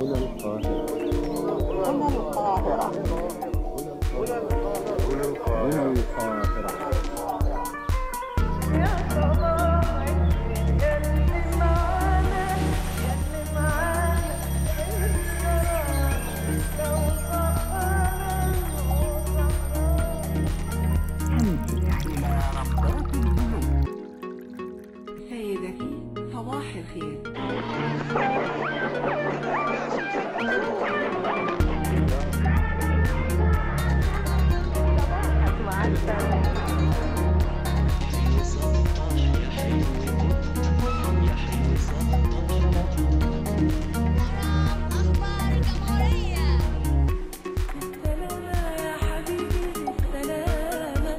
هنا القاهرة هنا القاهرة هنا القاهرة سيدتي صباح الخير أخبار الجمهورية سلامة يا حبيبي سلامة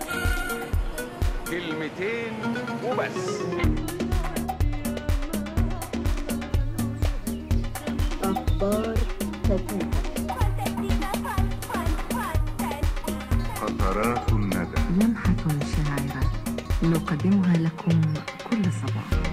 كلمتين وبس أخبار خفيفة فانتستيكا فان فان فانتستيكا قطرات الندى لمحة شاعرة نقدمها لكم كل صباح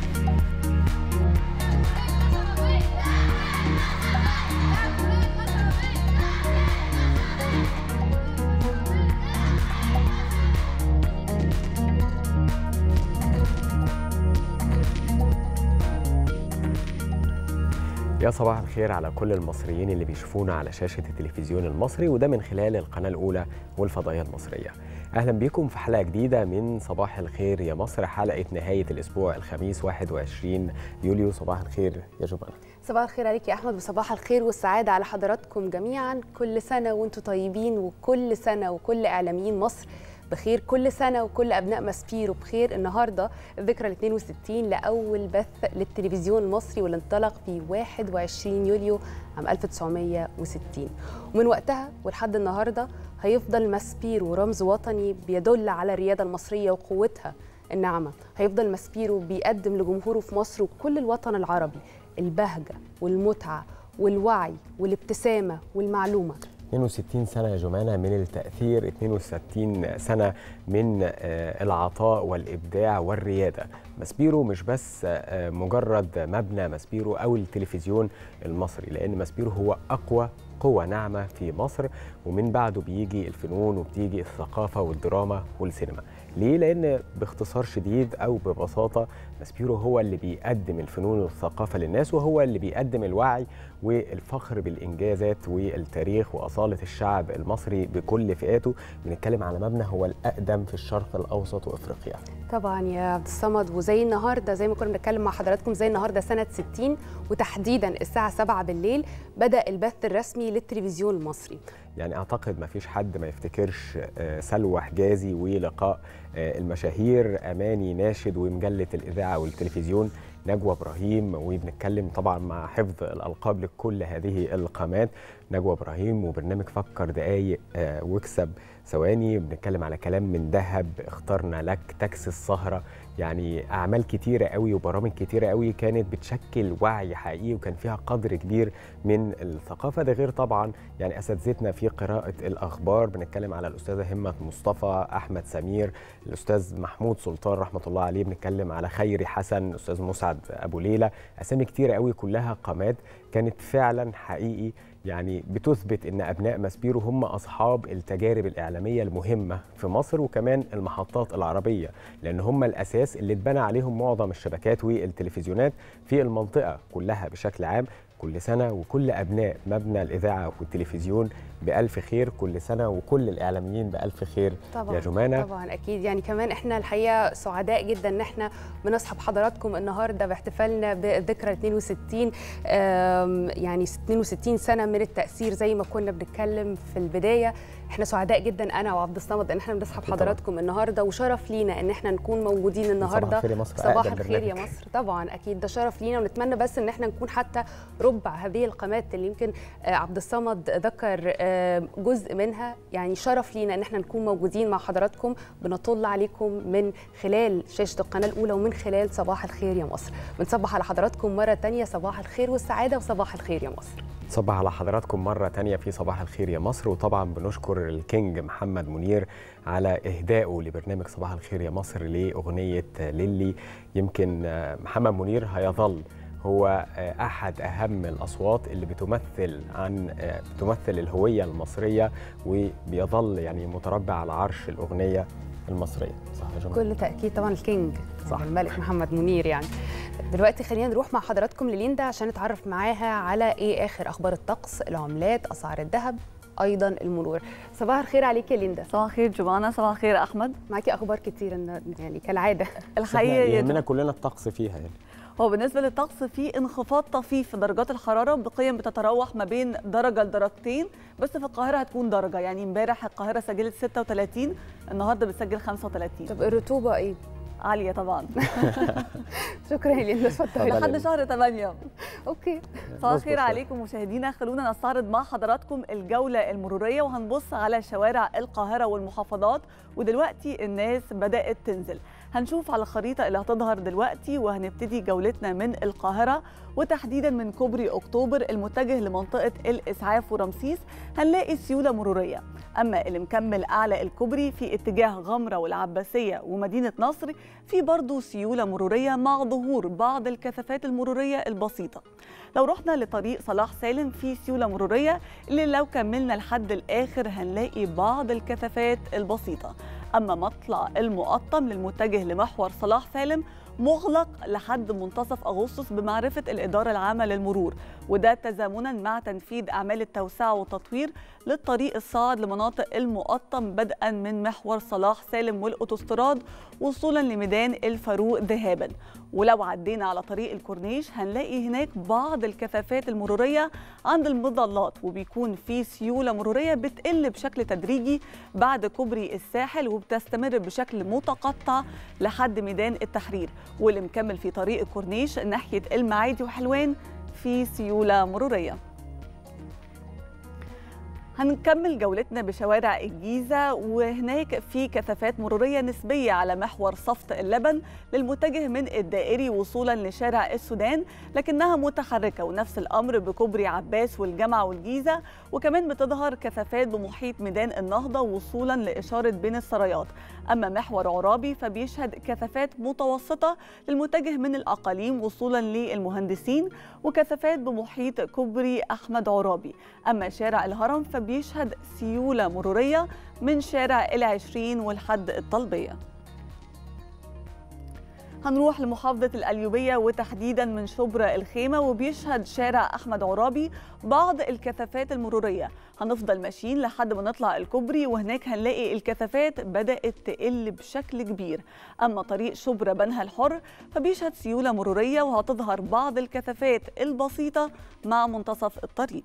يا صباح الخير على كل المصريين اللي بيشوفونا على شاشة التلفزيون المصري وده من خلال القناة الأولى والفضائية المصرية أهلا بيكم في حلقة جديدة من صباح الخير يا مصر حلقة نهاية الأسبوع الخميس 21 يوليو صباح الخير يا جمانة صباح الخير عليك يا احمد وصباح الخير والسعاده على حضراتكم جميعا كل سنه وانتم طيبين وكل سنه وكل اعلاميين مصر بخير كل سنه وكل ابناء ماسبيرو بخير النهارده الذكرى ال 62 لاول بث للتلفزيون المصري واللي انطلق في 21 يوليو عام 1960 ومن وقتها ولحد النهارده هيفضل ماسبيرو رمز وطني بيدل على الرياده المصريه وقوتها الناعمه هيفضل ماسبيرو بيقدم لجمهوره في مصر وكل الوطن العربي البهجه والمتعه والوعي والابتسامه والمعلومه 62 سنة يا جمانة من التأثير 62 سنة من آه، العطاء والإبداع والريادة ماسبيرو مش بس آه، مجرد مبنى ماسبيرو أو التلفزيون المصري لأن ماسبيرو هو أقوى قوة ناعمة في مصر ومن بعده بيجي الفنون وبتيجي الثقافة والدراما والسينما ليه؟ لأن باختصار شديد أو ببساطة ماسبيرو هو اللي بيقدم الفنون والثقافة للناس وهو اللي بيقدم الوعي والفخر بالإنجازات والتاريخ وأصالة الشعب المصري بكل فئاته بنتكلم على مبنى هو الأقدم في الشرق الأوسط وأفريقيا طبعا يا عبد الصمد وزي النهارده زي ما كنا بنتكلم مع حضراتكم زي النهارده سنه 60 وتحديدا الساعه 7 بالليل بدا البث الرسمي للتلفزيون المصري يعني اعتقد ما فيش حد ما يفتكرش آه، سلوى حجازي ولقاء آه، المشاهير اماني ناشد ومجله الاذاعه والتلفزيون نجوى ابراهيم وبنتكلم طبعا مع حفظ الالقاب لكل هذه القامات نجوى ابراهيم وبرنامج فكر دقايق آه، واكسب ثواني بنتكلم على كلام من ذهب اخترنا لك تاكسي السهره يعني اعمال كتيره قوي وبرامج كتيره قوي كانت بتشكل وعي حقيقي وكان فيها قدر كبير من الثقافه ده غير طبعا يعني اساتذتنا في قراءه الاخبار بنتكلم على الاستاذه همه مصطفى احمد سمير الاستاذ محمود سلطان رحمه الله عليه بنتكلم على خيري حسن الاستاذ مسعد ابو ليلى اسامي كتيره قوي كلها قامات كانت فعلا حقيقي يعني بتثبت ان ابناء ماسبيرو هم اصحاب التجارب الاعلاميه المهمه في مصر وكمان المحطات العربيه لان هم الاساس اللي اتبنى عليهم معظم الشبكات والتلفزيونات في المنطقه كلها بشكل عام كل سنه وكل ابناء مبنى الاذاعه والتلفزيون بالف خير كل سنه وكل الاعلاميين بالف خير طبعا يا جمانه طبعا اكيد يعني كمان احنا الحقيقه سعداء جدا ان احنا بنصحب حضراتكم النهارده باحتفالنا بالذكرى 62 آم، يعني 62 سنه من التاثير زي ما كنا بنتكلم في البدايه احنا سعداء جدا انا وعبد الصمد ان احنا بنصحب أكيد طبعاً. حضراتكم النهارده وشرف لينا ان احنا نكون موجودين النهارده الخير يا مصر صباح أقدم الخير يا برنامج. مصر طبعا اكيد ده شرف لينا ونتمنى بس ان احنا نكون حتى ربع هذه القامات اللي يمكن آه، عبد الصمد ذكر آه، جزء منها يعني شرف لينا ان احنا نكون موجودين مع حضراتكم بنطل عليكم من خلال شاشه القناه الاولى ومن خلال صباح الخير يا مصر بنصبح على حضراتكم مره تانية صباح الخير والسعاده وصباح الخير يا مصر صبح على حضراتكم مرة تانية في صباح الخير يا مصر وطبعا بنشكر الكينج محمد منير على إهدائه لبرنامج صباح الخير يا مصر لأغنية ليلي يمكن آه، محمد منير هيظل هو آه، احد اهم الاصوات اللي بتمثل عن آه، بتمثل الهويه المصريه وبيظل يعني متربع على عرش الاغنيه المصريه صح يا جماعه بكل تاكيد طبعا الكينج صح. الملك محمد منير يعني دلوقتي خلينا نروح مع حضراتكم لليندا عشان نتعرف معاها على ايه اخر اخبار الطقس العملات اسعار الذهب ايضا المرور صباح الخير عليك يا ليندا صباح الخير جمانة صباح الخير أحمد معاكي اخبار كتير النهاردة، يعني كالعاده الحقيقة إحنا يا يهمنا جو- كلنا الطقس فيها يعني هو بالنسبة للطقس في انخفاض طفيف في درجات الحرارة بقيم بتتراوح ما بين درجة لدرجتين بس في القاهرة هتكون درجة يعني امبارح القاهرة سجلت 36 النهاردة بتسجل 35 طب الرطوبه ايه عالية طبعا شكرا يا ليندا اتفضلي اتفضلي. لحد شهر 8 اوكي صباح الخير نظبط عليكم مشاهدينا خلونا نستعرض مع حضراتكم الجولة المرورية وهنبص على شوارع القاهرة والمحافظات ودلوقتي الناس بدأت تنزل هنشوف على الخريطة اللي هتظهر دلوقتي وهنبتدي جولتنا من القاهرة وتحديدا من كوبري أكتوبر المتجه لمنطقة الإسعاف ورمسيس هنلاقي سيولة مرورية أما اللي مكمل أعلى الكوبري في اتجاه غمرة والعباسية ومدينة نصر في برضه سيولة مرورية مع ظهور بعض الكثافات المرورية البسيطة لو رحنا لطريق صلاح سالم في سيولة مرورية اللي لو كملنا لحد الآخر هنلاقي بعض الكثافات البسيطة أما مطلع المقطم للمتجه لمحور صلاح سالم مغلق لحد منتصف أغسطس بمعرفة الإدارة العامة للمرور وده تزامنا مع تنفيذ أعمال التوسعة والتطوير للطريق الصاعد لمناطق المقطم بدءا من محور صلاح سالم والأوتوستراد وصولا لميدان الفاروق ذهابا ولو عدينا على طريق الكورنيش هنلاقي هناك بعض الكثافات المرورية عند المظلات وبيكون في سيولة مرورية بتقل بشكل تدريجي بعد كوبري الساحل وبتستمر بشكل متقطع لحد ميدان التحرير واللي مكمل في طريق الكورنيش ناحية المعادي وحلوان في سيولة مرورية هنكمل جولتنا بشوارع الجيزة وهناك في كثافات مرورية نسبية على محور صفت اللبن للمتجه من الدائري وصولا لشارع السودان لكنها متحركة ونفس الأمر بكوبري عباس والجامعة والجيزة وكمان بتظهر كثافات بمحيط ميدان النهضة وصولا لإشارة بين السرايات أما محور عرابي فبيشهد كثافات متوسطة للمتجه من الأقاليم وصولا للمهندسين وكثافات بمحيط كوبري أحمد عرابي أما شارع الهرم فبيشهد سيولة مرورية من شارع العشرين والحد الطلبية هنروح لمحافظة القليوبية وتحديدا من شبرا الخيمة وبيشهد شارع أحمد عرابي بعض الكثافات المرورية هنفضل ماشيين لحد ما نطلع الكوبري وهناك هنلاقي الكثافات بدأت تقل بشكل كبير أما طريق شبرا بنها الحر فبيشهد سيولة مرورية وهتظهر بعض الكثافات البسيطة مع منتصف الطريق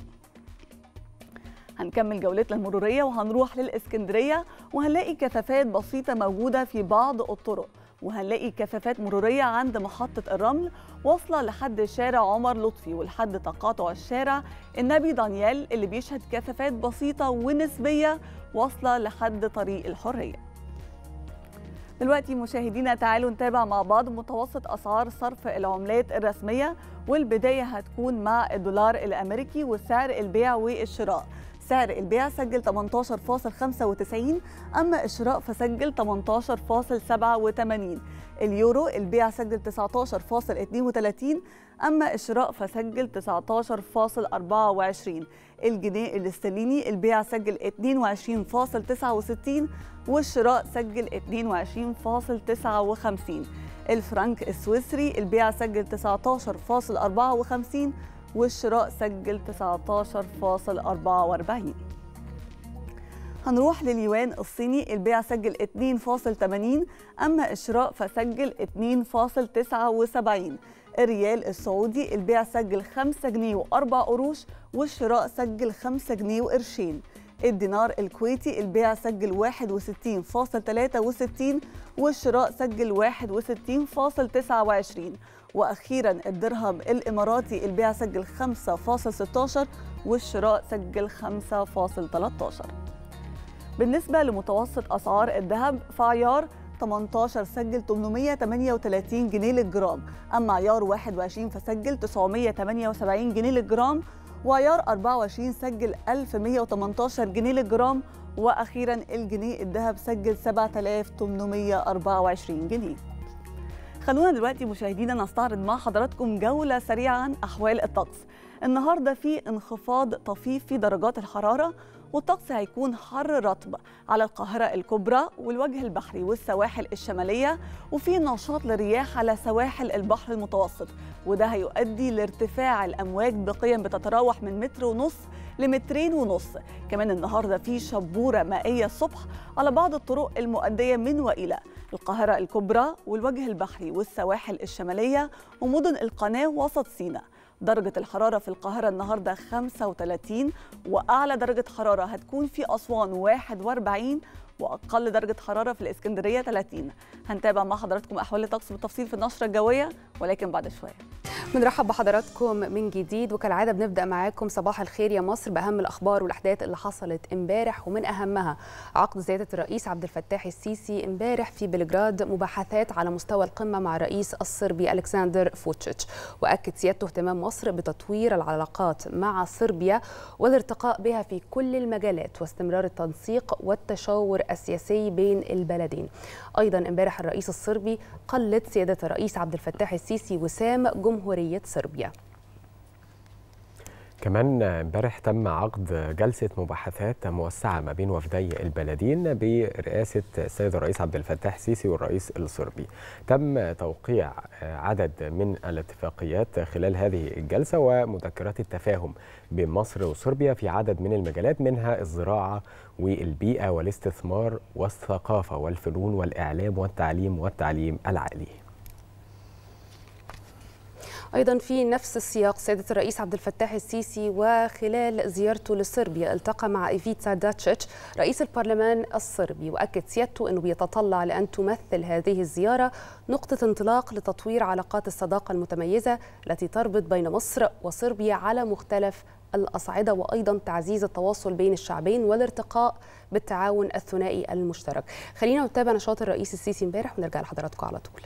هنكمل جولتنا المرورية وهنروح للإسكندرية وهنلاقي كثافات بسيطة موجودة في بعض الطرق وهنلاقي كثافات مرورية عند محطة الرمل واصلة لحد شارع عمر لطفي ولحد تقاطع الشارع النبي دانيال اللي بيشهد كثافات بسيطة ونسبية واصلة لحد طريق الحرية دلوقتي مشاهدينا تعالوا نتابع مع بعض متوسط اسعار صرف العملات الرسميه والبدايه هتكون مع الدولار الامريكي وسعر البيع والشراء سعر البيع سجل 18.95 اما الشراء فسجل 18.87 اليورو البيع سجل 19.32 اما الشراء فسجل 19.24 الجنيه الاسترليني البيع سجل 22.69 والشراء سجل 22.59 الفرنك السويسري البيع سجل 19.54 والشراء سجل 19.44 هنروح لليوان الصيني البيع سجل 2.80 أما الشراء فسجل 2.79 الريال السعودي البيع سجل 5 جنيه و4 قروش والشراء سجل 5 جنيه وقرشين الدينار الكويتي البيع سجل 61.63 والشراء سجل 61.29 وأخيرا الدرهم الإماراتي البيع سجل 5.16 والشراء سجل 5.13 بالنسبة لمتوسط أسعار الذهب فعيار 18 سجل 838 جنيه للجرام أما عيار 21 فسجل 978 جنيه للجرام وعيار 24 سجل 1118 جنيه للجرام وأخيرا الجنيه الذهب سجل 7824 جنيه خلونا دلوقتي مشاهدينا نستعرض مع حضراتكم جولة سريعة عن أحوال الطقس النهاردة في انخفاض طفيف في درجات الحرارة والطقس هيكون حر رطب على القاهرة الكبرى والوجه البحري والسواحل الشمالية وفي نشاط للرياح على سواحل البحر المتوسط وده هيؤدي لارتفاع الأمواج بقيم بتتراوح من متر ونص لمترين ونص كمان النهارده في شبوره مائيه الصبح على بعض الطرق المؤديه من والى القاهره الكبرى والوجه البحري والسواحل الشماليه ومدن القناه وسط سيناء درجة الحرارة في القاهرة النهاردة 35 وأعلى درجة حرارة هتكون في أسوان 41 وأقل درجة حرارة في الإسكندرية 30 هنتابع مع حضراتكم أحوال الطقس بالتفصيل في النشرة الجوية ولكن بعد شوية بنرحب بحضراتكم من جديد وكالعاده بنبدا معاكم صباح الخير يا مصر باهم الاخبار والاحداث اللي حصلت امبارح ومن اهمها عقد سياده الرئيس عبد الفتاح السيسي امبارح في بلغراد مباحثات على مستوى القمه مع الرئيس الصربي الكسندر فوتشيتش واكد سيادته اهتمام مصر بتطوير العلاقات مع صربيا والارتقاء بها في كل المجالات واستمرار التنسيق والتشاور السياسي بين البلدين ايضا امبارح الرئيس الصربي قلد سياده الرئيس عبد الفتاح السيسي وسام جمهوريه صربيا كمان امبارح تم عقد جلسة مباحثات موسعة ما بين وفدي البلدين برئاسة السيد الرئيس عبد الفتاح السيسي والرئيس الصربي تم توقيع عدد من الاتفاقيات خلال هذه الجلسة ومذكرات التفاهم بين مصر وصربيا في عدد من المجالات منها الزراعة والبيئة والاستثمار والثقافة والفنون والإعلام والتعليم والتعليم العالي ايضا في نفس السياق سياده الرئيس عبد الفتاح السيسي وخلال زيارته لصربيا التقى مع ايفيتسا داتشيتش رئيس البرلمان الصربي واكد سيادته انه بيتطلع لان تمثل هذه الزياره نقطه انطلاق لتطوير علاقات الصداقه المتميزه التي تربط بين مصر وصربيا على مختلف الأصعدة وأيضا تعزيز التواصل بين الشعبين والارتقاء بالتعاون الثنائي المشترك خلينا نتابع نشاط الرئيس السيسي امبارح ونرجع لحضراتكم على طول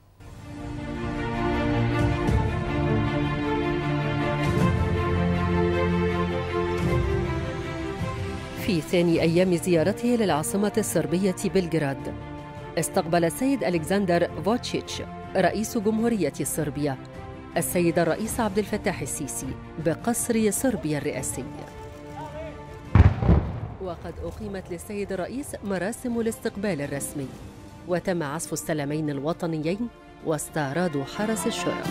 في ثاني أيام زيارته للعاصمة الصربية بلغراد استقبل السيد ألكسندر فوتشيتش رئيس جمهورية صربيا السيد الرئيس عبد الفتاح السيسي بقصر صربيا الرئاسي وقد أقيمت للسيد الرئيس مراسم الاستقبال الرسمي وتم عزف السلامين الوطنيين واستعراض حرس الشرف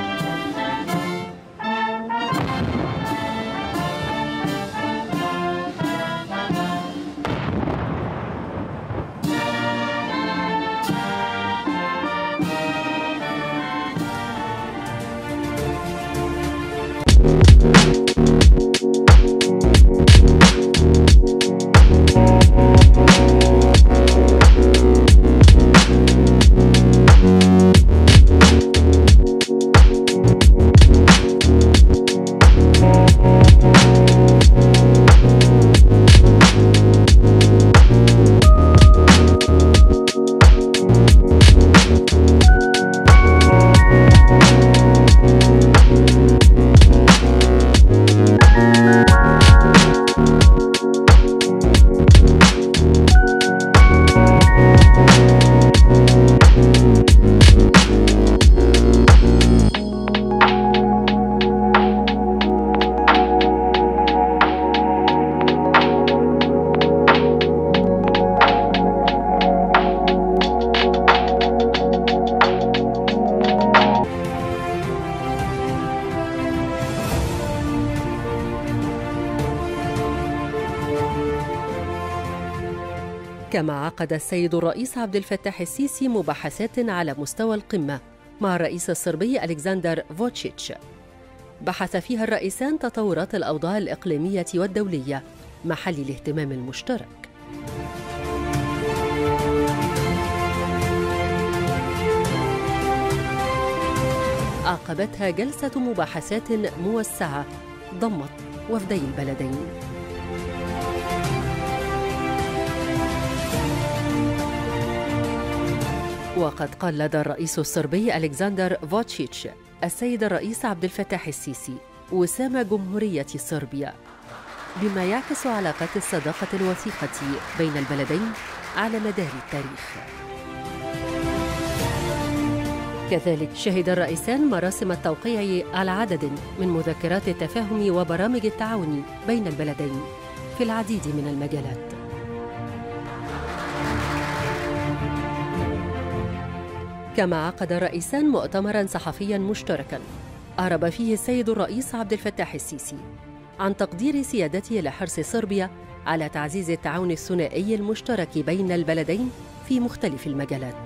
كما عقد السيد الرئيس عبد الفتاح السيسي مباحثات على مستوى القمة مع الرئيس الصربي ألكسندر فوتشيتش بحث فيها الرئيسان تطورات الأوضاع الإقليمية والدولية محل الاهتمام المشترك عقبتها جلسة مباحثات موسعة ضمت وفدي البلدين وقد قلد الرئيس الصربي ألكسندر فوتشيتش السيد الرئيس عبد الفتاح السيسي وسام جمهورية صربيا بما يعكس علاقات الصداقة الوثيقة بين البلدين على مدار التاريخ كذلك شهد الرئيسان مراسم التوقيع على عدد من مذكرات التفاهم وبرامج التعاون بين البلدين في العديد من المجالات كما عقد الرئيسان مؤتمرا صحفيا مشتركا أعرب فيه السيد الرئيس عبد الفتاح السيسي عن تقدير سيادته لحرص صربيا على تعزيز التعاون الثنائي المشترك بين البلدين في مختلف المجالات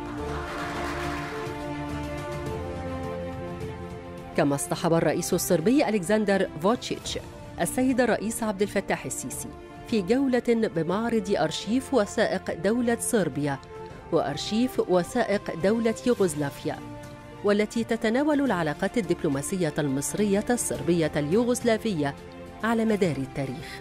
كما اصطحب الرئيس الصربي ألكسندر فوتشيتش السيد الرئيس عبد الفتاح السيسي في جولة بمعرض أرشيف وثائق دولة صربيا وأرشيف وثائق دولة يوغوسلافيا والتي تتناول العلاقات الدبلوماسية المصرية الصربية اليوغوسلافية على مدار التاريخ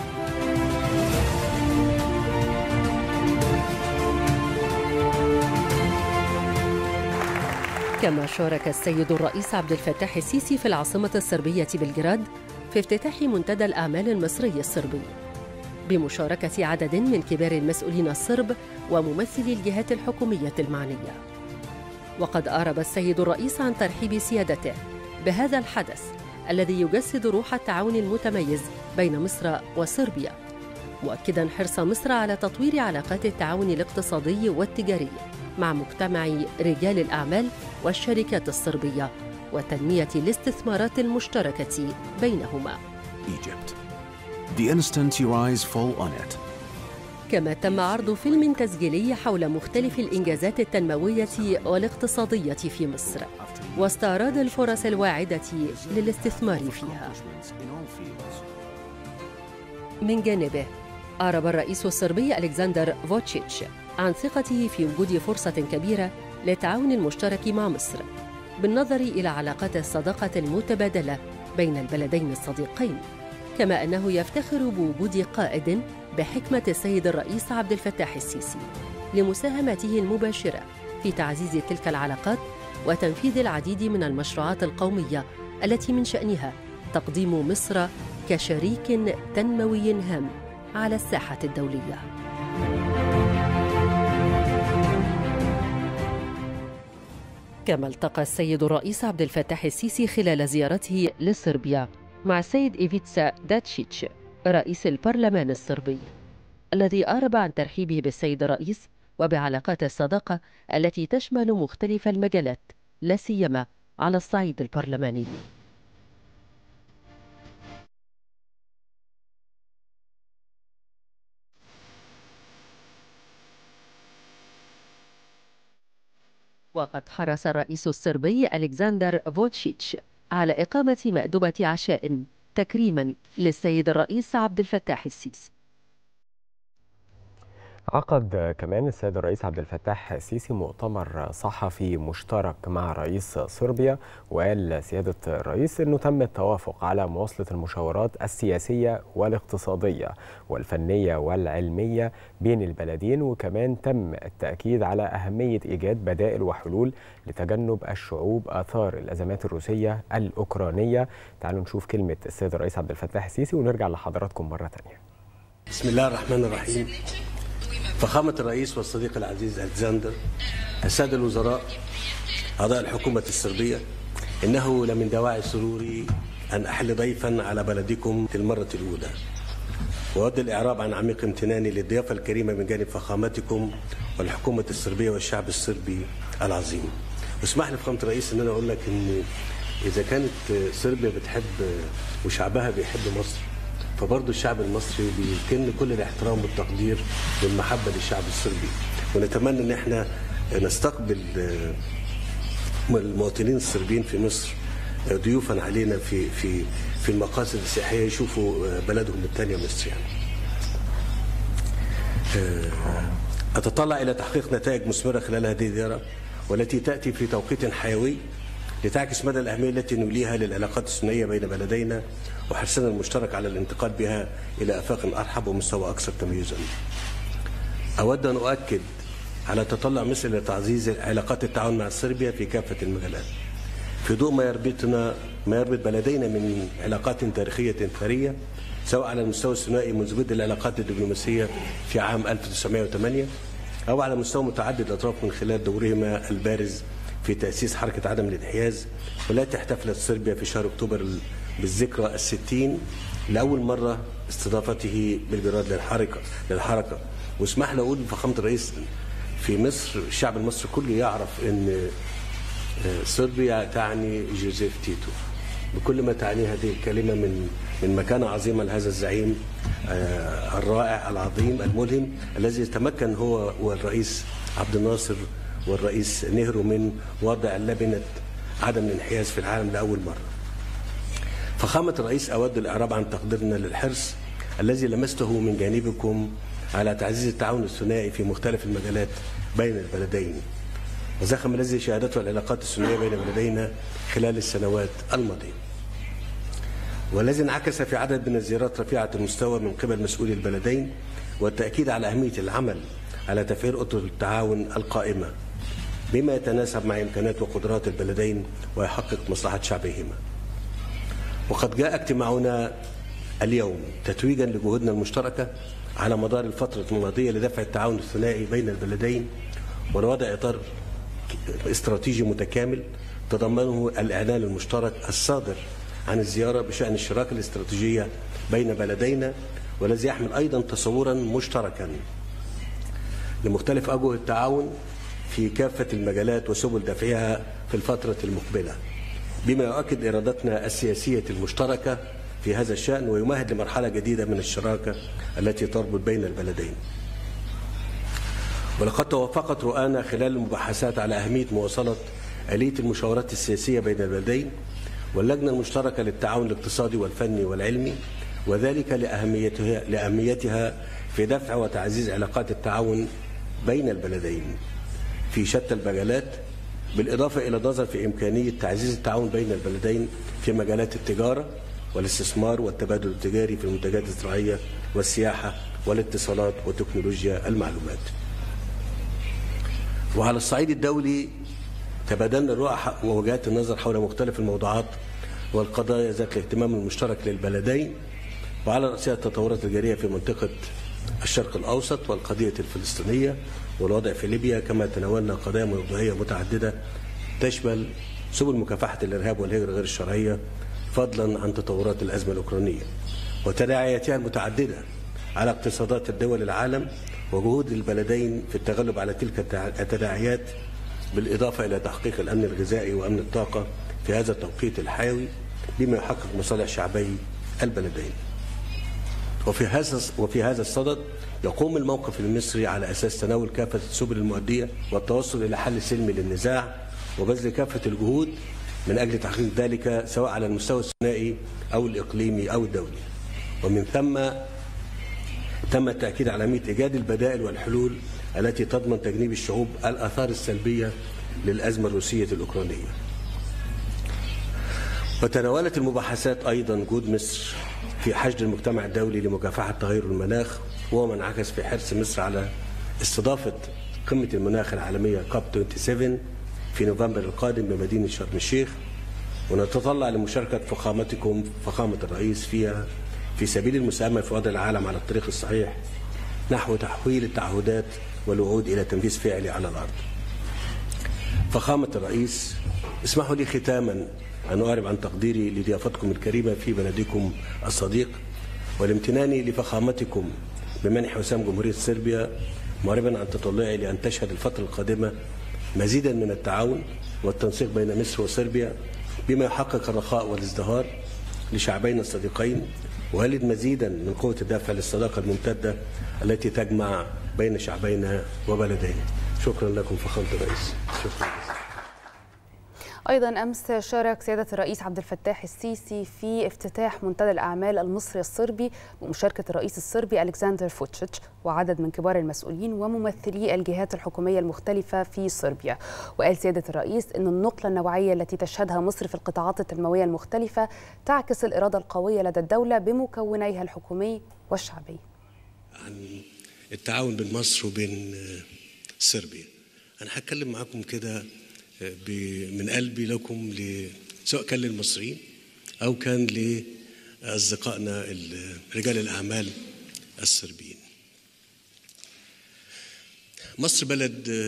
كما شارك السيد الرئيس عبد الفتاح السيسي في العاصمة الصربية بلغراد في افتتاح منتدى الأعمال المصري الصربي بمشاركة عدد من كبار المسؤولين الصرب وممثلي الجهات الحكومية المعنية وقد أعرب السيد الرئيس عن ترحيب سيادته بهذا الحدث الذي يجسد روح التعاون المتميز بين مصر وصربيا مؤكدا حرص مصر على تطوير علاقات التعاون الاقتصادي والتجاري مع مجتمع رجال الأعمال والشركات الصربية وتنمية الاستثمارات المشتركة بينهما Egypt. The instant your eyes fall on it, كما تم عرض فيلم تسجيلي حول مختلف الإنجازات التنموية والاقتصادية في مصر واستعراض الفرص الواعدة للاستثمار فيها من جانبه أعرب الرئيس الصربي ألكسندر فوتشيتش عن ثقته في وجود فرصة كبيرة للتعاون المشترك مع مصر بالنظر إلى علاقات الصداقة المتبادلة بين البلدين الصديقين كما أنه يفتخر بوجود قائد بحكمة السيد الرئيس عبد الفتاح السيسي لمساهمته المباشرة في تعزيز تلك العلاقات وتنفيذ العديد من المشروعات القومية التي من شأنها تقديم مصر كشريك تنموي هام على الساحة الدولية. كما التقى السيد الرئيس عبد الفتاح السيسي خلال زيارته لصربيا مع السيد إيفيتسا داتشيتش رئيس البرلمان الصربي الذي أعرب عن ترحيبه بالسيد الرئيس وبعلاقات الصداقة التي تشمل مختلف المجالات لا سيما على الصعيد البرلماني وقد حرص الرئيس الصربي ألكسندر فوتشيتش على إقامة مأدبة عشاء تكريما للسيد الرئيس عبد الفتاح السيسي عقد كمان السيد الرئيس عبد الفتاح السيسي مؤتمر صحفي مشترك مع رئيس صربيا وقال سيادة الرئيس أنه تم التوافق على مواصلة المشاورات السياسية والاقتصادية والفنية والعلمية بين البلدين وكمان تم التأكيد على أهمية إيجاد بدائل وحلول لتجنب الشعوب آثار الأزمات الروسية الأوكرانية تعالوا نشوف كلمة السيد الرئيس عبد الفتاح السيسي ونرجع لحضراتكم مرة تانية بسم الله الرحمن الرحيم فخامة الرئيس والصديق العزيز ألكسندر السادة الوزراء أعضاء الحكومة الصربية إنه لمن دواعي سروري أن أحل ضيفا على بلدكم للمرة الأولى وأود الإعراب عن عميق امتناني للضيافة الكريمة من جانب فخامتكم والحكومة الصربية والشعب الصربي العظيم واسمح لي فخامة الرئيس إن أنا أقول لك إن إذا كانت صربيا بتحب وشعبها بيحب مصر فبرضه الشعب المصري بيكن كل الاحترام والتقدير والمحبه للشعب الصربي ونتمنى ان احنا نستقبل المواطنين الصربيين في مصر ضيوفا علينا في في في المقاصد السياحيه يشوفوا بلدهم الثانيه مصر يعني. اتطلع الى تحقيق نتائج مثمره خلال هذه الزياره والتي تاتي في توقيت حيوي لتعكس مدى الأهمية التي نوليها للعلاقات الثنائية بين بلدينا وحرصنا المشترك على الانتقال بها إلى آفاق أرحب ومستوى أكثر تميزا. أود أن أؤكد على تطلع مصر لتعزيز علاقات التعاون مع صربيا في كافة المجالات. في ضوء ما يربطنا ما يربط بلدينا من علاقات تاريخية ثرية سواء على المستوى الثنائي منذ بدء العلاقات الدبلوماسية في عام 1908 أو على مستوى متعدد الأطراف من خلال دورهما البارز في تأسيس حركة عدم الانحياز والتي احتفلت صربيا في شهر أكتوبر ال- بالذكرى الستين لأول مرة استضافته بلجراد للحركة للحركة واسمح لي أقول فخامة الرئيس في مصر الشعب المصري كله يعرف أن آه، صربيا تعني جوزيف تيتو بكل ما تعنيه هذه الكلمة من من مكانة عظيمة لهذا الزعيم آه، الرائع العظيم الملهم الذي تمكن هو والرئيس عبد الناصر والرئيس نهرو من وضع لبنة عدم الانحياز في العالم لأول مرة فخامة الرئيس أود الإعراب عن تقديرنا للحرص الذي لمسته من جانبكم على تعزيز التعاون الثنائي في مختلف المجالات بين البلدين وزخم الذي شهدته العلاقات الثنائية بين بلدينا خلال السنوات الماضية والذي انعكس في عدد من الزيارات رفيعة المستوى من قبل مسؤولي البلدين والتأكيد على أهمية العمل على تفعيل أطر التعاون القائمة بما يتناسب مع إمكانات وقدرات البلدين ويحقق مصلحة شعبهما وقد جاء اجتماعنا اليوم تتويجا لجهودنا المشتركة على مدار الفترة الماضية لدفع التعاون الثنائي بين البلدين ولوضع إطار استراتيجي متكامل تضمنه الإعلان المشترك الصادر عن الزيارة بشأن الشراكة الاستراتيجية بين بلدينا والذي يحمل أيضا تصورا مشتركا لمختلف أوجه التعاون في كافة المجالات وسبل دفعها في الفترة المقبلة بما يؤكد إرادتنا السياسية المشتركة في هذا الشأن ويمهد لمرحلة جديدة من الشراكة التي تربط بين البلدين ولقد توافقت رؤانا خلال المباحثات على أهمية مواصلة آلية المشاورات السياسية بين البلدين واللجنة المشتركة للتعاون الاقتصادي والفني والعلمي وذلك لأهميتها, لأهميتها في دفع وتعزيز علاقات التعاون بين البلدين في شتى المجالات بالإضافة إلى النظر في إمكانية تعزيز التعاون بين البلدين في مجالات التجارة والاستثمار والتبادل التجاري في المنتجات الزراعية والسياحة والاتصالات وتكنولوجيا المعلومات وعلى الصعيد الدولي تبادلنا الرؤى ووجهات النظر حول مختلف الموضوعات والقضايا ذات الاهتمام المشترك للبلدين وعلى رأسها التطورات الجارية في منطقة الشرق الأوسط والقضية الفلسطينية والوضع في ليبيا كما تناولنا قضايا موضوعية متعددة تشمل سبل مكافحة الإرهاب والهجرة غير الشرعية فضلا عن تطورات الأزمة الأوكرانية وتداعياتها المتعددة على اقتصادات الدول العالم وجهود البلدين في التغلب على تلك التداعيات بالإضافة إلى تحقيق الأمن الغذائي وأمن الطاقة في هذا التوقيت الحيوي بما يحقق مصالح شعبي البلدين وفي هذا وفي هذا الصدد يقوم الموقف المصري على اساس تناول كافه السبل المؤديه والتوصل الى حل سلمي للنزاع وبذل كافه الجهود من اجل تحقيق ذلك سواء على المستوى الثنائي او الاقليمي او الدولي. ومن ثم تم التاكيد على اهميه ايجاد البدائل والحلول التي تضمن تجنيب الشعوب الاثار السلبيه للازمه الروسيه الاوكرانيه. وتناولت المباحثات ايضا جهود مصر في حشد المجتمع الدولي لمكافحه تغير المناخ وهو ما انعكس في حرص مصر على استضافه قمه المناخ العالميه كاب 27 في نوفمبر القادم بمدينه شرم الشيخ ونتطلع لمشاركه فخامتكم فخامه الرئيس فيها في سبيل المساهمه في وضع العالم على الطريق الصحيح نحو تحويل التعهدات والوعود الى تنفيذ فعلي على الارض. فخامه الرئيس اسمحوا لي ختاما أن أعرب عن تقديري لضيافتكم الكريمة في بلدكم الصديق والامتناني لفخامتكم بمنح وسام جمهورية صربيا معربا عن تطلعي لأن تشهد الفترة القادمة مزيدا من التعاون والتنسيق بين مصر وصربيا بما يحقق الرخاء والازدهار لشعبين الصديقين ويلد مزيدا من قوة الدافع للصداقة الممتدة التي تجمع بين شعبينا وبلدينا شكرا لكم فخامة الرئيس شكرا ايضا امس شارك سياده الرئيس عبد الفتاح السيسي في افتتاح منتدى الاعمال المصري الصربي بمشاركه الرئيس الصربي الكسندر فوتشيتش وعدد من كبار المسؤولين وممثلي الجهات الحكوميه المختلفه في صربيا وقال سياده الرئيس ان النقله النوعيه التي تشهدها مصر في القطاعات التنمويه المختلفه تعكس الاراده القويه لدى الدوله بمكونيها الحكومي والشعبي عن التعاون بين مصر وبين صربيا انا هتكلم معاكم كده من قلبي لكم سواء كان للمصريين او كان لاصدقائنا رجال الاعمال الصربيين. مصر بلد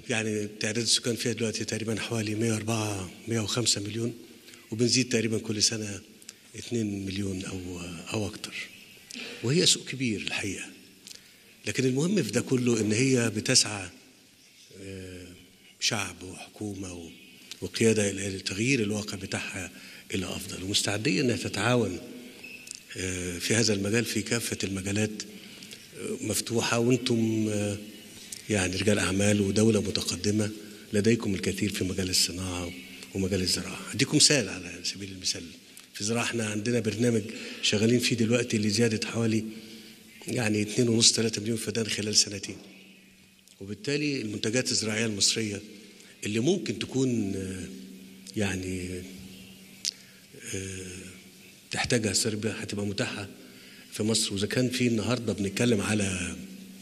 يعني تعداد السكان فيها دلوقتي تقريبا حوالي 104 105 مليون وبنزيد تقريبا كل سنه 2 مليون او او اكتر وهي سوق كبير الحقيقه لكن المهم في ده كله ان هي بتسعى آه، شعب وحكومه و- وقياده الى تغيير الواقع بتاعها الى افضل ومستعديه انها تتعاون آه، في هذا المجال في كافه المجالات آه، مفتوحه وانتم آه، يعني رجال اعمال ودوله متقدمه لديكم الكثير في مجال الصناعه ومجال الزراعه اديكم مثال على سبيل المثال في الزراعه احنا عندنا برنامج شغالين فيه دلوقتي لزياده حوالي يعني 2.5 3 مليون فدان خلال سنتين وبالتالي المنتجات الزراعيه المصريه اللي ممكن تكون آه، يعني آه، تحتاجها صربيا هتبقى متاحه في مصر واذا كان في النهارده بنتكلم على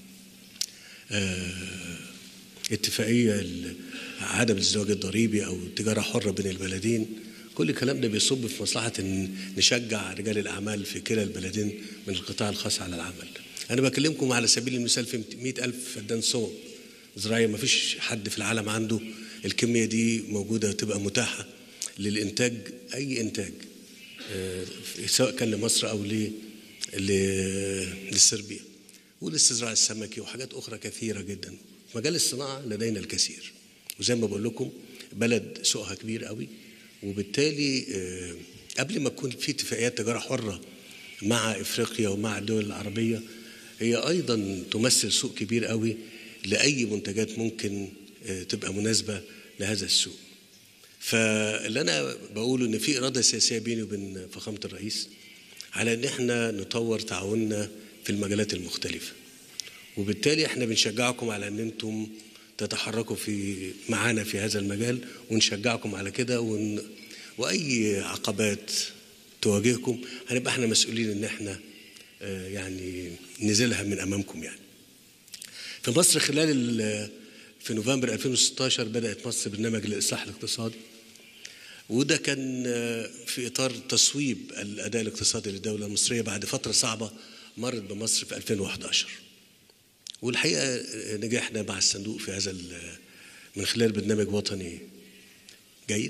آه، اتفاقيه ال- عدم الزواج الضريبي او تجاره حره بين البلدين كل الكلام ده بيصب في مصلحه ان نشجع رجال الاعمال في كلا البلدين من القطاع الخاص على العمل. انا بكلمكم على سبيل المثال في 100 الف فدان صوب زراعيه ما فيش حد في العالم عنده الكميه دي موجوده تبقى متاحه للانتاج اي انتاج آه، سواء كان لمصر او ل- ل- لصربيا والاستزراع السمكي وحاجات اخرى كثيره جدا في مجال الصناعه لدينا الكثير وزي ما بقول لكم بلد سوقها كبير قوي وبالتالي آه، قبل ما تكون في اتفاقيات تجاره حره مع افريقيا ومع الدول العربيه هي ايضا تمثل سوق كبير قوي لاي منتجات ممكن آه، تبقى مناسبه لهذا السوق فاللي انا بقوله ان في اراده سياسيه بيني وبين فخامه الرئيس على ان احنا نطور تعاوننا في المجالات المختلفه وبالتالي احنا بنشجعكم على ان انتم تتحركوا في معانا في هذا المجال ونشجعكم على كده ون... واي عقبات تواجهكم هنبقى احنا مسؤولين ان احنا آه، يعني نزلها من امامكم يعني في مصر خلال ال- في نوفمبر 2016 بدات مصر برنامج الاصلاح الاقتصادي وده كان آه، في اطار تصويب الاداء الاقتصادي للدوله المصريه بعد فتره صعبه مرت بمصر في 2011 والحقيقه آه، نجحنا مع الصندوق في هذا ال- من خلال برنامج وطني جيد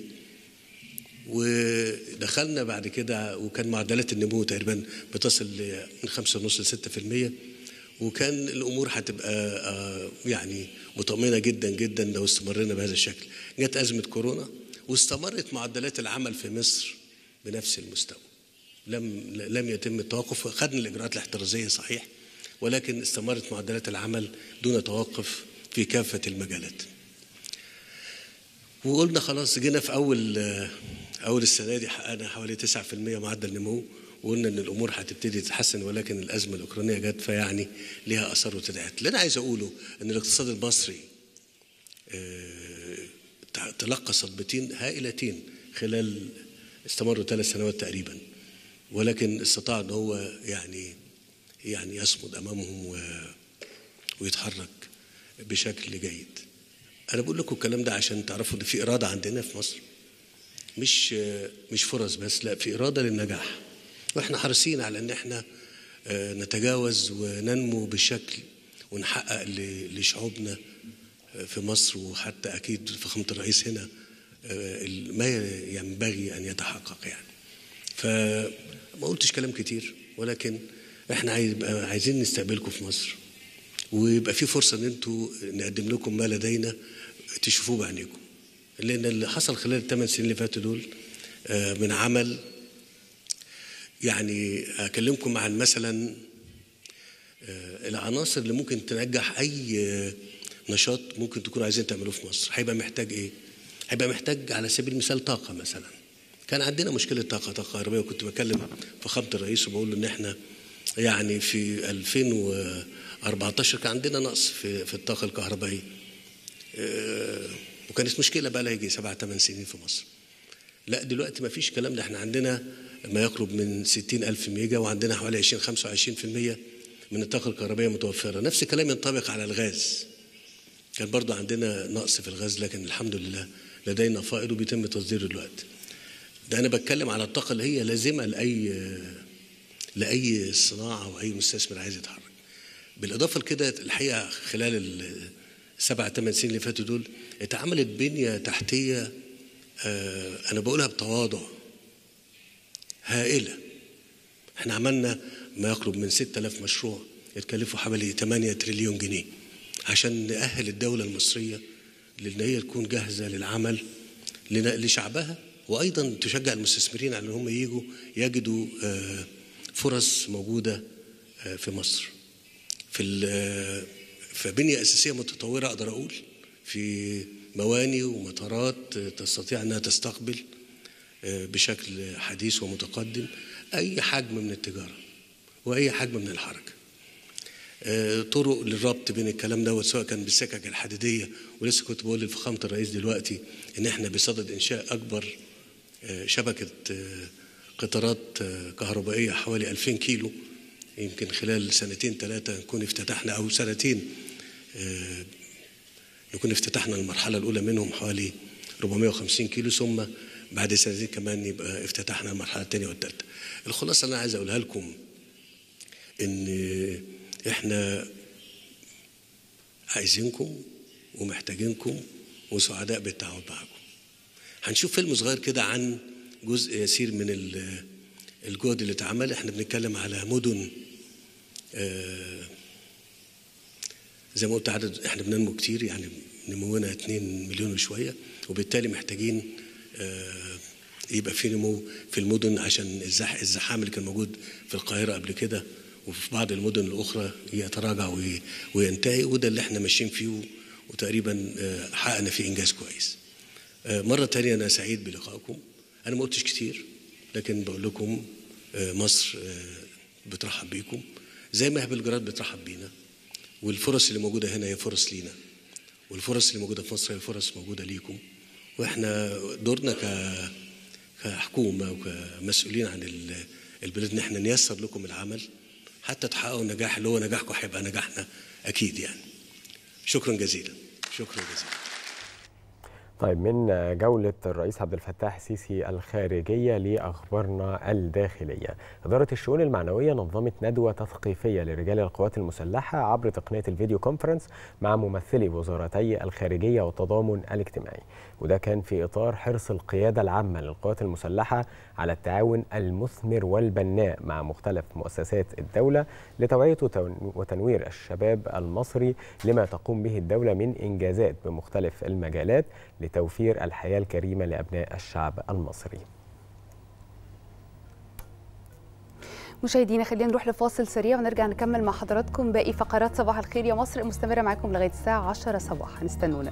ودخلنا بعد كده وكان معدلات النمو تقريبا بتصل ل- من 5.5 ل 6% وكان الامور هتبقى آه، يعني مطمئنه جدا جدا لو استمرينا بهذا الشكل. جت ازمه كورونا واستمرت معدلات العمل في مصر بنفس المستوى. لم لم يتم التوقف خدنا الاجراءات الاحترازيه صحيح ولكن استمرت معدلات العمل دون توقف في كافه المجالات. وقلنا خلاص جينا في اول اول السنه دي حققنا حوالي 9% معدل نمو وقلنا ان الامور هتبتدي تتحسن ولكن الازمه الاوكرانيه جت فيعني ليها اثار وتداعيات. اللي انا عايز اقوله ان الاقتصاد المصري آه، تلقى صدمتين هائلتين خلال استمروا ثلاث سنوات تقريبا ولكن استطاع ان هو يعني يعني يصمد امامهم و ويتحرك بشكل جيد. انا بقول لكم الكلام ده عشان تعرفوا ان في اراده عندنا في مصر مش مش فرص بس لا في اراده للنجاح واحنا حريصين على ان احنا آه، نتجاوز وننمو بشكل ونحقق ل- لشعوبنا آه، في مصر وحتى اكيد فخامه الرئيس هنا آه، ما ينبغي ان يتحقق يعني فما قلتش كلام كتير ولكن احنا عايز- عايزين نستقبلكم في مصر ويبقى في فرصه ان انتوا نقدم لكم ما لدينا تشوفوه بعينيكم لان اللي حصل خلال الثمان سنين اللي فاتوا دول آه، من عمل يعني اكلمكم عن مثلا آه، العناصر اللي ممكن تنجح اي آه، نشاط ممكن تكونوا عايزين تعملوه في مصر هيبقى محتاج ايه هيبقى محتاج على سبيل المثال طاقه مثلا كان عندنا مشكله طاقه طاقه كهربائيه وكنت بكلم فخامه الرئيس وبقول له ان احنا يعني في 2014 كان عندنا نقص في في الطاقه الكهربائيه آه، وكانت مشكله بقى لها يجي سبع ثمان سنين في مصر لا دلوقتي ما فيش الكلام ده احنا عندنا ما يقرب من 60 ألف ميجا وعندنا حوالي 20 25% من الطاقة الكهربائية متوفرة نفس الكلام ينطبق على الغاز كان برضو عندنا نقص في الغاز لكن الحمد لله لدينا فائض وبيتم تصديره دلوقتي ده أنا بتكلم على الطاقة اللي هي لازمة لأي لأي صناعة أو أي مستثمر عايز يتحرك بالإضافة لكده الحقيقة خلال سبع ثمان سنين اللي فاتوا دول اتعملت بنيه تحتيه آه، انا بقولها بتواضع هائله احنا عملنا ما يقرب من 6000 مشروع يتكلفوا حوالي 8 تريليون جنيه عشان نأهل الدولة المصرية لأن هي تكون جاهزة للعمل لن- لشعبها وأيضا تشجع المستثمرين على أن هم يجوا يجدوا آه، فرص موجودة آه، في مصر في ال- آه، في بنية أساسية متطورة أقدر أقول في مواني ومطارات آه، تستطيع أنها تستقبل آه، بشكل حديث ومتقدم أي حجم من التجارة وأي حجم من الحركة آه، طرق للربط بين الكلام دوت سواء كان بالسكك الحديدية ولسه كنت بقول لفخامة الرئيس دلوقتي إن إحنا بصدد إنشاء أكبر آه، شبكة آه، قطارات آه، كهربائية حوالي 2000 كيلو يمكن خلال سنتين ثلاثة نكون افتتحنا أو سنتين آه، نكون افتتحنا المرحلة الأولى منهم حوالي 450 كيلو ثم بعد سنتين كمان يبقى افتتحنا المرحلة الثانية والثالثة. الخلاصة اللي أنا عايز أقولها لكم إن إحنا عايزينكم ومحتاجينكم وسعداء بالتعاون معكم. هنشوف فيلم صغير كده عن جزء يسير من ال- الجهد اللي اتعمل احنا بنتكلم على مدن آه، زي ما قلت عدد احنا بننمو كتير يعني نمونا 2 مليون وشويه وبالتالي محتاجين آه، يبقى في نمو في المدن عشان الزح الزحام اللي كان موجود في القاهره قبل كده وفي بعض المدن الاخرى يتراجع وي- وينتهي وده اللي احنا ماشيين فيه و- وتقريبا آه، حققنا فيه انجاز كويس. آه، مرة تانية أنا سعيد بلقائكم أنا ما قلتش كتير لكن بقول لكم آه، مصر آه، بترحب بيكم زي ما هي بلجراد بترحب بينا والفرص اللي موجودة هنا هي فرص لينا والفرص اللي موجودة في مصر هي فرص موجودة ليكم وإحنا دورنا ك كحكومة وكمسؤولين عن ال- البلاد إن إحنا نيسر لكم العمل حتى تحققوا النجاح اللي هو نجاحكم هيبقى نجاحنا أكيد يعني شكرا جزيلا شكرا جزيلا طيب من جولة الرئيس عبد الفتاح السيسي الخارجية لأخبارنا الداخلية إدارة الشؤون المعنوية نظمت ندوة تثقيفية لرجال القوات المسلحة عبر تقنية الفيديو كونفرنس مع ممثلي وزارتي الخارجية والتضامن الاجتماعي وده كان في إطار حرص القيادة العامة للقوات المسلحة على التعاون المثمر والبناء مع مختلف مؤسسات الدولة لتوعية وتن- وتنوير الشباب المصري لما تقوم به الدولة من إنجازات بمختلف المجالات لتوفير الحياة الكريمة لأبناء الشعب المصري مشاهدينا خلينا نروح لفاصل سريع ونرجع نكمل مع حضراتكم باقي فقرات صباح الخير يا مصر مستمرة معاكم لغاية الساعة 10 صباحا استنونا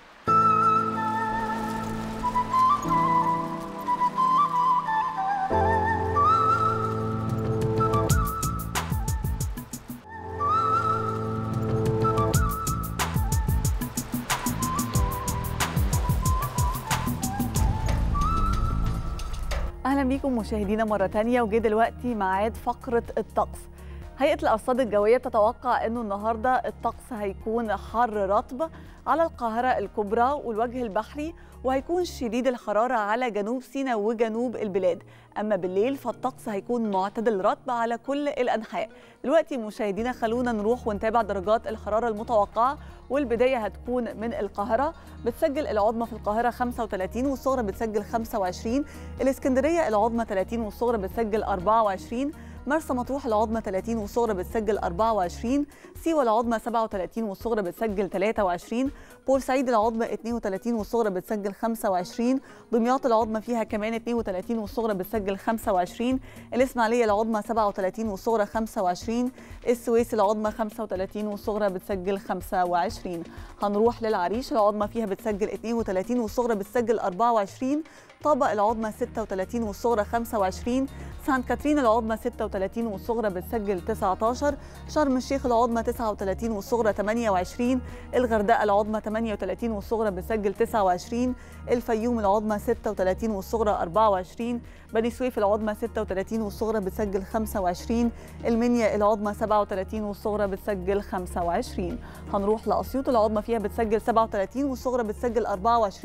اهلا بيكم مشاهدينا مره تانية وجه دلوقتي ميعاد فقره الطقس هيئه الارصاد الجويه بتتوقع انه النهارده الطقس هيكون حر رطب على القاهره الكبرى والوجه البحري وهيكون شديد الحراره على جنوب سيناء وجنوب البلاد اما بالليل فالطقس هيكون معتدل رطب على كل الانحاء دلوقتي مشاهدينا خلونا نروح ونتابع درجات الحراره المتوقعه والبدايه هتكون من القاهره بتسجل العظمى في القاهره 35 والصغرى بتسجل 25 الاسكندريه العظمى 30 والصغرى بتسجل 24 مرسى مطروح العظمى 30 والصغرى بتسجل 24 سيوة العظمى 37 والصغرى بتسجل 23 بورسعيد العظمى 32 والصغرى بتسجل 25 دمياط العظمى فيها كمان 32 والصغرى بتسجل 25 الإسماعيلية العظمى 37 والصغرى 25 السويس العظمى 35 والصغرى بتسجل 25 هنروح للعريش العظمى فيها بتسجل 32 والصغرى بتسجل 24 طابق العظمى 36 والصغرى 25 سان كاترين العظمى 36 والصغرى بتسجل 19 شرم الشيخ العظمى 39 والصغرى 28 الغردقه العظمى 38 والصغرى بتسجل 29 الفيوم العظمى 36 والصغرى 24 بني سويف العظمى 36 والصغرى بتسجل 25 المنيا العظمى 37 والصغرى بتسجل 25 هنروح لاسيوط العظمى فيها بتسجل 37 والصغرى بتسجل 24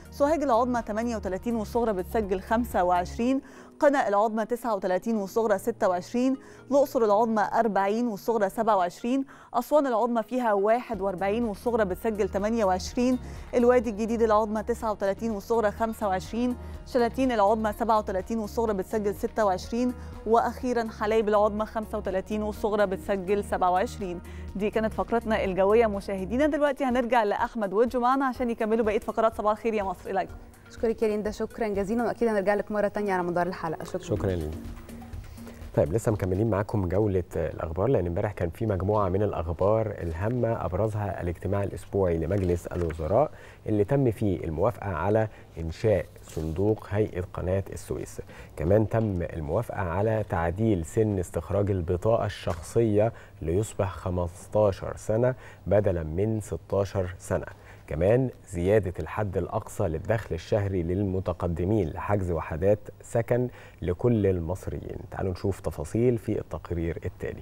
سوهاج العظمى 38 والصغرى بتسجل 25 قنا العظمى 39 والصغرى 26 الأقصر العظمى 40 والصغرى 27 أسوان العظمى فيها 41 والصغرى بتسجل 28 الوادي الجديد العظمى 39 والصغرى 25 شلاتين العظمى 37 والصغرى بتسجل 26 واخيرا حلايب العظمى 35 والصغرى بتسجل 27 دي كانت فقرتنا الجويه مشاهدينا دلوقتي هنرجع لاحمد وجو معنا عشان يكملوا بقيه فقرات صباح الخير يا مصر اليكم اشكرك يا ليندا شكرا جزيلا واكيد هنرجع لك مره تانية على مدار الحلقه شكرا شكرا ليك طيب لسه مكملين معاكم جولة الأخبار لأن امبارح كان في مجموعة من الأخبار الهامة أبرزها الاجتماع الأسبوعي لمجلس الوزراء اللي تم فيه الموافقة على إنشاء صندوق هيئة قناة السويس كمان تم الموافقة على تعديل سن استخراج البطاقة الشخصية ليصبح 15 سنة بدلا من 16 سنة كمان زيادة الحد الأقصى للدخل الشهري للمتقدمين لحجز وحدات سكن لكل المصريين تعالوا نشوف تفاصيل في التقرير التالي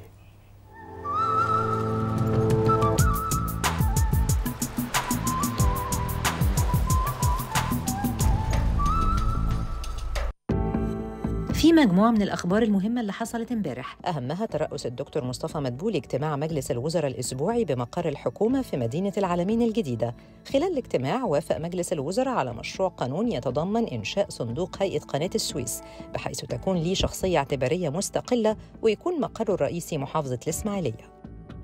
في مجموعة من الأخبار المهمة اللي حصلت امبارح أهمها ترأس الدكتور مصطفى مدبولي اجتماع مجلس الوزراء الأسبوعي بمقر الحكومة في مدينة العالمين الجديدة خلال الاجتماع وافق مجلس الوزراء على مشروع قانون يتضمن إنشاء صندوق هيئة قناة السويس بحيث تكون ليه شخصية اعتبارية مستقلة ويكون مقره الرئيسي محافظة الإسماعيلية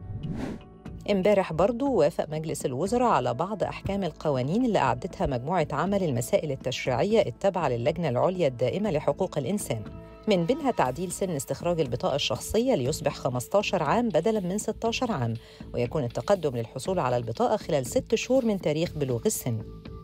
امبارح برضو وافق مجلس الوزراء على بعض أحكام القوانين اللي أعدتها مجموعة عمل المسائل التشريعية التابعة للجنة العليا الدائمة لحقوق الإنسان من بينها تعديل سن استخراج البطاقة الشخصية ليصبح 15 عام بدلاً من 16 عام ويكون التقدم للحصول على البطاقة خلال ست شهور من تاريخ بلوغ السن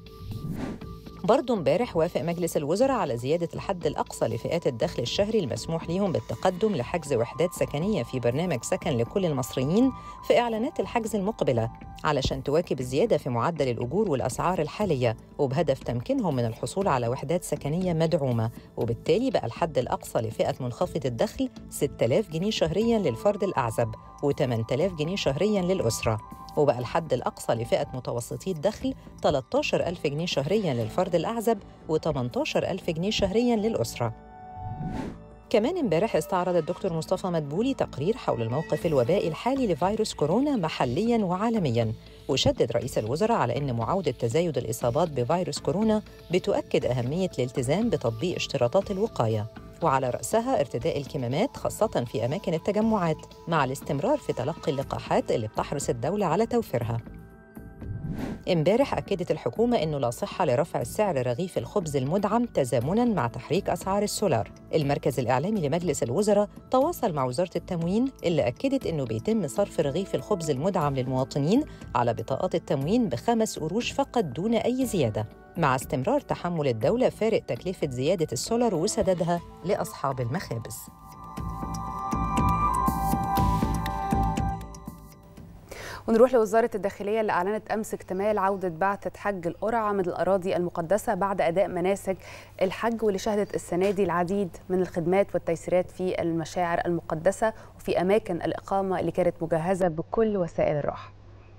برضه امبارح وافق مجلس الوزراء على زيادة الحد الأقصى لفئات الدخل الشهري المسموح ليهم بالتقدم لحجز وحدات سكنية في برنامج سكن لكل المصريين في إعلانات الحجز المقبلة علشان تواكب الزيادة في معدل الأجور والأسعار الحالية وبهدف تمكينهم من الحصول على وحدات سكنية مدعومة وبالتالي بقى الحد الأقصى لفئة منخفض الدخل 6000 جنيه شهرياً للفرد الأعزب و8000 جنيه شهرياً للأسرة وبقى الحد الأقصى لفئة متوسطي الدخل 13000 جنيه شهرياً للفرد الأعزب و18000 جنيه شهرياً للأسرة كمان امبارح استعرض الدكتور مصطفى مدبولي تقرير حول الموقف الوبائي الحالي لفيروس كورونا محلياً وعالمياً وشدد رئيس الوزراء على أن معاودة تزايد الإصابات بفيروس كورونا بتؤكد أهمية الالتزام بتطبيق اشتراطات الوقاية وعلى رأسها ارتداء الكمامات خاصة في أماكن التجمعات مع الاستمرار في تلقي اللقاحات اللي بتحرص الدولة على توفيرها امبارح أكدت الحكومة أنه لا صحة لرفع سعر رغيف الخبز المدعم تزامناً مع تحريك أسعار السولار المركز الإعلامي لمجلس الوزراء تواصل مع وزارة التموين اللي أكدت أنه بيتم صرف رغيف الخبز المدعم للمواطنين على بطاقات التموين بخمس قروش فقط دون أي زيادة مع استمرار تحمل الدولة فارق تكلفة زيادة السولار وسددها لأصحاب المخابز ونروح لوزارة الداخلية اللي أعلنت أمس اكتمال عودة بعثة حج القرعة من الأراضي المقدسة بعد أداء مناسك الحج واللي شهدت السنة دي العديد من الخدمات والتيسيرات في المشاعر المقدسة وفي أماكن الإقامة اللي كانت مجهزة بكل وسائل الراحة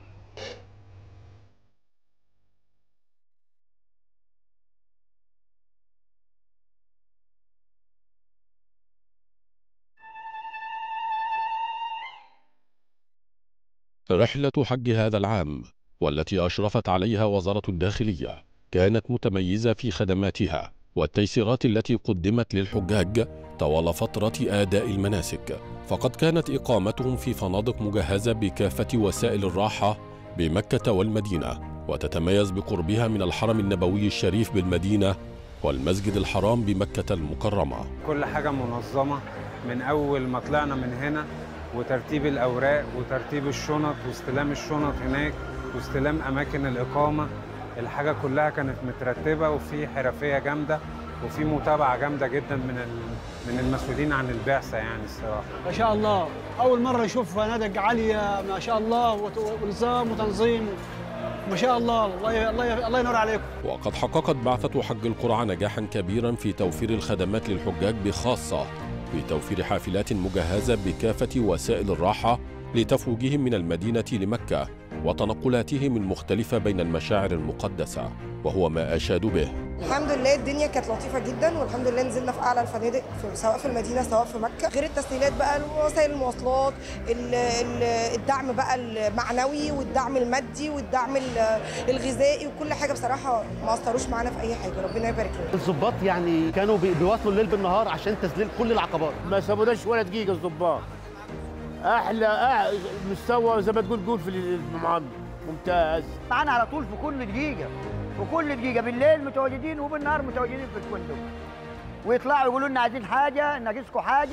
رحلة حج هذا العام والتي أشرفت عليها وزارة الداخلية كانت متميزة في خدماتها والتيسيرات التي قدمت للحجاج طوال فترة أداء المناسك فقد كانت إقامتهم في فنادق مجهزة بكافة وسائل الراحة بمكة والمدينة وتتميز بقربها من الحرم النبوي الشريف بالمدينة والمسجد الحرام بمكة المكرمة كل حاجة منظمة من أول ما طلعنا من هنا وترتيب الأوراق وترتيب الشنط واستلام الشنط هناك واستلام أماكن الإقامة الحاجة كلها كانت مترتبة وفي حرفية جامدة وفي متابعة جامدة جدا من من المسؤولين عن البعثة يعني الصراحة ما شاء الله أول مرة أشوف فنادق عالية ما شاء الله ونظام وتنظيم ما شاء الله الله الله, الله ينور عليكم وقد حققت بعثة حج القرعة نجاحا كبيرا في توفير الخدمات للحجاج بخاصة بتوفير حافلات مجهزة بكافة وسائل الراحة لتفويجهم من المدينة لمكة وتنقلاتهم المختلفة بين المشاعر المقدسة وهو ما أشادوا به الحمد لله الدنيا كانت لطيفه جدا والحمد لله نزلنا في اعلى الفنادق في سواء في المدينه سواء في مكه غير التسهيلات بقى وسائل المواصلات ال- ال- الدعم بقى المعنوي والدعم المادي والدعم ال- الغذائي وكل حاجه بصراحه ما اثروش معانا في اي حاجه ربنا يبارك لنا الظباط يعني كانوا بي- بيواصلوا الليل بالنهار عشان تذليل كل العقبات ما سابوناش ولا دقيقه الضباط احلى أح... مستوى زي ما تقول قول في المعامله ممتاز معانا على طول في كل دقيقة في كل دقيقة بالليل متواجدين وبالنهار متواجدين في الفندق ويطلعوا يقولوا لنا عايزين حاجة ناقصكم حاجة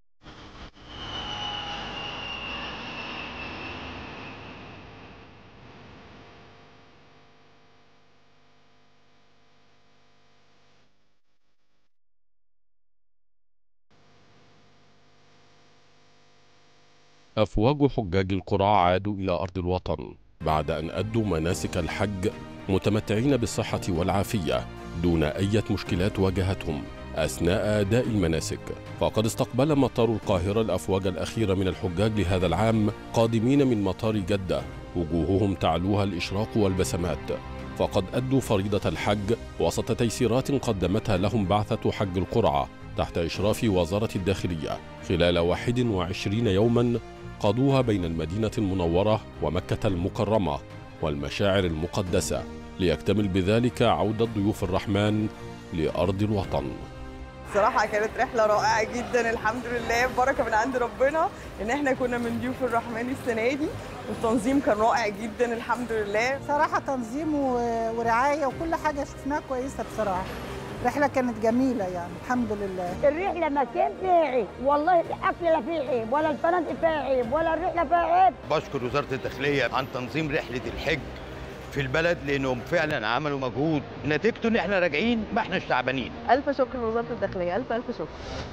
أفواج حجاج القرى عادوا إلى أرض الوطن بعد أن أدوا مناسك الحج متمتعين بالصحة والعافية دون أي مشكلات واجهتهم أثناء أداء المناسك فقد استقبل مطار القاهرة الأفواج الأخيرة من الحجاج لهذا العام قادمين من مطار جدة وجوههم تعلوها الإشراق والبسمات فقد أدوا فريضة الحج وسط تيسيرات قدمتها لهم بعثة حج القرعة تحت إشراف وزارة الداخلية خلال 21 يوما قضوها بين المدينة المنورة ومكة المكرمة والمشاعر المقدسة ليكتمل بذلك عودة ضيوف الرحمن لأرض الوطن صراحة كانت رحلة رائعة جدا الحمد لله بركة من عند ربنا ان احنا كنا من ضيوف الرحمن السنة دي والتنظيم كان رائع جدا الحمد لله صراحة تنظيم و- ورعاية وكل حاجة شفناها كويسة بصراحة رحلة كانت جميلة يعني الحمد لله الرحلة ما كان فيها عيب والله الأكل لا فيه عيب ولا الفنادق فيها عيب ولا الرحلة فيها عيب بشكر وزارة الداخلية عن تنظيم رحلة الحج في البلد لأنهم فعلا عملوا مجهود نتيجته إن إحنا راجعين ما إحناش تعبانين ألف شكر لوزارة الداخلية ألف ألف شكر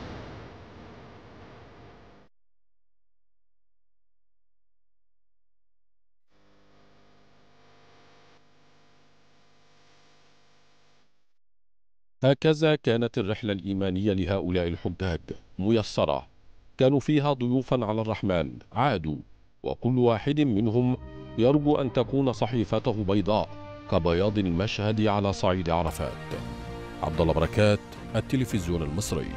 هكذا كانت الرحلة الإيمانية لهؤلاء الحجاج ميسرة كانوا فيها ضيوفا على الرحمن عادوا وكل واحد منهم يرجو أن تكون صحيفته بيضاء كبياض المشهد على صعيد عرفات عبد الله بركات التلفزيون المصري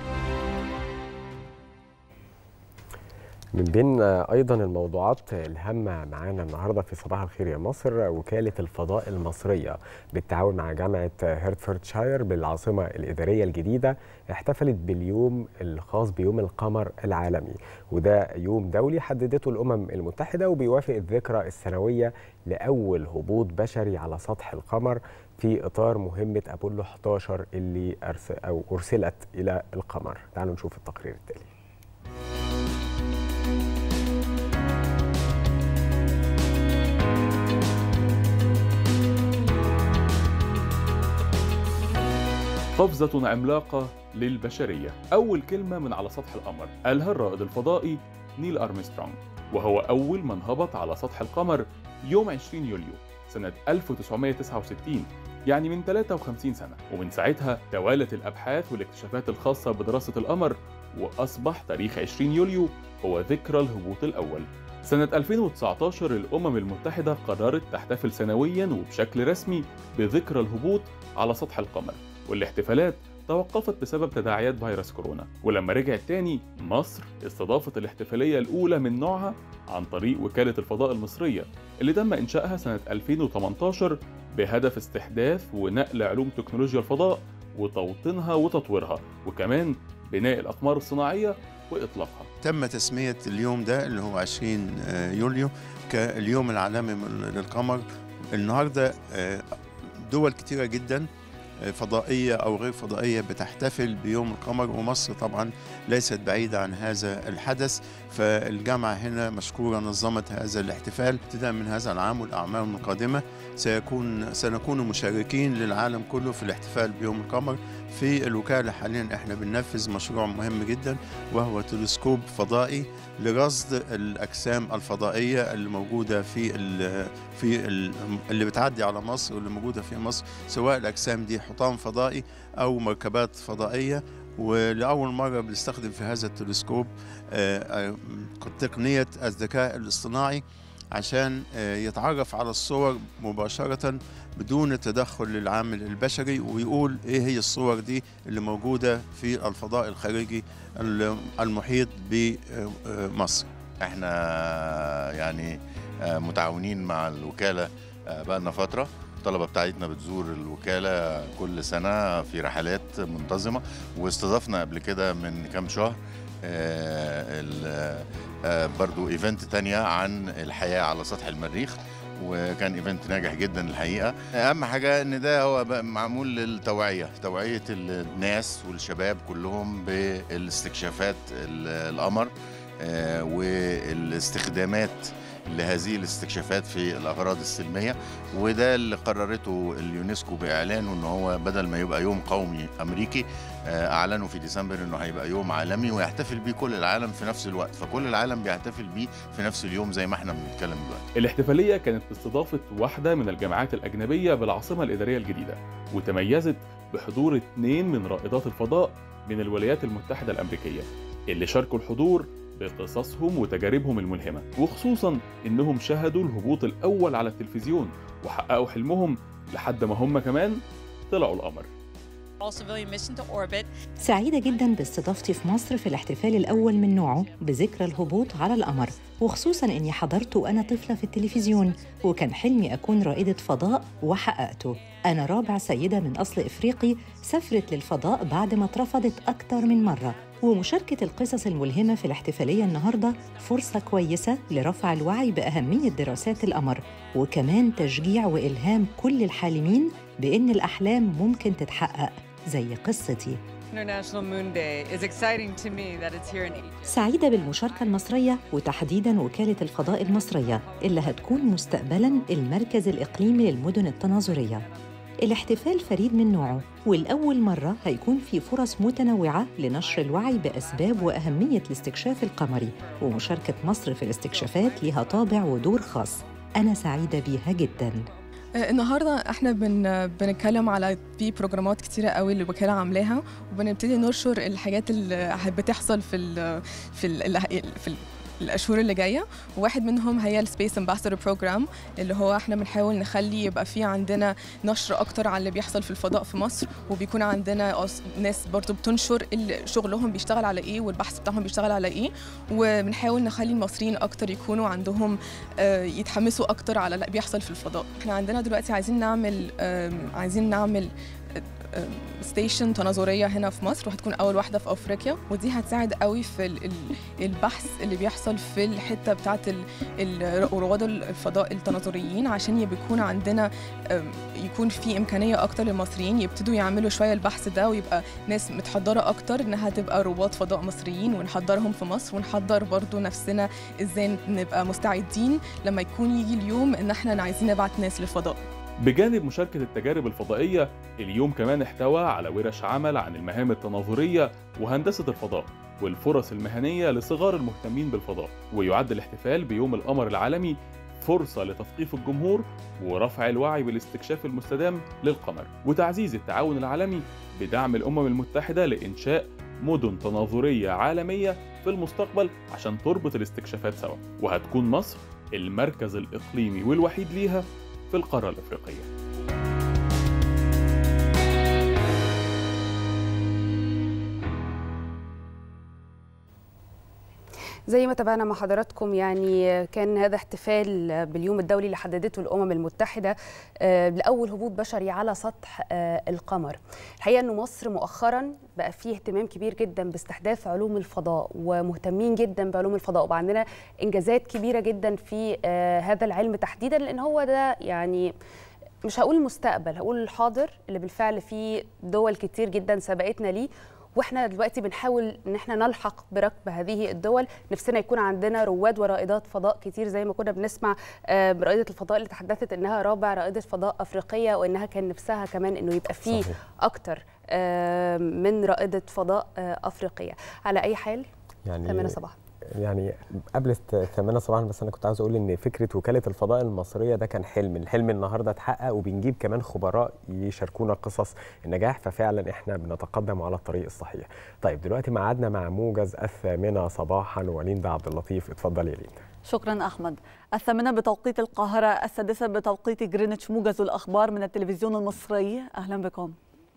من بين ايضا الموضوعات الهامه معانا النهارده في صباح الخير يا مصر وكاله الفضاء المصريه بالتعاون مع جامعه هيرتفوردشاير بالعاصمه الاداريه الجديده احتفلت باليوم الخاص بيوم القمر العالمي وده يوم دولي حددته الامم المتحده وبيوافق الذكرى السنويه لاول هبوط بشري على سطح القمر في اطار مهمه ابولو 11 اللي أرس او ارسلت الى القمر تعالوا نشوف التقرير التالي قفزة عملاقة للبشرية أول كلمة من على سطح القمر قالها الرائد الفضائي نيل أرمسترونج وهو أول من هبط على سطح القمر يوم 20 يوليو سنة 1969 يعني من 53 سنة ومن ساعتها توالت الأبحاث والاكتشافات الخاصة بدراسة القمر وأصبح تاريخ 20 يوليو هو ذكرى الهبوط الأول سنة 2019 الأمم المتحدة قررت تحتفل سنويا وبشكل رسمي بذكرى الهبوط على سطح القمر والاحتفالات توقفت بسبب تداعيات فيروس كورونا ولما رجعت تاني مصر استضافت الاحتفالية الأولى من نوعها عن طريق وكالة الفضاء المصرية اللي تم إنشائها سنة 2018 بهدف استحداث ونقل علوم تكنولوجيا الفضاء وتوطينها وتطويرها وكمان بناء الأقمار الصناعية وإطلاقها تم تسمية اليوم ده اللي هو 20 يوليو كاليوم العالمي للقمر النهاردة دول كتيرة جدا فضائية أو غير فضائية بتحتفل بيوم القمر ومصر طبعا ليست بعيدة عن هذا الحدث فالجامعة هنا مشكورة نظمت هذا الاحتفال ابتداء من هذا العام والأعمال القادمة سيكون سنكون مشاركين للعالم كله في الاحتفال بيوم القمر في الوكالة حاليا احنا بننفذ مشروع مهم جدا وهو تلسكوب فضائي لرصد الأجسام الفضائية اللي موجودة في ال في ال اللي بتعدي على مصر واللي موجودة في مصر سواء الأجسام دي حطام فضائي أو مركبات فضائية ولأول مرة بنستخدم في هذا التلسكوب تقنية الذكاء الاصطناعي عشان آه، يتعرف على الصور مباشرة بدون التدخل للعامل البشري ويقول ايه هي الصور دي اللي موجودة في الفضاء الخارجي ال- المحيط بمصر احنا يعني آه، متعاونين مع الوكالة آه، بقالنا فترة الطلبة بتاعتنا بتزور الوكالة كل سنة في رحلات منتظمة واستضفنا قبل كده من كام شهر آه، ال- آه، برضو ايفنت تانية عن الحياة على سطح المريخ وكان ايفنت ناجح جدا الحقيقه اهم حاجه ان ده هو بقى معمول للتوعيه توعيه الناس والشباب كلهم بالاستكشافات ال- القمر آه، والاستخدامات لهذه الاستكشافات في الاغراض السلميه وده اللي قررته اليونسكو باعلانه ان هو بدل ما يبقى يوم قومي امريكي آه، اعلنوا في ديسمبر انه هيبقى يوم عالمي ويحتفل بيه كل العالم في نفس الوقت فكل العالم بيحتفل بيه في نفس اليوم زي ما احنا بنتكلم دلوقتي الاحتفالية كانت باستضافة واحدة من الجامعات الأجنبية بالعاصمة الإدارية الجديدة وتميزت بحضور اثنين من رائدات الفضاء من الولايات المتحدة الأمريكية اللي شاركوا الحضور بقصصهم وتجاربهم الملهمة وخصوصا إنهم شاهدوا الهبوط الأول على التلفزيون وحققوا حلمهم لحد ما هم كمان طلعوا القمر all civilian mission to orbit. سعيدة جدا باستضافتي في مصر في الاحتفال الأول من نوعه بذكرى الهبوط على القمر وخصوصا أني حضرته وأنا طفلة في التلفزيون وكان حلمي أكون رائدة فضاء وحققته أنا رابع سيدة من أصل إفريقي سافرت للفضاء بعد ما اترفضت أكتر من مرة ومشاركة القصص الملهمة في الاحتفالية النهاردة فرصة كويسة لرفع الوعي بأهمية دراسات القمر وكمان تشجيع وإلهام كل الحالمين بأن الأحلام ممكن تتحقق زي قصتي International Moon Day is exciting to me that it's here in Egypt. سعيدة بالمشاركة المصرية وتحديداً وكالة الفضاء المصرية اللي هتكون مستقبلاً المركز الإقليمي للمدن التناظرية الاحتفال فريد من نوعه والأول مرة هيكون في فرص متنوعة لنشر الوعي بأسباب وأهمية الاستكشاف القمري ومشاركة مصر في الاستكشافات لها طابع ودور خاص أنا سعيدة بيها جداً آه، النهارده احنا بن بنتكلم على في بروجرامات كتيره قوي اللي الوكاله عاملاها وبنبتدي ننشر الحاجات اللي بتحصل في ال في ال في ال الاشهر اللي جايه وواحد منهم هي السبيس امباسادور بروجرام اللي هو احنا بنحاول نخلي يبقى في عندنا نشر اكتر عن اللي بيحصل في الفضاء في مصر وبيكون عندنا أص- ناس برضو بتنشر ال- شغلهم بيشتغل على ايه والبحث بتاعهم بيشتغل على ايه وبنحاول نخلي المصريين اكتر يكونوا عندهم آه، يتحمسوا اكتر على اللي بيحصل في الفضاء احنا عندنا دلوقتي عايزين نعمل آم، عايزين نعمل ستيشن تناظريه هنا في مصر وهتكون اول واحده في افريقيا ودي هتساعد قوي في ال- ال- البحث اللي بيحصل في الحته بتاعه ال- ال- رواد الفضاء التناظريين عشان يبقى يكون عندنا آم، يكون في امكانيه اكتر للمصريين يبتدوا يعملوا شويه البحث ده ويبقى ناس متحضره اكتر انها تبقى رواد فضاء مصريين ونحضرهم في مصر ونحضر برضو نفسنا ازاي نبقى مستعدين لما يكون يجي اليوم ان احنا عايزين نبعت ناس للفضاء بجانب مشاركة التجارب الفضائية اليوم كمان احتوى على ورش عمل عن المهام التناظرية وهندسة الفضاء والفرص المهنية لصغار المهتمين بالفضاء ويعد الاحتفال بيوم القمر العالمي فرصة لتثقيف الجمهور ورفع الوعي بالاستكشاف المستدام للقمر وتعزيز التعاون العالمي بدعم الأمم المتحدة لإنشاء مدن تناظرية عالمية في المستقبل عشان تربط الاستكشافات سوا وهتكون مصر المركز الإقليمي والوحيد ليها في القارة الأفريقية زي ما تابعنا مع حضراتكم يعني كان هذا احتفال باليوم الدولي اللي حددته الامم المتحده آه، لاول هبوط بشري على سطح آه، القمر. الحقيقه انه مصر مؤخرا بقى فيه اهتمام كبير جدا باستحداث علوم الفضاء ومهتمين جدا بعلوم الفضاء وبقى عندنا انجازات كبيره جدا في آه، هذا العلم تحديدا لان هو ده يعني مش هقول المستقبل هقول الحاضر اللي بالفعل فيه دول كتير جدا سبقتنا ليه واحنا دلوقتي بنحاول ان احنا نلحق بركب هذه الدول نفسنا يكون عندنا رواد ورائدات فضاء كتير زي ما كنا بنسمع آه، رائده الفضاء اللي تحدثت انها رابع رائده فضاء افريقيه وانها كان نفسها كمان انه يبقى فيه صحيح. اكتر آه، من رائده فضاء آه، افريقيه على اي حال يعني ثمانية صباحا يعني قبل الثامنة صباحا بس أنا كنت عاوز أقول إن فكرة وكالة الفضاء المصرية ده كان حلم الحلم النهاردة اتحقق وبنجيب كمان خبراء يشاركونا قصص النجاح ففعلا إحنا بنتقدم على الطريق الصحيح طيب دلوقتي معادنا مع موجز الثامنة صباحا وليندا عبد اللطيف اتفضل يا ليندا شكرا أحمد الثامنة بتوقيت القاهرة السادسة بتوقيت جرينتش موجز الأخبار من التلفزيون المصري أهلا بكم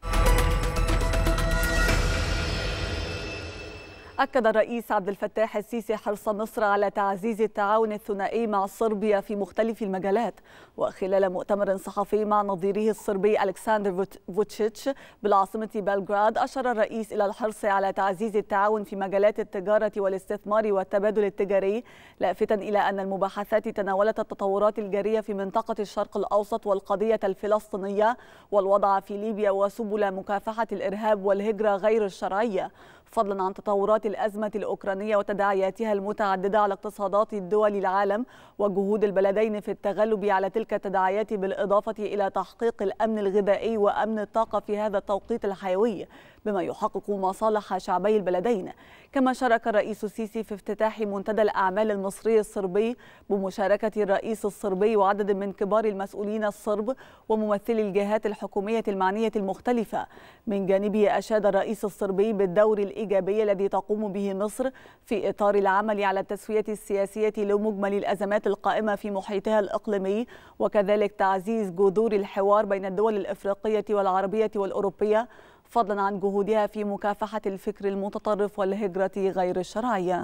أكد الرئيس عبد الفتاح السيسي حرص مصر على تعزيز التعاون الثنائي مع صربيا في مختلف المجالات وخلال مؤتمر صحفي مع نظيره الصربي ألكسندر فوتشيتش بالعاصمة بلغراد أشار الرئيس إلى الحرص على تعزيز التعاون في مجالات التجارة والاستثمار والتبادل التجاري لافتا إلى أن المباحثات تناولت التطورات الجارية في منطقة الشرق الأوسط والقضية الفلسطينية والوضع في ليبيا وسبل مكافحة الإرهاب والهجرة غير الشرعية فضلا عن تطورات الأزمة الأوكرانية وتداعياتها المتعددة على اقتصادات الدول العالم وجهود البلدين في التغلب على تلك التداعيات بالإضافة إلى تحقيق الأمن الغذائي وأمن الطاقة في هذا التوقيت الحيوي بما يحقق مصالح شعبي البلدين كما شارك الرئيس السيسي في افتتاح منتدى الأعمال المصري الصربي بمشاركة الرئيس الصربي وعدد من كبار المسؤولين الصرب وممثلي الجهات الحكومية المعنية المختلفة من جانبه أشاد الرئيس الصربي بالدور الإيجابي الذي تقوم به مصر في إطار العمل على التسوية السياسية لمجمل الأزمات القائمة في محيطها الإقليمي وكذلك تعزيز جذور الحوار بين الدول الإفريقية والعربية والأوروبية فضلا عن جهودها في مكافحة الفكر المتطرف والهجرة غير الشرعية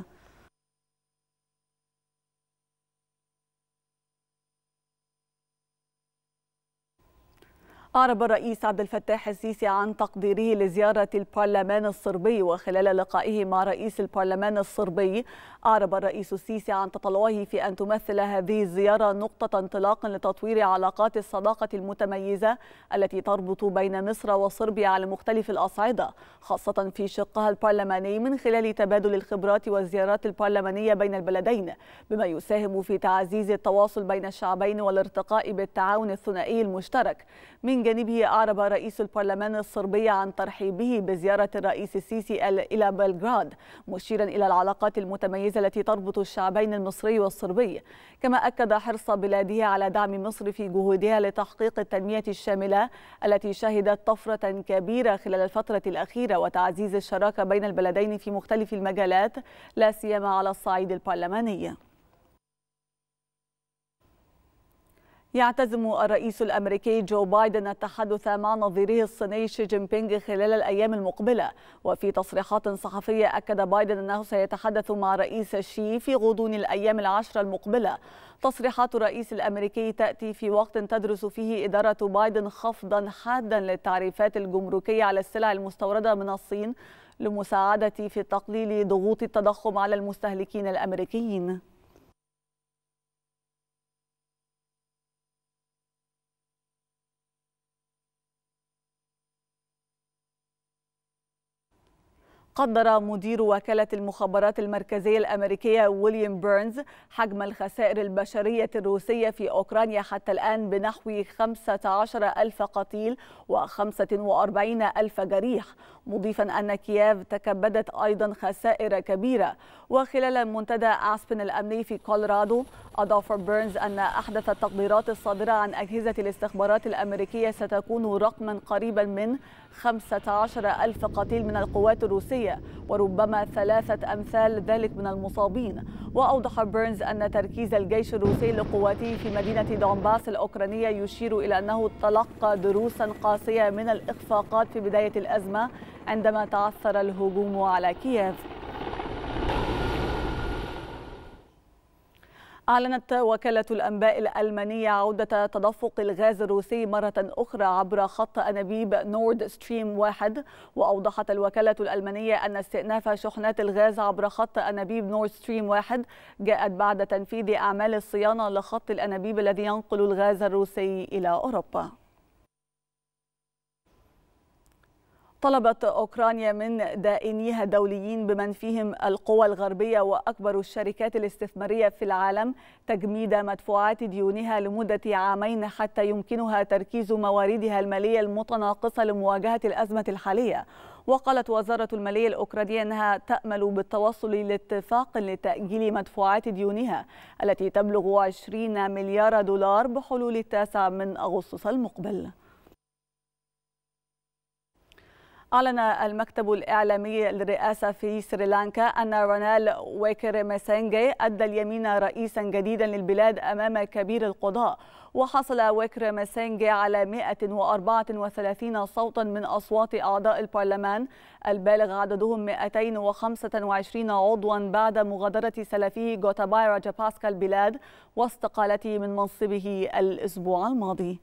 أعرب الرئيس عبد الفتاح السيسي عن تقديره لزيارة البرلمان الصربي وخلال لقائه مع رئيس البرلمان الصربي أعرب الرئيس السيسي عن تطلعه في أن تمثل هذه الزيارة نقطة انطلاق لتطوير علاقات الصداقة المتميزة التي تربط بين مصر وصربيا على مختلف الأصعدة خاصة في شقها البرلماني من خلال تبادل الخبرات والزيارات البرلمانية بين البلدين بما يساهم في تعزيز التواصل بين الشعبين والارتقاء بالتعاون الثنائي المشترك من جانبه أعرب رئيس البرلمان الصربي عن ترحيبه بزيارة الرئيس السيسي إلى بلغراد مشيرا إلى العلاقات المتميزة التي تربط الشعبين المصري والصربي كما أكد حرص بلاده على دعم مصر في جهودها لتحقيق التنمية الشاملة التي شهدت طفرة كبيرة خلال الفترة الأخيرة وتعزيز الشراكة بين البلدين في مختلف المجالات لا سيما على الصعيد البرلماني يعتزم الرئيس الامريكي جو بايدن التحدث مع نظيره الصيني شي جين بينغ خلال الايام المقبله وفي تصريحات صحفيه اكد بايدن انه سيتحدث مع رئيس شي في غضون الايام العشره المقبله تصريحات الرئيس الامريكي تاتي في وقت تدرس فيه اداره بايدن خفضا حادا للتعريفات الجمركيه على السلع المستورده من الصين لمساعده في تقليل ضغوط التضخم على المستهلكين الامريكيين قدر مدير وكالة المخابرات المركزية الأمريكية ويليام بيرنز حجم الخسائر البشرية الروسية في أوكرانيا حتى الآن بنحو 15 ألف قتيل و45 ألف جريح مضيفا أن كييف تكبدت أيضا خسائر كبيرة وخلال منتدى أسبن الأمني في كولورادو أضاف بيرنز أن أحدث التقديرات الصادرة عن أجهزة الاستخبارات الأمريكية ستكون رقما قريبا من 15 ألف قتيل من القوات الروسية وربما ثلاثة أمثال ذلك من المصابين وأوضح بيرنز أن تركيز الجيش الروسي لقواته في مدينة دونباس الأوكرانية يشير إلى أنه تلقى دروسا قاسية من الإخفاقات في بداية الأزمة عندما تعثر الهجوم على كييف أعلنت وكالة الأنباء الألمانية عودة تدفق الغاز الروسي مرة أخرى عبر خط أنابيب نورد ستريم واحد وأوضحت الوكالة الألمانية أن استئناف شحنات الغاز عبر خط أنابيب نورد ستريم واحد جاءت بعد تنفيذ أعمال الصيانة لخط الأنابيب الذي ينقل الغاز الروسي إلى أوروبا طلبت أوكرانيا من دائنيها الدوليين بمن فيهم القوى الغربية وأكبر الشركات الاستثمارية في العالم تجميد مدفوعات ديونها لمدة عامين حتى يمكنها تركيز مواردها المالية المتناقصة لمواجهة الأزمة الحالية وقالت وزارة المالية الأوكرانية أنها تأمل بالتوصل لاتفاق لتأجيل مدفوعات ديونها التي تبلغ 20 مليار دولار بحلول التاسع من أغسطس المقبل أعلن المكتب الإعلامي للرئاسة في سريلانكا أن رونال ويكر مسانجي أدى اليمين رئيسا جديدا للبلاد أمام كبير القضاء وحصل ويكر مسانجي على 134 صوتا من أصوات أعضاء البرلمان البالغ عددهم 225 عضوا بعد مغادرة سلفه جوتاباي راجاباسكا البلاد واستقالته من منصبه الأسبوع الماضي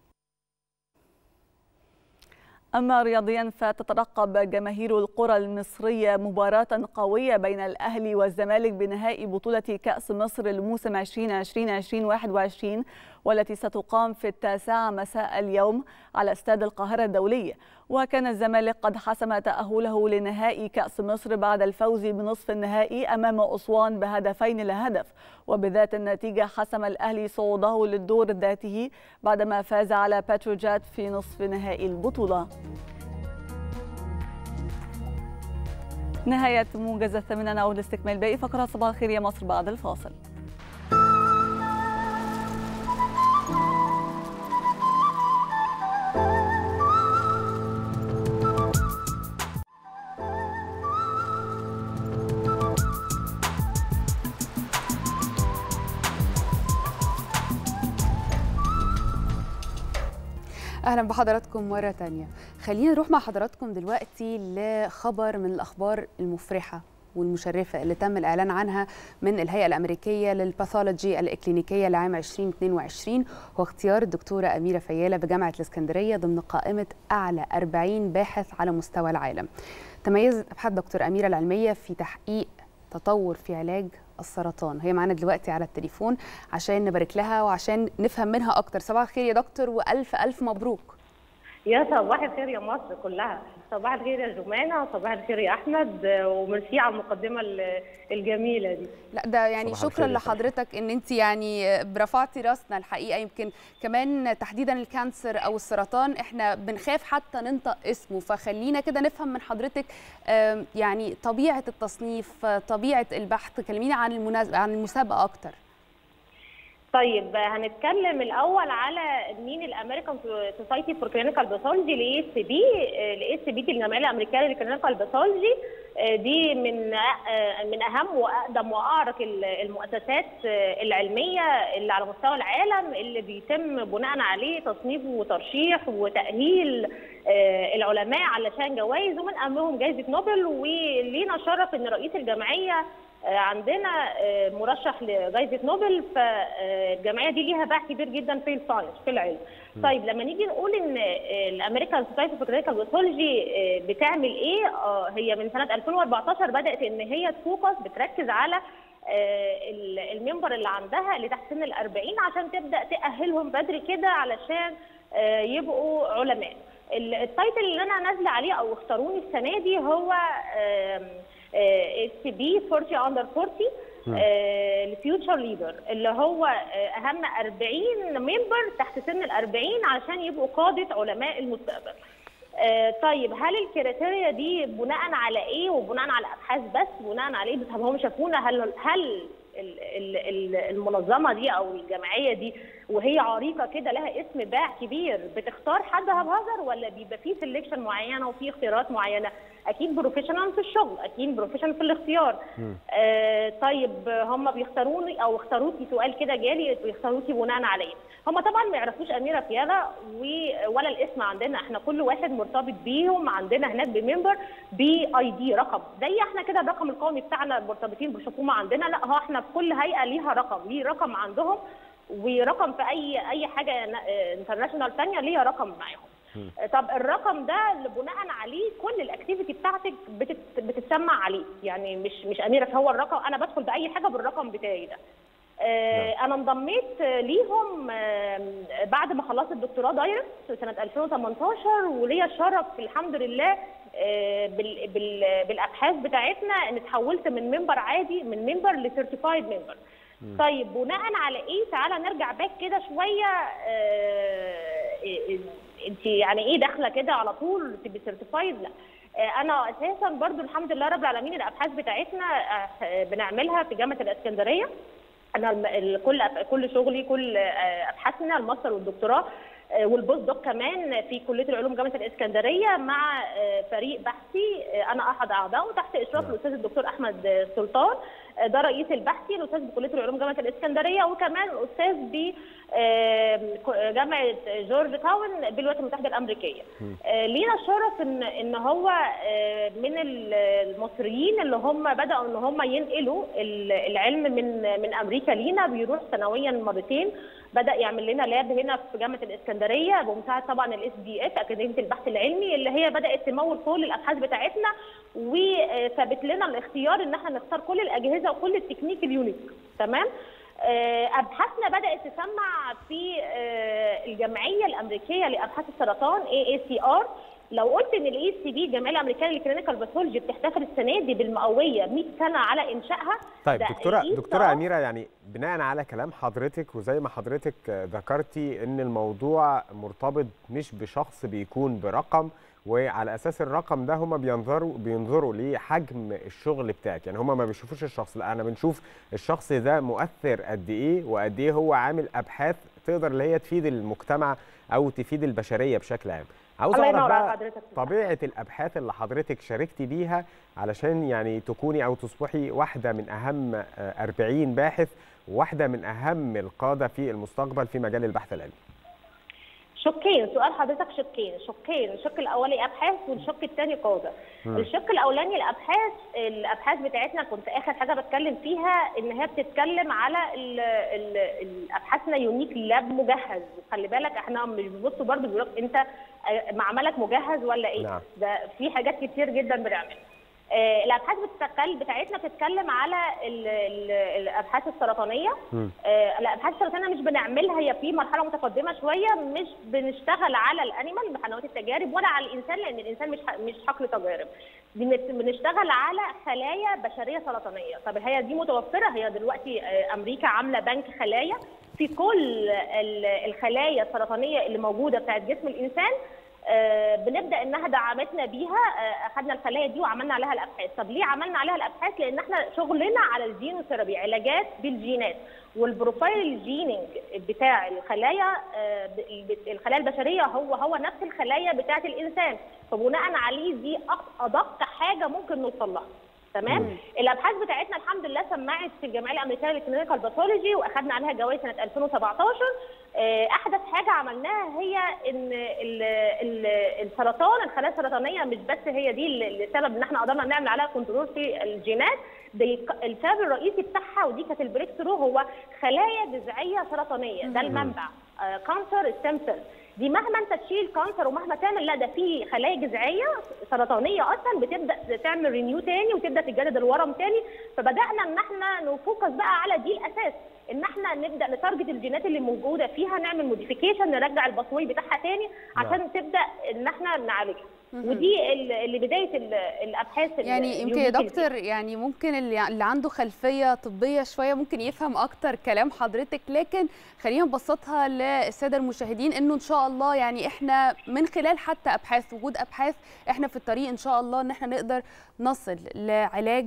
أما رياضيا فتترقب جماهير القرى المصرية مباراة قوية بين الأهلي والزمالك بنهائي بطولة كأس مصر الموسم 2020-2021 والتي ستقام في التاسعة مساء اليوم على استاد القاهرة الدولي وكان الزمالك قد حسم تأهله لنهائي كأس مصر بعد الفوز بنصف النهائي أمام أسوان بهدفين لا هدف وبذات النتيجة حسم الأهلي صعوده للدور ذاته بعدما فاز على باتروجات في نصف نهائي البطولة نهاية موجز الثامنة نعود لاستكمال باقي فقرات صباح الخير يا مصر بعد الفاصل اهلا بحضراتكم مره تانية خلينا نروح مع حضراتكم دلوقتي لخبر من الاخبار المفرحه والمشرفه اللي تم الاعلان عنها من الهيئه الامريكيه للباثولوجي الاكلينيكيه لعام 2022 هو اختيار الدكتوره اميره فياله بجامعه الاسكندريه ضمن قائمه اعلى 40 باحث على مستوى العالم تميزت ابحاث دكتور اميره العلميه في تحقيق تطور في علاج السرطان هي معانا دلوقتي على التليفون عشان نبارك لها وعشان نفهم منها اكتر صباح الخير يا دكتور والف الف مبروك يا صباح الخير يا مصر كلها صباح الخير يا جمانة صباح الخير يا أحمد وميرسي على المقدمة الجميلة دي لا ده يعني شكرا لحضرتك ان انت يعني رفعتي راسنا الحقيقه يمكن كمان تحديدا الكانسر او السرطان احنا بنخاف حتى ننطق اسمه فخلينا كده نفهم من حضرتك يعني طبيعه التصنيف طبيعه البحث كلمينا عن عن المسابقه اكتر طيب هنتكلم الاول على مين الامريكان سوسايتي فور كلينيكال باثولوجي الاي اس بي الاي اس بي دي الجمعيه الامريكيه للكلينيكال باثولوجي دي من من اهم واقدم واعرق المؤسسات العلميه اللي على مستوى العالم اللي بيتم بناء عليه تصنيف وترشيح وتاهيل العلماء علشان جوائز ومن اهمهم جائزه نوبل ولينا شرف ان رئيس الجمعيه عندنا مرشح لجائزه نوبل فالجمعيه دي ليها باع كبير جدا في الساينس في العلم. طيب لما نيجي نقول ان الامريكان سوسايتي فور كلينيكال باثولوجي بتعمل ايه؟ هي من سنه 2014 بدات ان هي تفوكس بتركز على المنبر اللي عندها اللي تحت سن ال 40 عشان تبدا تاهلهم بدري كده علشان يبقوا علماء. التايتل اللي انا نازله عليه او اختاروني السنه دي هو اس بي 40 اندر 40 الفيوتشر ليدر اللي هو اهم 40 ممبر تحت سن ال 40 عشان يبقوا قاده علماء المستقبل. طيب هل الكريتيريا دي بناء على ايه وبناء على ابحاث بس بناء على ايه بس هم شافونا هل هل المنظمه دي او الجمعيه دي وهي عريقه كده لها اسم باع كبير بتختار حد هبهزر ولا بيبقى فيه سelection معينه وفي اختيارات معينه اكيد بروفيشنال في الشغل اكيد بروفيشنال في الاختيار آه طيب هم بيختاروني او اختاروكي سؤال كده جالي بيختاروكي بناء على ايه هم طبعا ما يعرفوش اميره فيالا ولا الاسم عندنا احنا كل واحد مرتبط بيهم عندنا هناك بممبر بي اي دي رقم زي احنا كده الرقم القومي بتاعنا مرتبطين بالحكومه عندنا لا هو احنا في كل هيئه ليها رقم ليه رقم عندهم ورقم في اي اي حاجه انترناشونال ثانيه ليها رقم معاهم طب الرقم ده اللي بناء عليه كل الاكتيفيتي بتاعتك بتت... بتتسمع عليه يعني مش مش اميره هو الرقم انا بدخل باي حاجه بالرقم بتاعي ده آه انا انضميت ليهم آه بعد ما خلصت الدكتوراه دايركت سنه 2018 وليا الشرف الحمد لله آه بال... بال... بالابحاث بتاعتنا ان اتحولت من منبر عادي من منبر لسيرتيفايد منبر طيب بناء على ايه تعالى نرجع باك كده شويه انت يعني ايه داخله كده على طول تبقي سيرتيفايد لا آه، انا اساسا برضو الحمد لله رب العالمين الابحاث بتاعتنا آه، بنعملها في جامعه الاسكندريه انا الم- ال- كل أب- كل شغلي كل آه، ابحاثنا الماستر والدكتوراه آه، والبوست دوك كمان في كليه العلوم جامعه الاسكندريه مع آه، فريق بحثي آه، انا احد اعضائه تحت اشراف الاستاذ الدكتور احمد آه، سلطان آه، ده رئيس البحثي الاستاذ بكليه العلوم جامعه الاسكندريه وكمان الاستاذ بجامعه جورج تاون بالولايات المتحده الامريكيه آه، لينا الشرف ان ان هو آه، من ال- المصريين اللي هم بداوا ان هم ينقلوا ال- العلم من من امريكا لينا بيروح سنويا مرتين بدا يعمل لنا لاب هنا في جامعه الاسكندريه بمساعده طبعا الاس دي اف اكاديميه البحث العلمي اللي هي بدات تمول كل الابحاث بتاعتنا وثابت لنا الاختيار ان احنا نختار كل الاجهزه وكل التكنيك اليونيك تمام آه، ابحاثنا بدات تسمع في آه، الجمعيه الامريكيه لابحاث السرطان اي اي سي ار لو قلت ان الاي سي بي الجمعيه الامريكيه للكلينيكال باثولوجي بتحتفل السنه دي بالمئويه 100 سنه على انشائها طيب ده دكتوره ال دكتوره ECR اميره يعني بناء على كلام حضرتك وزي ما حضرتك آه، ذكرتي ان الموضوع مرتبط مش بشخص بيكون برقم وعلى اساس الرقم ده هم بينظروا بينظروا لحجم الشغل بتاعك يعني هم ما بيشوفوش الشخص لا انا بنشوف الشخص ده مؤثر قد ايه وقد ايه هو عامل ابحاث تقدر اللي هي تفيد المجتمع او تفيد البشريه بشكل عام عاوز الله اعرف ينور على بقى حضرتك. طبيعه الابحاث اللي حضرتك شاركتي بيها علشان يعني تكوني او تصبحي واحده من اهم آه، 40 باحث وواحده من اهم القاده في المستقبل في مجال البحث العلمي شقين سؤال حضرتك شقين شقين الشق الاولي ابحاث والشق الثاني قاده مم. الشق الاولاني الابحاث الابحاث بتاعتنا كنت اخر حاجه بتكلم فيها ان هي بتتكلم على ال ال ال- ابحاثنا يونيك لاب مجهز خلي بالك احنا مش بيبصوا برضه بيقولوا لك انت آه، معملك مجهز ولا ايه نعم. ده في حاجات كتير جدا بنعملها آه، الابحاث بتتكلم بتاعتنا بتتكلم على ال- ال- الابحاث السرطانيه آه، الابحاث السرطانيه مش بنعملها هي في مرحله متقدمه شويه مش بنشتغل على الانيمال بحنوات التجارب ولا على الانسان لان الانسان مش ح- مش حقل تجارب بنت- بنشتغل على خلايا بشريه سرطانيه طب هي دي متوفره هي دلوقتي آه، امريكا عامله بنك خلايا في كل ال- الخلايا السرطانيه اللي موجوده بتاعت جسم الانسان آه، بنبدا انها دعمتنا بيها آه، اخذنا الخلايا دي وعملنا عليها الابحاث طب ليه عملنا عليها الابحاث لان احنا شغلنا على الجينوثيرابي علاجات بالجينات والبروفايل الجيننج بتاع الخلايا آه، ب- ب- الخلايا البشريه هو هو نفس الخلايا بتاعه الانسان فبناء عليه دي أق- ادق حاجه ممكن نوصل لها تمام مم. الابحاث بتاعتنا الحمد لله سمعت في الجمعيه الامريكيه للكلينيكال باثولوجي واخدنا عليها جوائز سنه 2017 آه، احدث حاجه عملناها هي ان ال- ال- السرطان الخلايا السرطانيه مش بس هي دي اللي- السبب ان احنا قدرنا نعمل عليها كنترول في الجينات ده يك- السبب الرئيسي بتاعها ودي كانت البريك ثرو هو خلايا جذعيه سرطانيه ده المنبع كانسر ستيم سيل دي مهما انت تشيل كانسر ومهما تعمل لا ده في خلايا جذعيه سرطانيه اصلا بتبدا تعمل رينيو تاني وتبدا تتجدد الورم تاني فبدانا ان احنا نفوكس بقى على دي الاساس ان احنا نبدا نتارجت الجينات اللي موجوده فيها نعمل موديفيكيشن نرجع البصوي بتاعها تاني عشان تبدا ان احنا نعالجها مهم. ودي ال- اللي بدايه ال- الابحاث ال- يعني يمكن يا اليونيك اللي دكتور يعني ممكن اللي اللي عنده خلفيه طبيه شويه ممكن يفهم اكتر كلام حضرتك لكن خلينا نبسطها للساده المشاهدين انه ان شاء الله يعني احنا من خلال حتى ابحاث وجود ابحاث احنا في الطريق ان شاء الله ان احنا نقدر نصل لعلاج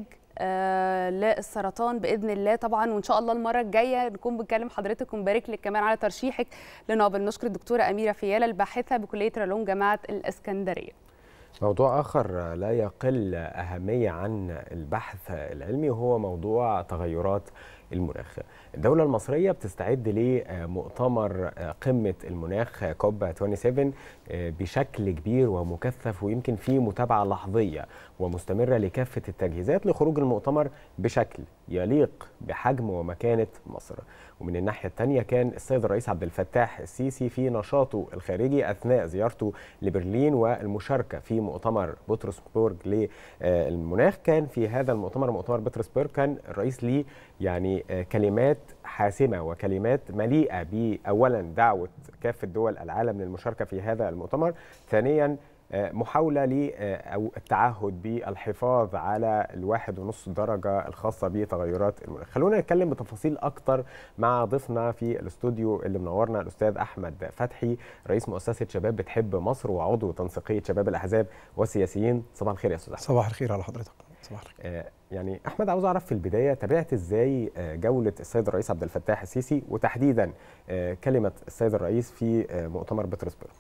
آه للسرطان باذن الله طبعا وان شاء الله المره الجايه نكون بنكلم حضرتك ونبارك لك كمان على ترشيحك لنوبل نشكر الدكتوره اميره فياله الباحثه بكليه العلوم جامعه الاسكندريه موضوع آخر لا يقل أهمية عن البحث العلمي وهو موضوع تغيرات المناخ الدولة المصرية بتستعد لمؤتمر قمة المناخ كوب 27 بشكل كبير ومكثف ويمكن في متابعة لحظية ومستمرة لكافة التجهيزات لخروج المؤتمر بشكل يليق بحجم ومكانة مصر ومن الناحية الثانية كان السيد الرئيس عبد الفتاح السيسي في نشاطه الخارجي أثناء زيارته لبرلين والمشاركة في مؤتمر بطرسبورغ للمناخ كان في هذا المؤتمر مؤتمر بطرسبورغ كان الرئيس ليه يعني آه، كلمات حاسمة وكلمات مليئة بأولا دعوة كافة دول العالم للمشاركة في هذا المؤتمر ثانيا آه، محاولة ل آه، أو التعهد بالحفاظ على الواحد ونص درجة الخاصة بتغيرات المناخ خلونا نتكلم بتفاصيل أكتر مع ضيفنا في الاستوديو اللي منورنا الأستاذ أحمد فتحي رئيس مؤسسة شباب بتحب مصر وعضو تنسيقية شباب الأحزاب والسياسيين صباح الخير يا أستاذ أحمد صباح الخير على حضرتك صباح الخير آه، يعني احمد عاوز اعرف في البدايه تابعت ازاي آه، جوله السيد الرئيس عبد الفتاح السيسي وتحديدا آه، كلمه السيد الرئيس في آه، مؤتمر بطرسبرغ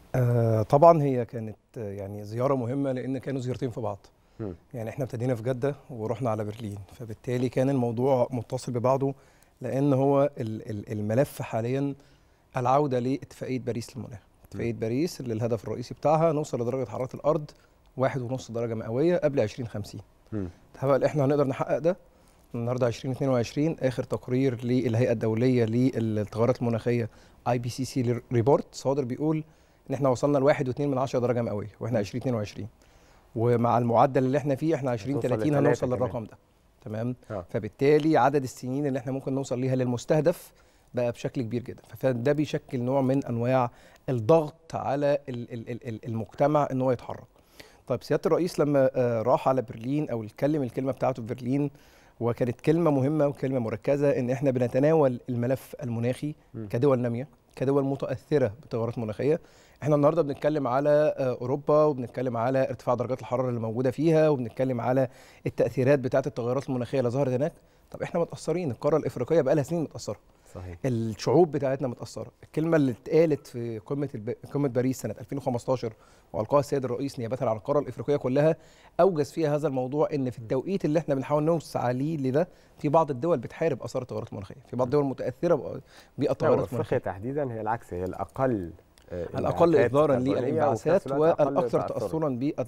آه طبعا هي كانت آه، يعني زياره مهمه لان كانوا زيارتين في بعض مم. يعني احنا ابتدينا في جده ورحنا على برلين فبالتالي كان الموضوع متصل ببعضه لان هو ال- ال- الملف حاليا العوده لاتفاقيه باريس للمناخ اتفاقيه باريس اللي الهدف الرئيسي بتاعها نوصل لدرجه حراره الارض واحد ونص درجه مئويه قبل 2050 مم. هل احنا هنقدر نحقق ده النهارده 2022 اخر تقرير للهيئه الدوليه للتغيرات المناخيه اي بي سي سي ريبورت صادر بيقول ان احنا وصلنا ل 1.2 من 10 درجه مئويه واحنا 2022 ومع المعدل اللي احنا فيه احنا 2030 لتلاتة هنوصل كمان. للرقم ده تمام آه. فبالتالي عدد السنين اللي احنا ممكن نوصل ليها للمستهدف بقى بشكل كبير جدا فده بيشكل نوع من انواع الضغط على ال- ال- ال- ال- المجتمع ان هو يتحرك طيب سياده الرئيس لما آه، راح على برلين او اتكلم الكلمه بتاعته في برلين وكانت كلمه مهمه وكلمه مركزه ان احنا بنتناول الملف المناخي م. كدول ناميه كدول متاثره بالتغيرات المناخيه احنا النهارده بنتكلم على آه، اوروبا وبنتكلم على ارتفاع درجات الحراره اللي موجوده فيها وبنتكلم على التاثيرات بتاعه التغيرات المناخيه اللي ظهرت هناك طب احنا متاثرين القاره الافريقيه بقى لها سنين متاثره صحيح الشعوب بتاعتنا متاثره الكلمه اللي اتقالت في قمه الب... قمه باريس سنه 2015 والقاها السيد الرئيس نيابه عن القاره الافريقيه كلها اوجز فيها هذا الموضوع ان في التوقيت اللي احنا بنحاول نوسع ليه لده في بعض الدول بتحارب اثار التغيرات المناخيه في بعض الدول متاثره بأ- بالتغيرات افريقيا المناخيه تحديدا هي العكس هي الاقل آه، الاقل انبعاثات اصدارا كربونية وفي للانبعاثات نفس الوقت أقل والاكثر تأثراً. تاثرا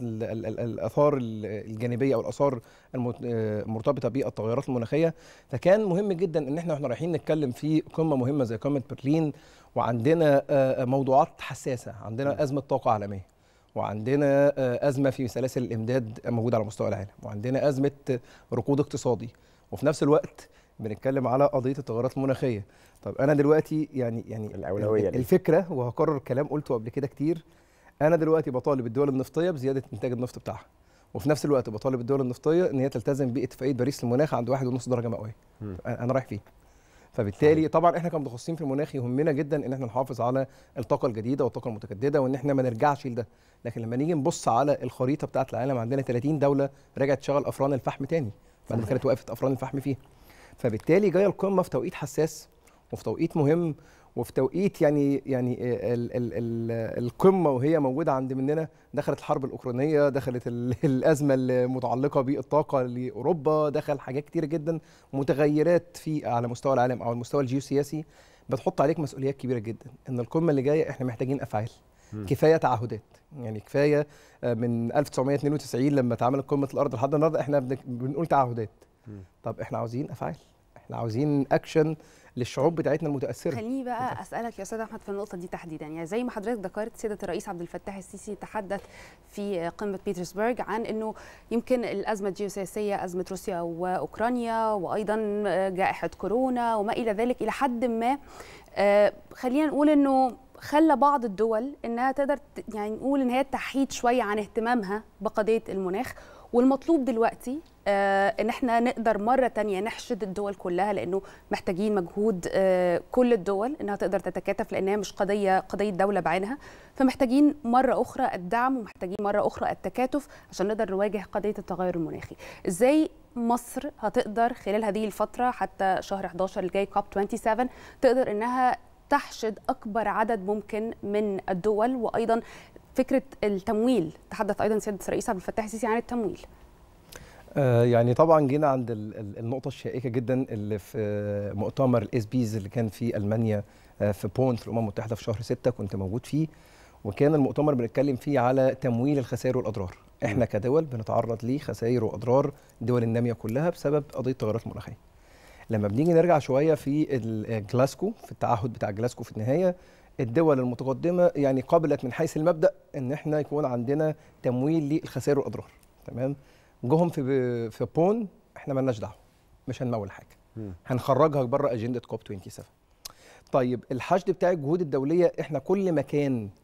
بالاثار الجانبيه او الاثار المت- آه، المرتبطه بالتغيرات المناخيه فكان مهم جدا ان احنا واحنا رايحين نتكلم في قمه مهمه زي قمه برلين وعندنا آه، موضوعات حساسه عندنا ازمه طاقه عالميه وعندنا آه، ازمه في سلاسل الامداد موجوده على مستوى العالم وعندنا ازمه ركود اقتصادي وفي نفس الوقت بنتكلم على قضيه التغيرات المناخيه طب انا دلوقتي يعني يعني الأولوية ليه؟ الفكره وهكرر كلام قلته قبل كده كتير انا دلوقتي بطالب الدول النفطيه بزياده انتاج النفط بتاعها وفي نفس الوقت بطالب الدول النفطيه ان هي تلتزم باتفاقيه باريس للمناخ عند واحد ونص درجه مئويه مم. انا أنا رايح فين فبالتالي طبعا احنا كمتخصصين في المناخ يهمنا جدا ان احنا نحافظ على الطاقه الجديده والطاقه المتجدده وان احنا ما نرجعش لده لكن لما نيجي نبص على الخريطه بتاعه العالم عندنا 30 دوله رجعت تشغل افران الفحم تاني بعد ما صحيح. كانت وقفت افران الفحم فيها فبالتالي جايه القمه في توقيت حساس وفي توقيت مهم وفي توقيت يعني يعني ال ال ال القمه وهي موجوده عند مننا دخلت الحرب الاوكرانيه دخلت ال- الازمه المتعلقه بالطاقه لاوروبا دخل حاجات كتير جدا متغيرات في على مستوى العالم او على المستوى الجيوسياسي بتحط عليك مسؤوليات كبيره جدا ان القمه اللي جايه احنا محتاجين افعال مم. كفايه تعهدات يعني كفايه آه، من 1992 لما اتعملت قمه الارض لحد النهارده احنا بن- بنقول تعهدات مم. طب احنا عاوزين افعال احنا عاوزين اكشن للشعوب بتاعتنا المتاثره خليني بقى اسالك يا استاذ احمد في النقطه دي تحديدا يعني زي ما حضرتك ذكرت سياده الرئيس عبد الفتاح السيسي تحدث في قمه بيترسبرغ عن انه يمكن الازمه الجيوسياسيه ازمه روسيا واوكرانيا وايضا جائحه كورونا وما الى ذلك الى حد ما آه، خلينا نقول انه خلى بعض الدول انها تقدر ت- يعني نقول ان هي تحيد شويه عن اهتمامها بقضيه المناخ والمطلوب دلوقتي آه ان احنا نقدر مره تانية نحشد الدول كلها لانه محتاجين مجهود آه كل الدول انها تقدر تتكاتف لانها مش قضيه قضيه دوله بعينها فمحتاجين مره اخرى الدعم ومحتاجين مره اخرى التكاتف عشان نقدر نواجه قضيه التغير المناخي ازاي مصر هتقدر خلال هذه الفتره حتى شهر 11 الجاي كوب 27 تقدر انها تحشد اكبر عدد ممكن من الدول وايضا فكره التمويل تحدث ايضا سياده الرئيس عبد الفتاح السيسي عن التمويل آه، يعني طبعا جينا عند ال- ال- النقطه الشائكه جدا اللي في آه، مؤتمر الاس بيز اللي كان في المانيا آه، في بون في الامم المتحده في شهر 6 كنت موجود فيه وكان المؤتمر بنتكلم فيه على تمويل الخسائر والاضرار احنا كدول بنتعرض لخسائر واضرار الدول الناميه كلها بسبب قضيه التغيرات المناخيه لما بنيجي نرجع شويه في ال- جلاسكو في التعهد بتاع جلاسكو في النهايه الدول المتقدمه يعني قبلت من حيث المبدا ان احنا يكون عندنا تمويل للخسائر والاضرار تمام جوهم في في بون احنا مالناش دعوه مش هنمول حاجه مم. هنخرجها بره اجنده كوب 27 طيب الحشد بتاع الجهود الدوليه احنا كل ما كان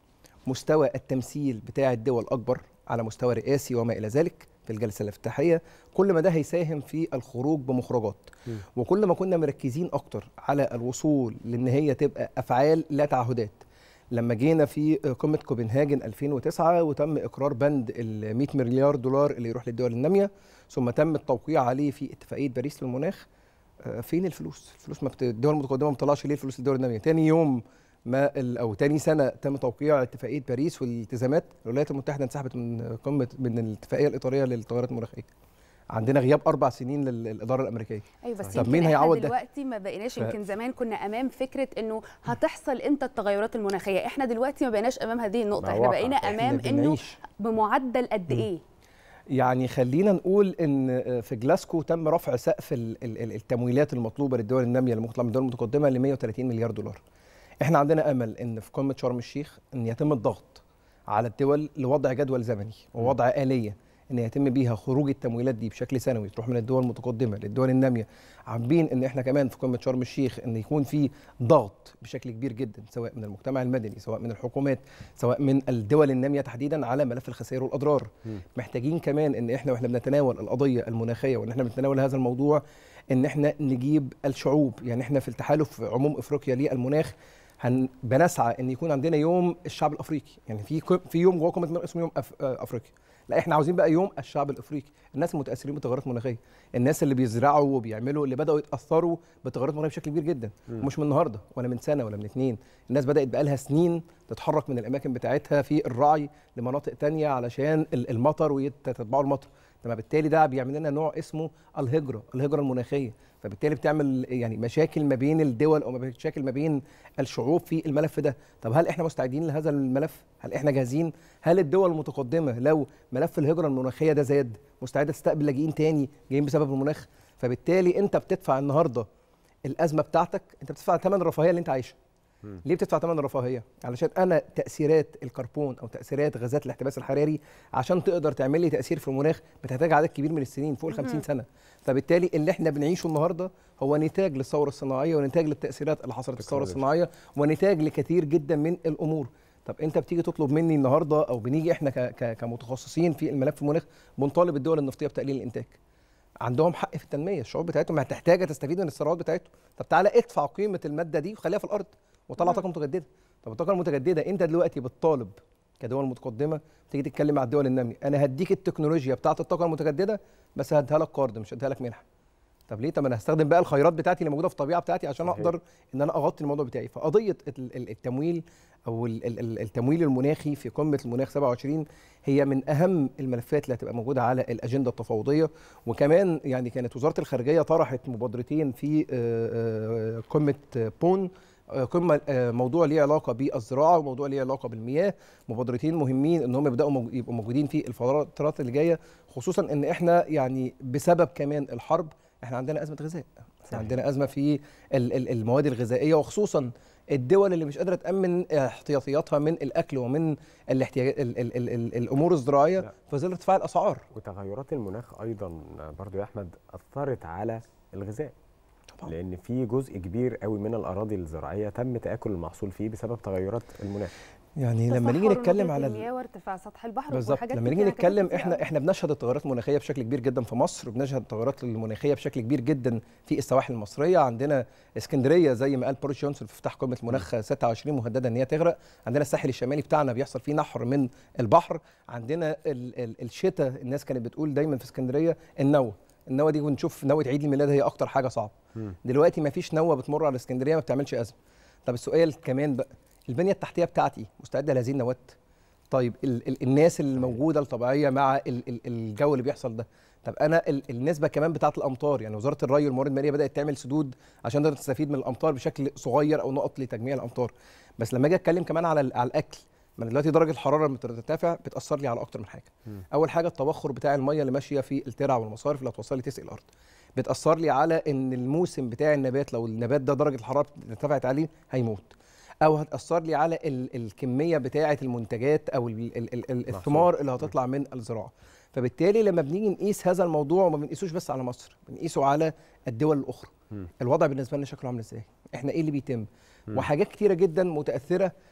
مستوى التمثيل بتاع الدول اكبر على مستوى رئاسي وما الى ذلك في الجلسه الافتتاحيه كل ما ده هيساهم في الخروج بمخرجات وكل ما كنا مركزين اكتر على الوصول لان هي تبقى افعال لا تعهدات لما جينا في قمه كوبنهاجن 2009 وتم اقرار بند ال 100 مليار دولار اللي يروح للدول الناميه ثم تم التوقيع عليه في اتفاقيه باريس للمناخ آه، فين الفلوس؟ الفلوس ما بت... الدول المتقدمه ما بتطلعش ليه الفلوس للدول الناميه؟ تاني يوم ما ال... او تاني سنه تم توقيع اتفاقيه باريس والالتزامات الولايات المتحده انسحبت من قمه من الاتفاقيه الاطاريه للتغيرات المناخيه. عندنا غياب اربع سنين لل- للاداره الامريكيه. ايوه بس طب يمكن مين احنا هيعوض ده؟ دلوقتي ما بقيناش ف- يمكن زمان كنا امام فكره انه هتحصل امتى التغيرات المناخيه احنا دلوقتي ما بقيناش امام هذه النقطه ما احنا واقع. بقينا إحنا امام انه بنعيش. بمعدل قد ايه يعني خلينا نقول ان في جلاسكو تم رفع سقف ال- ال- ال- التمويلات المطلوبه للدول الناميه اللي مطلوبه من الدول المتقدمه ل 130 مليار دولار. احنا عندنا امل ان في قمه شرم الشيخ ان يتم الضغط على الدول لوضع جدول زمني ووضع اليه ان يتم بيها خروج التمويلات دي بشكل سنوي تروح من الدول المتقدمه للدول الناميه عاملين ان احنا كمان في قمه شرم الشيخ ان يكون في ضغط بشكل كبير جدا سواء من المجتمع المدني سواء من الحكومات سواء من الدول الناميه تحديدا على ملف الخسائر والاضرار محتاجين كمان ان احنا واحنا بنتناول القضيه المناخيه وان احنا بنتناول هذا الموضوع ان احنا نجيب الشعوب يعني احنا في التحالف عموم افريقيا للمناخ هن بنسعى ان يكون عندنا يوم الشعب الافريقي يعني في كو- في يوم جوه قمه المناخ اسمه يوم أف... آه، افريقيا لا احنا عاوزين بقى يوم الشعب الافريقي الناس المتاثرين بالتغيرات المناخيه الناس اللي بيزرعوا وبيعملوا اللي بداوا يتاثروا بالتغيرات المناخيه بشكل كبير جدا مم. مش من النهارده ولا من سنه ولا من اتنين الناس بدات بقالها سنين تتحرك من الاماكن بتاعتها في الرعي لمناطق تانية علشان ال- المطر ويتتبعوا المطر لما بالتالي ده بيعمل لنا نوع اسمه الهجره الهجره المناخيه فبالتالي بتعمل يعني مشاكل ما بين الدول او مشاكل ما بين الشعوب في الملف ده طب هل احنا مستعدين لهذا الملف هل احنا جاهزين هل الدول المتقدمه لو ملف الهجره المناخيه ده زاد مستعده تستقبل لاجئين تاني جايين بسبب المناخ فبالتالي انت بتدفع النهارده الازمه بتاعتك انت بتدفع ثمن الرفاهيه اللي انت عايشها ليه بتدفع ثمن الرفاهيه؟ علشان انا تاثيرات الكربون او تاثيرات غازات الاحتباس الحراري عشان تقدر تعمل لي تاثير في المناخ بتحتاج عدد كبير من السنين فوق ال 50 مهم. سنه فبالتالي اللي احنا بنعيشه النهارده هو نتاج للثوره الصناعيه ونتاج للتاثيرات اللي حصلت في الثوره الصناعيه ونتاج لكثير جدا من الامور طب انت بتيجي تطلب مني النهارده او بنيجي احنا ك- ك- كمتخصصين في الملف المناخ بنطالب الدول النفطيه بتقليل الانتاج عندهم حق في التنميه الشعوب بتاعتهم هتحتاج تستفيد من الثروات بتاعتهم طب تعالى ادفع قيمه الماده دي وخليها في الارض وطلع طاقه متجدده طب الطاقه المتجدده انت دلوقتي بتطالب كدول متقدمه تيجي تتكلم مع الدول الناميه انا هديك التكنولوجيا بتاعه الطاقه المتجدده بس هديها لك قرض مش هديها لك منحه طب ليه طب انا هستخدم بقى الخيرات بتاعتي اللي موجوده في الطبيعه بتاعتي عشان صحيح. اقدر ان انا اغطي الموضوع بتاعي فقضيه ال- ال- التمويل او ال- ال- ال- التمويل المناخي في قمه المناخ 27 هي من اهم الملفات اللي هتبقى موجوده على الاجنده التفاوضيه وكمان يعني كانت وزاره الخارجيه طرحت مبادرتين في آه، آه، قمه آه، بون آه، قمه آه، موضوع ليه علاقه بالزراعه وموضوع ليه علاقه بالمياه مبادرتين مهمين ان هم يبداوا موج- يبقوا موجودين في الفترات اللي جايه خصوصا ان احنا يعني بسبب كمان الحرب احنا عندنا ازمه غذاء احنا عندنا ازمه في ال- ال- المواد الغذائيه وخصوصا الدول اللي مش قادره تامن احتياطياتها من الاكل ومن الاحتياج ال ال ال ال الامور الزراعيه في ظل ارتفاع الاسعار وتغيرات المناخ ايضا برضو يا احمد اثرت على الغذاء طبعا. لان في جزء كبير قوي من الاراضي الزراعيه تم تاكل المحصول فيه بسبب تغيرات المناخ يعني لما نيجي نتكلم على ال- المياه وارتفاع سطح البحر بالظبط وحاجات لما نيجي كتيرة كده نتكلم كتير احنا أوي. احنا بنشهد التغيرات المناخيه بشكل كبير جدا في مصر وبنشهد التغيرات المناخيه بشكل كبير جدا في السواحل المصريه عندنا اسكندريه زي ما قال بوريس جونسون في افتتاح قمه المناخ 26 مهدده ان هي تغرق عندنا الساحل الشمالي بتاعنا بيحصل فيه نحر من البحر عندنا ال ال الشتاء الناس كانت بتقول دايما في اسكندريه النوى النوى دي ونشوف نوى عيد الميلاد هي اكتر حاجه صعبه دلوقتي ما فيش نوى بتمر على اسكندريه ما بتعملش ازمه طب السؤال كمان بقى البنيه التحتيه بتاعتي مستعده لهذه النواه طيب ال ال الناس الموجوده الطبيعيه مع ال ال الجو اللي بيحصل ده طب انا ال النسبه كمان بتاعه الامطار يعني وزاره الري والموارد المائيه بدات تعمل سدود عشان تقدر تستفيد من الامطار بشكل صغير او نقط لتجميع الامطار بس لما اجي اتكلم كمان على ال- على الاكل ما أنا دلوقتي درجه الحراره لما ترتفع بتاثر لي على اكتر من حاجه اول حاجه التبخر بتاع الميه اللي ماشيه في الترع والمصارف اللي هتوصل لي تسقي الارض بتاثر لي على ان الموسم بتاع النبات لو النبات ده درجه الحراره ارتفعت عليه هيموت او هتاثر لي على ال الكميه بتاعه المنتجات او ال ال ال ال الثمار اللي هتطلع من الزراعه فبالتالي لما بنيجي نقيس هذا الموضوع ما بنقيسوش بس على مصر بنقيسه على الدول الاخرى الوضع بالنسبه لنا شكله عامل ازاي احنا ايه اللي بيتم مم. وحاجات كتيره جدا متاثره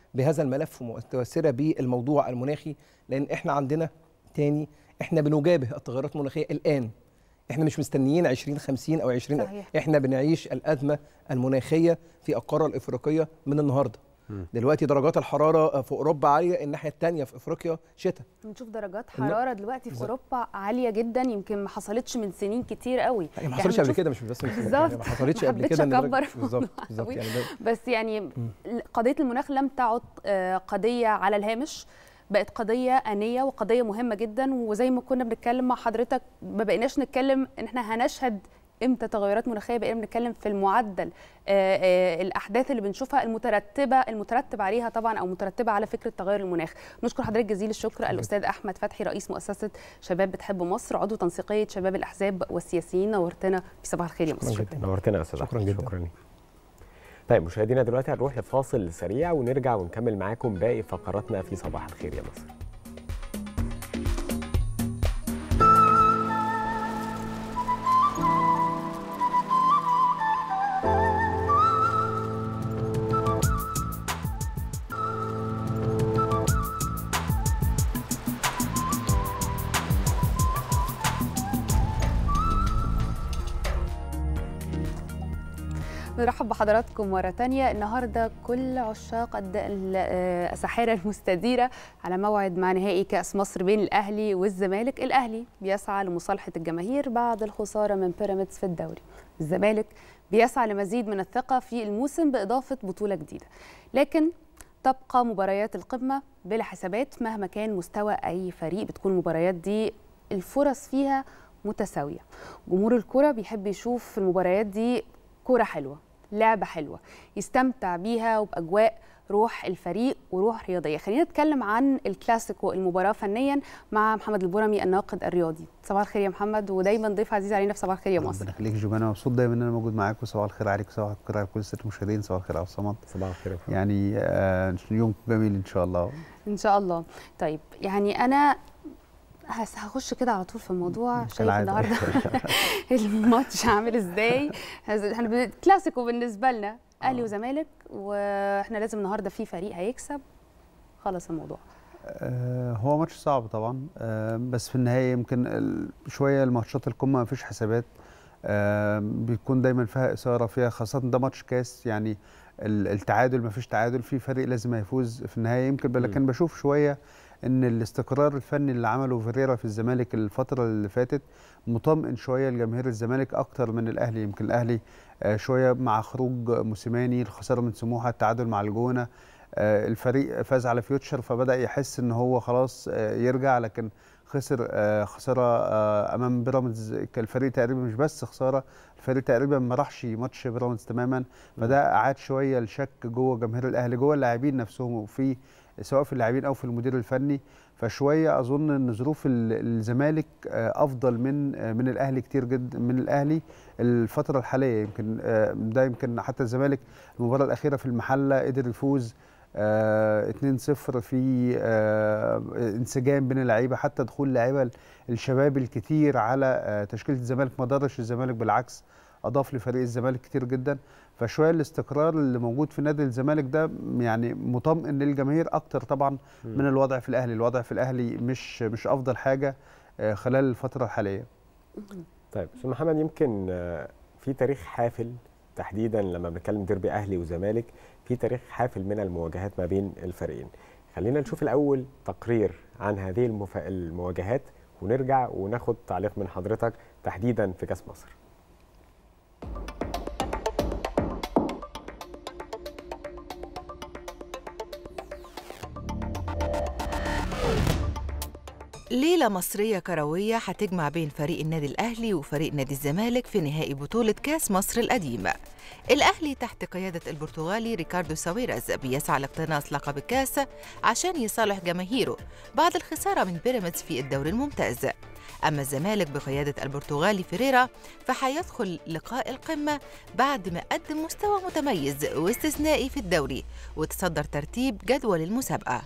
بهذا الملف ومتوسره بالموضوع المناخي لان احنا عندنا تاني احنا بنجابه التغيرات المناخيه الان احنا مش مستنيين 2050 او 20 صحيح. احنا بنعيش الازمه المناخيه في القاره الافريقيه من النهارده دلوقتي درجات الحراره في اوروبا عاليه الناحيه الثانيه في افريقيا شتاء بنشوف درجات الم- حراره دلوقتي في بالظبط. اوروبا عاليه جدا يمكن ما حصلتش من سنين كتير قوي هي ما حصلتش قبل بنشوف- كده مش بس من سنة، بالظبط يعني ما حصلتش ما قبل حبيتش كده إن درجة- اكبر بالظبط الموضوع بالظبط قوي. يعني ده- بس يعني قضيه المناخ لم تعد آه، قضيه على الهامش بقت قضيه انيه وقضيه مهمه جدا وزي ما كنا بنتكلم مع حضرتك ما بقيناش نتكلم ان احنا هنشهد امتى تغيرات مناخيه بقينا بنتكلم في المعدل آه، آه، الاحداث اللي بنشوفها المترتبه المترتب عليها طبعا او مترتبه على فكره تغير المناخ نشكر حضرتك جزيل الشكر الاستاذ احمد فتحي رئيس مؤسسه شباب بتحب مصر عضو تنسيقيه شباب الاحزاب والسياسيين نورتنا في صباح الخير يا مصر نورتنا يا استاذ شكرا جدا شكرا ليك طيب مشاهدينا دلوقتي هنروح لفاصل سريع ونرجع ونكمل معاكم باقي فقراتنا في صباح الخير يا مصر نرحب بحضراتكم مرة تانية النهاردة كل عشاق الد- ال- آه، الساحرة المستديرة على موعد مع نهائي كأس مصر بين الأهلي والزمالك الأهلي بيسعى لمصالحة الجماهير بعد الخسارة من بيراميدز في الدوري الزمالك بيسعى لمزيد من الثقة في الموسم بإضافة بطولة جديدة لكن تبقى مباريات القمة بلا حسابات مهما كان مستوى أي فريق بتكون المباريات دي الفرص فيها متساوية جمهور الكرة بيحب يشوف في المباريات دي كرة حلوة لعبة حلوة يستمتع بيها وبأجواء روح الفريق وروح رياضية خلينا نتكلم عن الكلاسيكو المباراة فنيا مع محمد البرمي الناقد الرياضي صباح الخير يا محمد ودايما ضيف عزيز علينا في صباح الخير يا مصر ربنا يخليك يا جمانة مبسوط دايما ان انا موجود معاكم صباح الخير عليكم صباح الخير على كل الساده المشاهدين صباح الخير على الصمد صباح الخير يعني آه يوم جميل ان شاء الله ان شاء الله طيب يعني انا هس- هخش كده على طول في الموضوع شايف كالعادة. النهارده الماتش عامل ازاي هز- احنا بن- كلاسيكو بالنسبه لنا اهلي وزمالك واحنا لازم النهارده في فريق هيكسب خلص الموضوع آه هو ماتش صعب طبعا آه بس في النهايه يمكن ال- شويه الماتشات القمه ما فيش حسابات آه بيكون دايما فيها اثاره فيها خاصه ده ماتش كاس يعني ال- التعادل ما فيش تعادل في فريق لازم هيفوز في النهايه يمكن لكن بشوف شويه ان الاستقرار الفني اللي عمله فيريرا في الزمالك الفتره اللي فاتت مطمئن شويه لجماهير الزمالك اكتر من الاهلي يمكن الاهلي آه، شويه مع خروج موسيماني الخساره من سموحه التعادل مع الجونه آه، الفريق فاز على فيوتشر فبدا يحس ان هو خلاص آه، يرجع لكن خسر آه، خساره آه، امام بيراميدز كان الفريق تقريبا مش بس خساره الفريق تقريبا ما راحش ماتش بيراميدز تماما فده اعاد شويه الشك جوه جماهير الاهلي جوه اللاعبين نفسهم وفي سواء في اللاعبين او في المدير الفني فشويه اظن ان ظروف ال- الزمالك آه، افضل من آه، من الاهلي كتير جدا من الاهلي الفتره الحاليه يمكن آه، ده يمكن حتى الزمالك المباراه الاخيره في المحله قدر يفوز آه 2-0 في آه انسجام بين اللعيبه حتى دخول لعيبه الشباب الكتير على آه تشكيله الزمالك ما ضرش الزمالك بالعكس اضاف لفريق الزمالك كتير جدا فشويه الاستقرار اللي موجود في نادي الزمالك ده يعني مطمئن للجماهير اكتر طبعا من الوضع في الاهلي الوضع في الاهلي مش مش افضل حاجه آه خلال الفتره الحاليه طيب استاذ محمد يمكن آه، في تاريخ حافل تحديدا لما بنتكلم ديربي اهلي وزمالك في تاريخ حافل من المواجهات ما بين الفريقين خلينا نشوف الاول تقرير عن هذه المف... المواجهات ونرجع وناخد تعليق من حضرتك تحديدا في كاس مصر ليلة مصرية كروية هتجمع بين فريق النادي الأهلي وفريق نادي الزمالك في نهائي بطولة كاس مصر القديم الأهلي تحت قيادة البرتغالي ريكاردو ساويرز بيسعى لاقتناص لقب الكاس عشان يصالح جماهيره بعد الخسارة من بيراميدز في الدوري الممتاز أما الزمالك بقيادة البرتغالي فيريرا فهيدخل لقاء القمة بعد ما قدم مستوى متميز واستثنائي في الدوري وتصدر ترتيب جدول المسابقة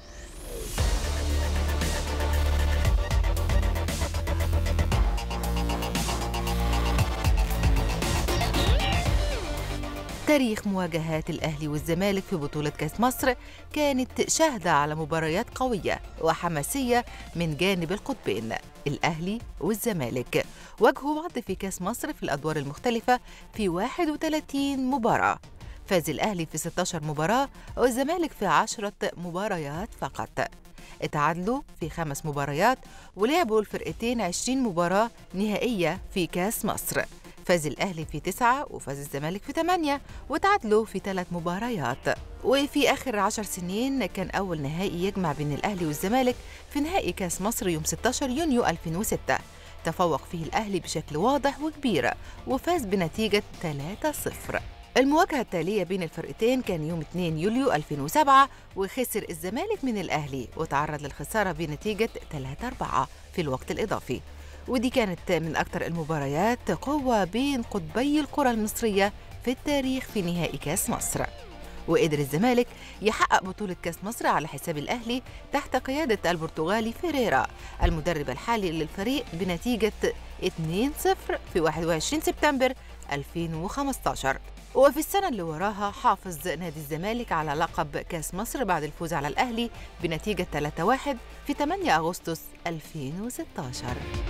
تاريخ مواجهات الأهلي والزمالك في بطولة كأس مصر كانت شاهدة على مباريات قوية وحماسية من جانب القطبين الأهلي والزمالك واجهوا بعض في كأس مصر في الأدوار المختلفة في 31 مباراة فاز الأهلي في 16 مباراة والزمالك في 10 مباريات فقط اتعادلوا في خمس مباريات ولعبوا الفرقتين 20 مباراة نهائية في كأس مصر فاز الأهلي في تسعة وفاز الزمالك في ثمانية وتعادلوا في ثلاث مباريات وفي آخر عشر سنين كان أول نهائي يجمع بين الأهلي والزمالك في نهائي كأس مصر يوم 16 يونيو 2006 تفوق فيه الأهلي بشكل واضح وكبير وفاز بنتيجة 3-0 المواجهة التالية بين الفرقتين كان يوم 2 يوليو 2007 وخسر الزمالك من الأهلي وتعرض للخسارة بنتيجة 3-4 في الوقت الإضافي ودي كانت من أكثر المباريات قوة بين قطبي الكرة المصرية في التاريخ في نهائي كأس مصر وقدر الزمالك يحقق بطولة كأس مصر على حساب الأهلي تحت قيادة البرتغالي فيريرا المدرب الحالي للفريق بنتيجة 2-0 في 21 سبتمبر 2015 وفي السنة اللي وراها حافظ نادي الزمالك على لقب كأس مصر بعد الفوز على الأهلي بنتيجة 3-1 في 8 أغسطس 2016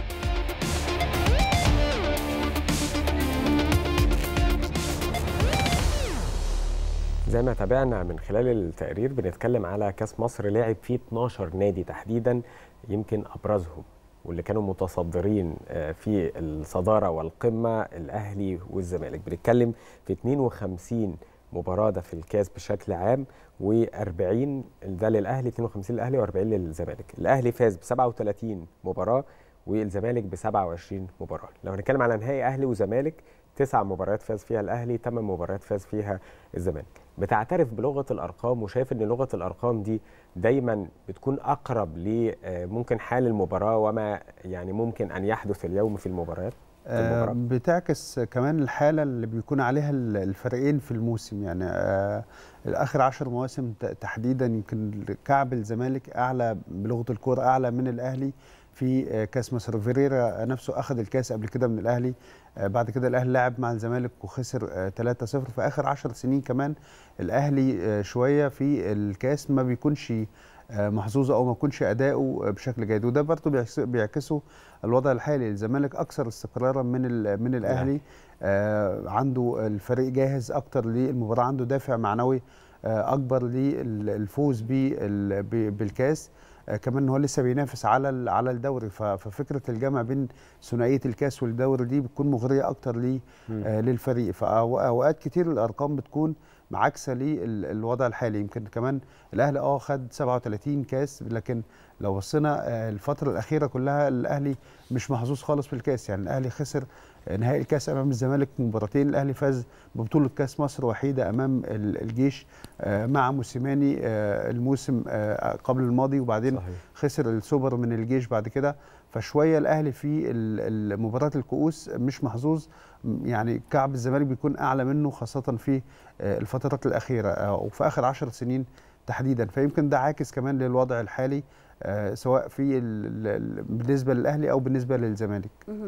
زي ما تابعنا من خلال التقرير بنتكلم على كاس مصر لعب فيه 12 نادي تحديدا يمكن ابرزهم واللي كانوا متصدرين في الصداره والقمه الاهلي والزمالك بنتكلم في 52 مباراه ده في الكاس بشكل عام و40 ده للاهلي 52 للاهلي و40 للزمالك الاهلي فاز ب 37 مباراه والزمالك ب 27 مباراه لو هنتكلم على نهائي اهلي وزمالك تسع مباريات فاز فيها الاهلي ثمان مباريات فاز فيها الزمالك بتعترف بلغه الارقام وشايف ان لغه الارقام دي دايما بتكون اقرب لممكن حال المباراه وما يعني ممكن ان يحدث اليوم في المباريات في آه بتعكس كمان الحاله اللي بيكون عليها الفريقين في الموسم يعني آه اخر عشر مواسم تحديدا يمكن كعب الزمالك اعلى بلغه الكوره اعلى من الاهلي في كاس مصر فيريرا نفسه اخذ الكاس قبل كده من الاهلي بعد كده الاهلي لعب مع الزمالك وخسر 3-0 في اخر 10 سنين كمان الاهلي شويه في الكاس ما بيكونش محظوظ او ما يكونش اداؤه بشكل جيد وده برضه بيعكسه الوضع الحالي الزمالك اكثر استقرارا من من الاهلي عنده الفريق جاهز اكتر للمباراه عنده دافع معنوي اكبر للفوز بالكاس كمان هو لسه بينافس على على الدوري ففكره الجمع بين ثنائيه الكاس والدوري دي بتكون مغريه اكتر للفريق فاوقات كتير الارقام بتكون معاكسه للوضع الحالي يمكن كمان الاهلي اه خد 37 كاس لكن لو بصينا الفتره الاخيره كلها الاهلي مش محظوظ خالص في الكاس يعني الاهلي خسر نهائي الكاس امام الزمالك مباراتين الاهلي فاز ببطوله كاس مصر وحيده امام الجيش مع موسيماني الموسم قبل الماضي وبعدين صحيح. خسر السوبر من الجيش بعد كده فشويه الاهلي في مباراه الكؤوس مش محظوظ يعني كعب الزمالك بيكون اعلى منه خاصه في الفترات الاخيره وفي اخر عشر سنين تحديدا فيمكن ده عاكس كمان للوضع الحالي سواء في بالنسبه للاهلي او بالنسبه للزمالك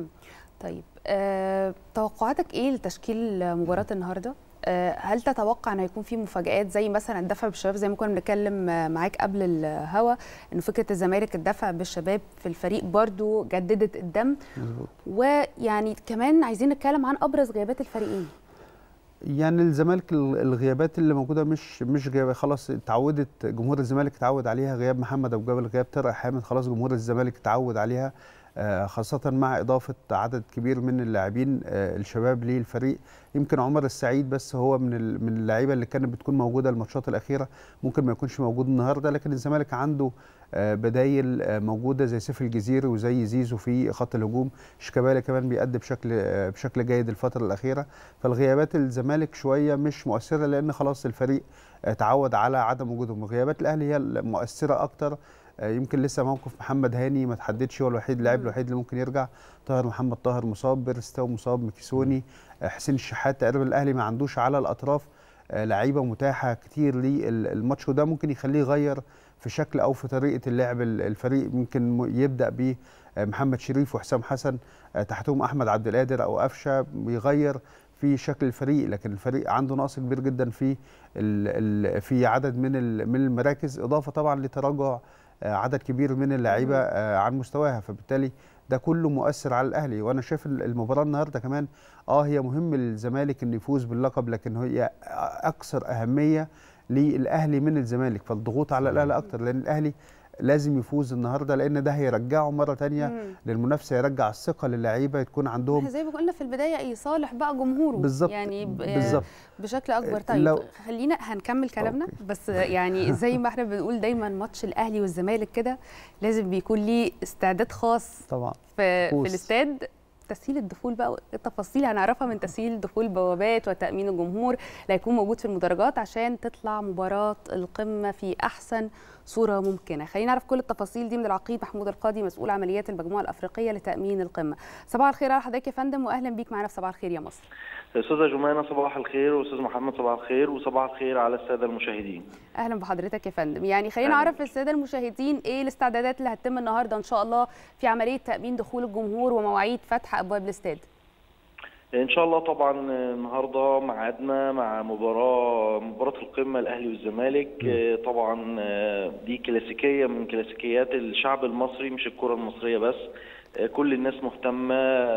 طيب أه، توقعاتك ايه لتشكيل مباراه النهارده أه، هل تتوقع ان هيكون في مفاجات زي مثلا الدفع بالشباب زي ما كنا بنتكلم معاك قبل الهوا انه فكره الزمالك الدفع بالشباب في الفريق برضو جددت الدم مزبوط. ويعني كمان عايزين نتكلم عن ابرز غيابات الفريقين يعني الزمالك الغيابات اللي موجوده مش مش غياب خلاص اتعودت جمهور الزمالك اتعود عليها غياب محمد ابو جبل غياب طارق حامد خلاص جمهور الزمالك اتعود عليها خاصة مع إضافة عدد كبير من اللاعبين الشباب للفريق يمكن عمر السعيد بس هو من من اللعيبة اللي كانت بتكون موجودة الماتشات الأخيرة ممكن ما يكونش موجود النهاردة لكن الزمالك عنده بدايل موجودة زي سيف الجزيري وزي زيزو في خط الهجوم شيكابالا كمان بيأدي بشكل بشكل جيد الفترة الأخيرة فالغيابات الزمالك شوية مش مؤثرة لأن خلاص الفريق تعود على عدم وجودهم غيابات الأهلي هي المؤثرة أكتر يمكن لسه موقف محمد هاني ما تحددش هو الوحيد اللاعب الوحيد اللي ممكن يرجع طاهر محمد طاهر مصاب بيرستاو مصاب مكيسوني حسين الشحات تقريبا الاهلي ما عندوش على الاطراف لعيبه متاحه كتير للماتش وده ممكن يخليه يغير في شكل او في طريقه اللعب الفريق ممكن يبدا بمحمد شريف وحسام حسن تحتهم احمد عبد القادر او قفشه بيغير في شكل الفريق لكن الفريق عنده نقص كبير جدا في ال ال في عدد من ال- من المراكز اضافه طبعا لتراجع آه، عدد كبير من اللعيبه آه، عن مستواها فبالتالي ده كله مؤثر على الاهلي وانا شايف ال- المباراه النهارده كمان اه هي مهم للزمالك انه يفوز باللقب لكن هي اكثر اهميه للاهلي من الزمالك فالضغوط على الاهلي اكتر لان الاهلي لازم يفوز النهارده لان ده هيرجعه مره تانية مم. للمنافسه يرجع الثقه للعيبه تكون عندهم زي ما قلنا في البدايه يصالح بقى جمهوره بالظبط، يعني ب- بالظبط. بشكل اكبر طيب لو- خلينا هنكمل كلامنا بس يعني زي ما احنا بنقول دايما ماتش الاهلي والزمالك كده لازم بيكون ليه استعداد خاص طبعا في, في طقوس. الاستاد تسهيل الدخول بقى التفاصيل هنعرفها من تسهيل دخول بوابات وتامين الجمهور اللي هيكون موجود في المدرجات عشان تطلع مباراه القمه في احسن صوره ممكنه خلينا نعرف كل التفاصيل دي من العقيد محمود القاضي مسؤول عمليات المجموعه الافريقيه لتامين القمه صباح الخير على حضرتك يا فندم واهلا بيك معانا في صباح الخير يا مصر استاذه جمانه صباح الخير واستاذ محمد صباح الخير وصباح الخير على الساده المشاهدين اهلا بحضرتك يا فندم يعني خلينا أهلاً نعرف للساده المشاهدين ايه الاستعدادات اللي هتتم النهارده ان شاء الله في عمليه تامين دخول الجمهور ومواعيد فتح ابواب الاستاد ان شاء الله طبعا النهارده ميعادنا مع مباراه مباراه القمه الاهلي والزمالك آه، طبعا آه، دي كلاسيكيه من كلاسيكيات الشعب المصري مش الكره المصريه بس آه، كل الناس مهتمه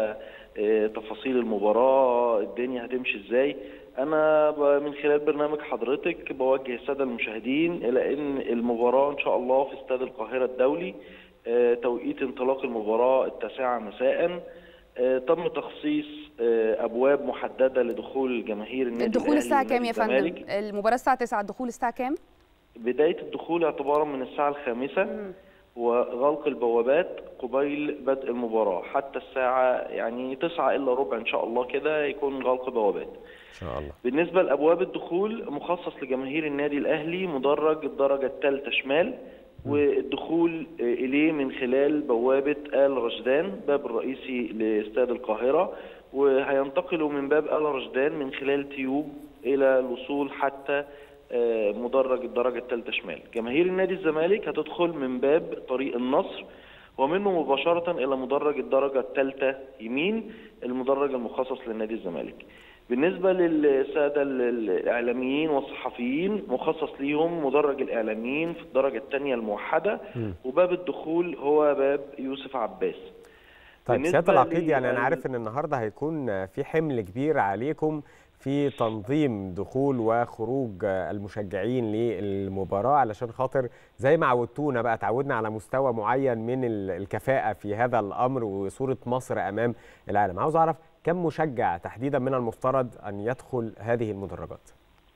آه، تفاصيل المباراه الدنيا هتمشي ازاي انا ب- من خلال برنامج حضرتك بوجه الساده المشاهدين الى ان المباراه ان شاء الله في استاد القاهره الدولي آه، توقيت انطلاق المباراه التاسعه مساء آه، تم تخصيص آه، ابواب محدده لدخول جماهير النادي الدخول الأهلي الساعه ونادي كام يا فندم الزمالك. المباراه الساعه 9 الدخول الساعه كام بدايه الدخول اعتبارا من الساعه الخامسه وغلق البوابات قبيل بدء المباراه حتى الساعه يعني 9 الا ربع ان شاء الله كده يكون غلق بوابات ان شاء الله بالنسبة لأبواب الدخول مخصص لجماهير النادي الأهلي مدرج الدرجة الثالثة شمال والدخول آه، إليه من خلال بوابة آل رشدان باب الرئيسي لاستاد القاهرة وهينتقلوا من باب آل رشدان من خلال تيوب إلى الوصول حتى آه، مدرج الدرجة الثالثة شمال جماهير النادي الزمالك هتدخل من باب طريق النصر ومنه مباشرة إلى مدرج الدرجة الثالثة يمين المدرج المخصص لنادي الزمالك بالنسبة للسادة الإعلاميين والصحفيين مخصص ليهم مدرج الإعلاميين في الدرجة الثانية الموحدة وباب الدخول هو باب يوسف عباس طيب بالنسبة سياده العقيد يعني لل- انا عارف ان النهارده هيكون في حمل كبير عليكم في تنظيم دخول وخروج المشجعين للمباراه علشان خاطر زي ما عودتونا بقى تعودنا على مستوى معين من ال- الكفاءه في هذا الامر وصوره مصر امام العالم عاوز اعرف كم مشجع تحديدا من المفترض ان يدخل هذه المدرجات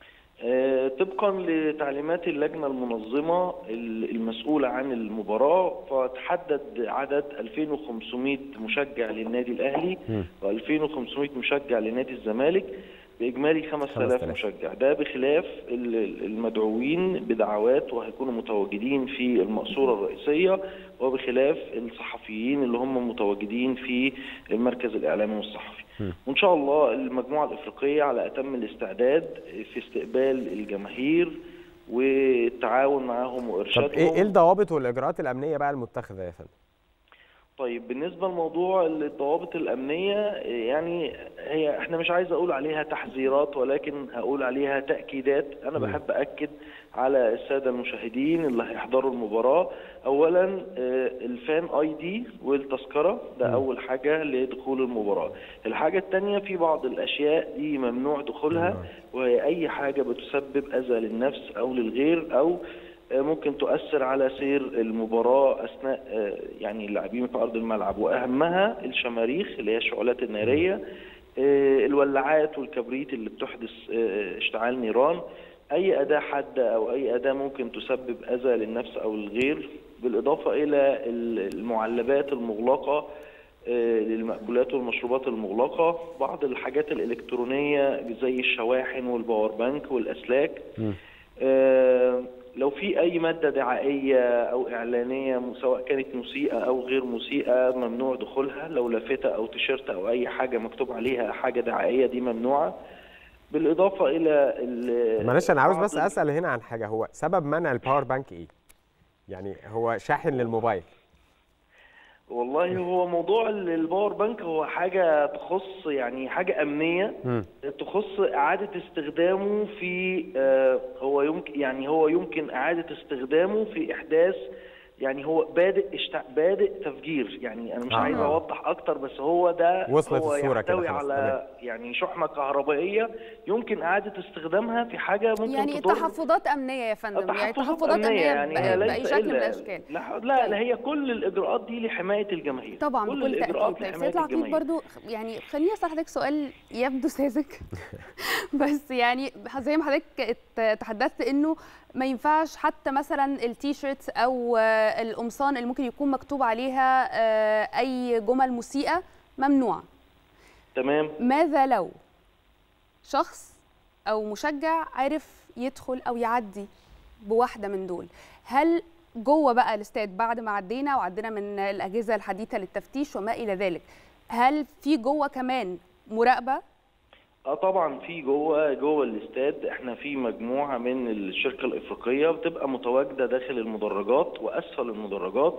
آه، طبقا لتعليمات اللجنة المنظمة ال- المسؤولة عن المباراة فتحدد عدد 2500 مشجع للنادي الأهلي و2500 مشجع لنادي الزمالك بإجمالي 5000 5000. مشجع ده بخلاف ال- ال- المدعوين بدعوات وهيكونوا متواجدين في المقصورة الرئيسية وبخلاف الصحفيين اللي هم متواجدين في المركز الإعلامي والصحفي وان شاء الله المجموعه الافريقيه على اتم الاستعداد في استقبال الجماهير والتعاون معاهم طب وارشادهم ايه إيه الضوابط والاجراءات الامنيه بقى المتخذه يا فندم طيب بالنسبه لموضوع الضوابط الامنيه يعني هي احنا مش عايز اقول عليها تحذيرات ولكن هقول عليها تاكيدات انا مم. بحب اكد على الساده المشاهدين اللي هيحضروا المباراه اولا آه، الفان اي دي والتذكره ده اول حاجه لدخول المباراه الحاجه الثانيه في بعض الاشياء دي ممنوع دخولها وهي اي حاجه بتسبب اذى للنفس او للغير او آه، ممكن تؤثر على سير المباراة أثناء آه، يعني اللاعبين في أرض الملعب وأهمها الشماريخ اللي هي الشعلات النارية آه، الولاعات والكبريت اللي بتحدث آه، اشتعال نيران أي أداة حادة أو أي أداة ممكن تسبب أذى للنفس أو الغير بالإضافة إلى ال- المعلبات المغلقة آه، للمأكولات والمشروبات المغلقة بعض الحاجات الإلكترونية زي الشواحن والباور بانك والأسلاك آه، لو في اي ماده دعائيه او اعلانيه م- سواء كانت مسيئه او غير مسيئه ممنوع دخولها لو لافته او تيشيرت او اي حاجه مكتوب عليها حاجه دعائيه دي ممنوعه بالاضافه الى ال- معلش انا عاوز بعض بس ال- اسال هنا عن حاجه هو سبب منع الباور بانك ايه يعني هو شاحن للموبايل والله هو موضوع ال- الباور بانك هو حاجة تخص يعني حاجة أمنية تخص إعادة استخدامه في آه، هو يمكن يعني هو يمكن إعادة استخدامه في إحداث يعني هو بادئ اشتع... بادئ تفجير يعني أنا مش آه. عايز أوضح أكتر بس هو ده وصلت هو الصورة كده يحتوي خلاص، على يعني شحنة كهربائية يمكن إعادة استخدامها في حاجة ممكن يعني تضر تحفظات امنيه يا فندم يعني تحفظات تحفظات امنيه, يعني هي ب- باي ليس شكل من إلا- الاشكال لا لا, لا هي كل الإجراءات دي لحماية الجماهير طبعا كل بكل الإجراءات تاكيد طيب لحماية سيد العقيد الجماهير. برضو يعني خليني اسال حضرتك سؤال يبدو ساذج بس يعني زي ما حضرتك ات- تحدثت انه ما ينفعش حتى مثلا التيشيرتس او آه، القمصان اللي ممكن يكون مكتوب عليها آه، اي جمل مسيئه ممنوعه تمام ماذا لو شخص او مشجع عرف يدخل او يعدي بواحده من دول هل جوه بقى الاستاد بعد ما عدينا وعدينا من الاجهزه الحديثه للتفتيش وما الى ذلك هل في جوه كمان مراقبه اه طبعا في جوه جوه الاستاد احنا في مجموعه من الشركه الافريقيه بتبقى متواجده داخل المدرجات واسفل المدرجات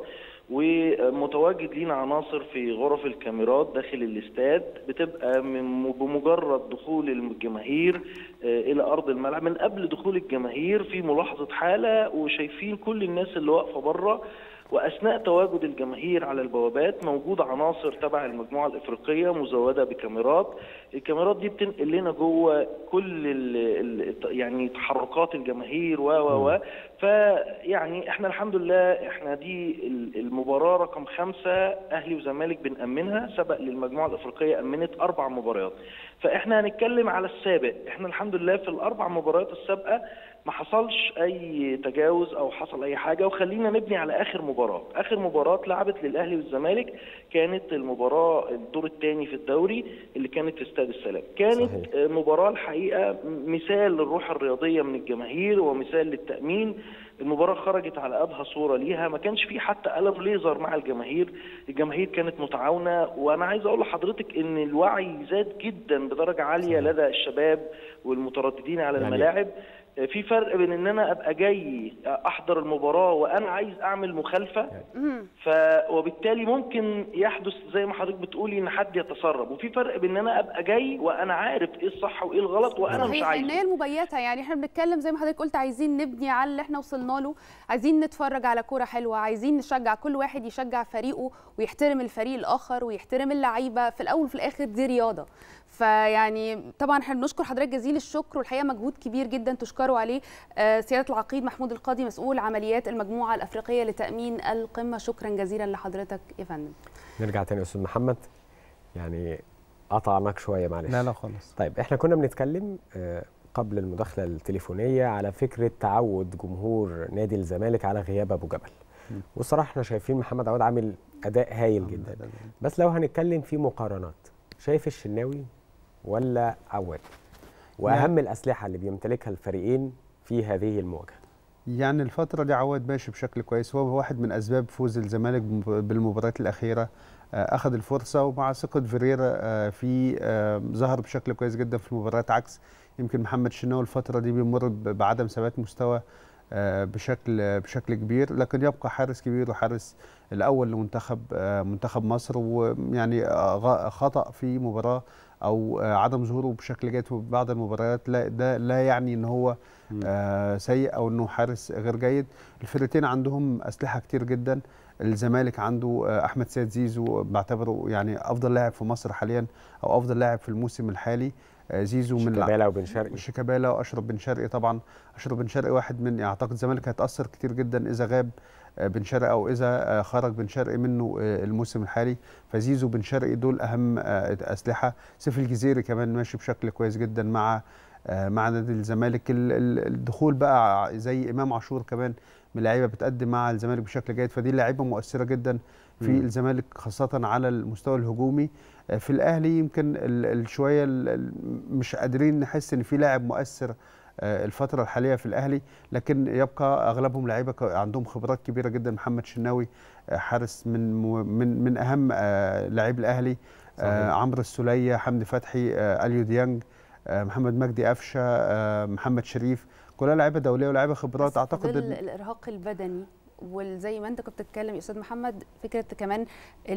ومتواجد لينا عناصر في غرف الكاميرات داخل الاستاد بتبقى من بمجرد دخول الجماهير آه، الى ارض الملعب من قبل دخول الجماهير في ملاحظه حاله وشايفين كل الناس اللي واقفه بره واثناء تواجد الجماهير على البوابات موجود عناصر تبع المجموعه الافريقيه مزوده بكاميرات الكاميرات دي بتنقل لنا جوه كل ال ال يعني تحركات الجماهير و و و فيعني احنا الحمد لله احنا دي ال- المباراه رقم خمسة اهلي وزمالك بنأمنها سبق للمجموعه الافريقيه امنت اربع مباريات فاحنا هنتكلم على السابق احنا الحمد لله في الاربع مباريات السابقه ما حصلش اي تجاوز او حصل اي حاجه وخلينا نبني على اخر مباراه اخر مباراه اتلعبت للاهلي والزمالك كانت المباراه الدور الثاني في الدوري اللي كانت في استاد السلام كانت صحيح. آه، مباراه الحقيقه مثال للروح الرياضيه من الجماهير ومثال للتامين المباراة خرجت على أبهى صورة ليها ما كانش في حتى قلم ليزر مع الجماهير الجماهير كانت متعاونة وأنا عايز أقول لحضرتك إن الوعي زاد جدا بدرجة عالية لدى الشباب والمترددين على يعني- الملاعب في فرق بين ان انا ابقى جاي احضر المباراه وانا عايز اعمل مخالفه ف وبالتالي ممكن يحدث زي ما حضرتك بتقولي ان حد يتسرب وفي فرق بين ان انا ابقى جاي وانا عارف ايه الصح وايه الغلط وانا مش صحيح عايز النية المبيتة يعني احنا بنتكلم زي ما حضرتك قلت عايزين نبني على اللي احنا وصلنا له عايزين نتفرج على كورة حلوة عايزين نشجع كل واحد يشجع فريقه ويحترم الفريق الآخر ويحترم اللعيبة في الأول وفي الآخر دي رياضة فيعني طبعا احنا بنشكر حضرتك جزيل الشكر والحقيقه مجهود كبير جدا تشكروا عليه آه، سياده العقيد محمود القاضي مسؤول عمليات المجموعه الافريقيه لتامين القمه شكرا جزيلا لحضرتك يا فندم نرجع تاني يا استاذ محمد يعني قطعناك شويه معلش لا لا خالص طيب احنا كنا بنتكلم آه، قبل المداخله التليفونيه على فكره تعود جمهور نادي الزمالك على غياب ابو جبل والصراحه احنا شايفين محمد عواد عامل اداء هايل جدا بس لو هنتكلم في مقارنات شايف الشناوي ولا عواد واهم الاسلحه اللي بيمتلكها الفريقين في هذه المواجهه يعني الفترة دي عواد ماشي بشكل كويس هو واحد من أسباب فوز الزمالك بم- بالمباريات الأخيرة آه، أخذ الفرصة ومع ثقة فيريرا آه، في آه، ظهر بشكل كويس جدا في المباريات عكس يمكن محمد شناوي الفترة دي بيمر ب- بعدم ثبات مستوى آه، بشكل بشكل كبير لكن يبقى حارس كبير وحارس الأول لمنتخب آه، منتخب مصر ويعني آه، غ- خطأ في مباراة أو آه، عدم ظهوره بشكل جيد في بعض المباريات لا ده لا يعني إن هو آه، سيء او انه حارس غير جيد الفرقتين عندهم اسلحه كتير جدا الزمالك عنده آه، احمد سيد زيزو بعتبره يعني افضل لاعب في مصر حاليا او افضل لاعب في الموسم الحالي آه، زيزو من شيكابالا وبن شرقي. شيكابالا واشرف بن شرقي طبعا اشرف بن شرقي واحد من اعتقد الزمالك هيتاثر كتير جدا اذا غاب آه، بن شرقي او اذا آه، خرج بن شرقي منه آه، الموسم الحالي فزيزو بن شرقي دول اهم آه، اسلحه سيف الجزيري كمان ماشي بشكل كويس جدا مع آه، مع نادي الزمالك ال- ال- الدخول بقى زي امام عاشور كمان من اللعيبه بتقدم مع الزمالك بشكل جيد فدي لعيبه مؤثره جدا في مم. الزمالك خاصه على المستوى الهجومي آه، في الاهلي يمكن ال- ال- شويه ال- ال- مش قادرين نحس ان في لاعب مؤثر آه، الفترة الحالية في الأهلي لكن يبقى أغلبهم لعيبة ك- عندهم خبرات كبيرة جدا محمد شناوي آه، حارس من مو- من من أهم آه، لاعبي الأهلي آه، صحيح. عمرو السولية حمدي فتحي آه، أليو ديانج آه، محمد مجدي قفشه آه، محمد شريف كلها لعيبه دوليه ولاعيبه خبرات اعتقد ظل إن- الارهاق البدني وزي ما انت كنت بتتكلم يا استاذ محمد فكره كمان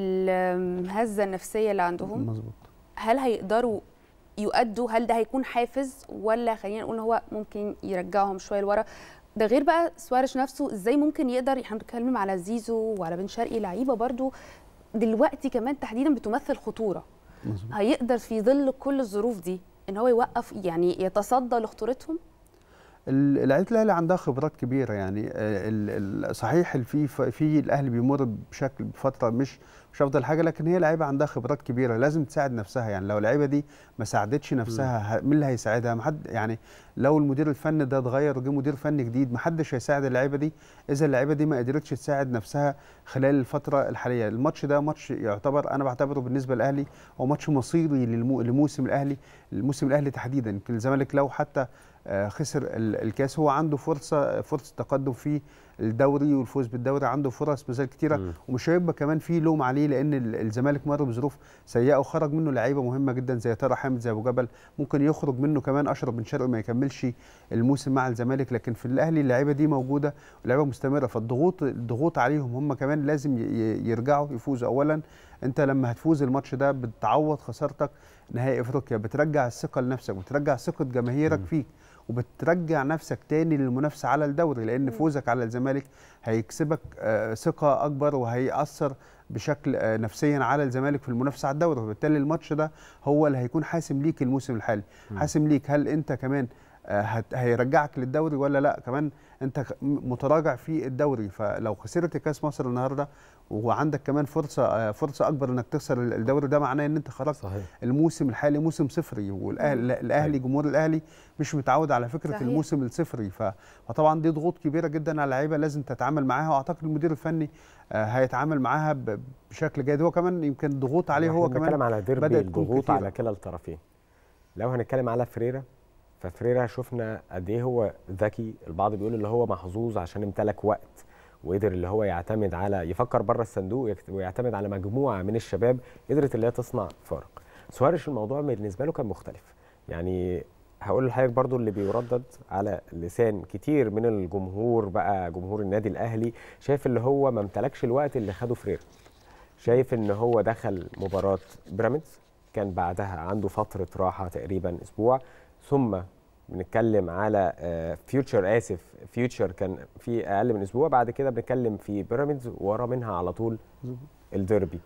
الهزه النفسيه اللي عندهم مظبوط هل هيقدروا يؤدوا هل ده هيكون حافز ولا خلينا نقول ان هو ممكن يرجعهم شويه لورا ده غير بقى سوارش نفسه ازاي ممكن يقدر احنا بنتكلم على زيزو وعلى بن شرقي لعيبه برضو دلوقتي كمان تحديدا بتمثل خطوره مظبوط. هيقدر في ظل كل الظروف دي ان هو يوقف يعني يتصدى لخطورتهم ال- لعيبه الاهلي عندها خبرات كبيره يعني آه، ال- ال- صحيح في في الاهلي بيمر بشكل بفتره مش مش افضل حاجه لكن هي لعيبه عندها خبرات كبيره لازم تساعد نفسها يعني لو اللعيبه دي ما ساعدتش نفسها ه- مين اللي هيساعدها ما حد يعني لو المدير الفني ده اتغير وجه مدير فني جديد ما حدش هيساعد اللعيبه دي اذا اللعيبه دي ما قدرتش تساعد نفسها خلال الفتره الحاليه الماتش ده ماتش يعتبر انا بعتبره بالنسبه للاهلي هو ماتش مصيري للمو- لموسم الاهلي الموسم الاهلي تحديدا يمكن الزمالك لو حتى آه، خسر ال- الكاس هو عنده فرصه فرصه تقدم في الدوري والفوز بالدوري عنده فرص مازال كتيره ومش هيبقى كمان في لوم عليه لان ال- الزمالك مر بظروف سيئه وخرج منه لعيبه مهمه جدا زي طارق حامد زي ابو جبل ممكن يخرج منه كمان اشرف بن شرقي ما يكملش الموسم مع الزمالك لكن في الاهلي اللعيبه دي موجوده ولعيبه مستمره فالضغوط الضغوط عليهم هم كمان لازم ي- ي- يرجعوا يفوزوا اولا انت لما هتفوز الماتش ده بتعوض خسارتك نهائي افريقيا بترجع الثقه لنفسك بترجع ثقه جماهيرك فيك وبترجع نفسك تاني للمنافسه على الدوري لان فوزك على الزمالك هيكسبك آه، ثقه اكبر وهيأثر بشكل آه، نفسيا على الزمالك في المنافسه على الدوري وبالتالي الماتش ده هو اللي هيكون حاسم ليك الموسم الحالي مم. حاسم ليك هل انت كمان آه، هت- هيرجعك للدوري ولا لا كمان انت ك- م- متراجع في الدوري فلو خسرت كاس مصر النهارده وعندك كمان فرصه آه، فرصه اكبر انك تخسر ال- الدوري ده معناه ان انت خرجت صحيح. الموسم الحالي موسم صفري والاهلي الاهلي جمهور الاهلي مش متعود على فكره صحيح. الموسم الصفري ف- فطبعا دي ضغوط كبيره جدا على اللعيبه لازم تتعامل معاها واعتقد المدير الفني آه، هيتعامل معاها ب- بشكل جيد هو كمان يمكن ضغوط عليه هو إحنا كمان بنتكلم على ديربي بدأت تكون الضغوط كتيرة. على كلا الطرفين لو هنتكلم على فريرا ففريرا شفنا قد ايه هو ذكي البعض بيقول اللي هو محظوظ عشان امتلك وقت وقدر اللي هو يعتمد على يفكر بره الصندوق ويكت- ويعتمد على مجموعه من الشباب قدرت اللي هي تصنع فارق سوارش الموضوع بالنسبه له كان مختلف يعني هقول لحضرتك برضو اللي بيردد على لسان كتير من الجمهور بقى جمهور النادي الاهلي شايف اللي هو ما امتلكش الوقت اللي خده فريرا شايف ان هو دخل مباراه بيراميدز كان بعدها عنده فتره راحه تقريبا اسبوع ثم بنتكلم على فيوتشر اسف فيوتشر كان في اقل من اسبوع بعد كده بنتكلم في بيراميدز ورا منها على طول الديربي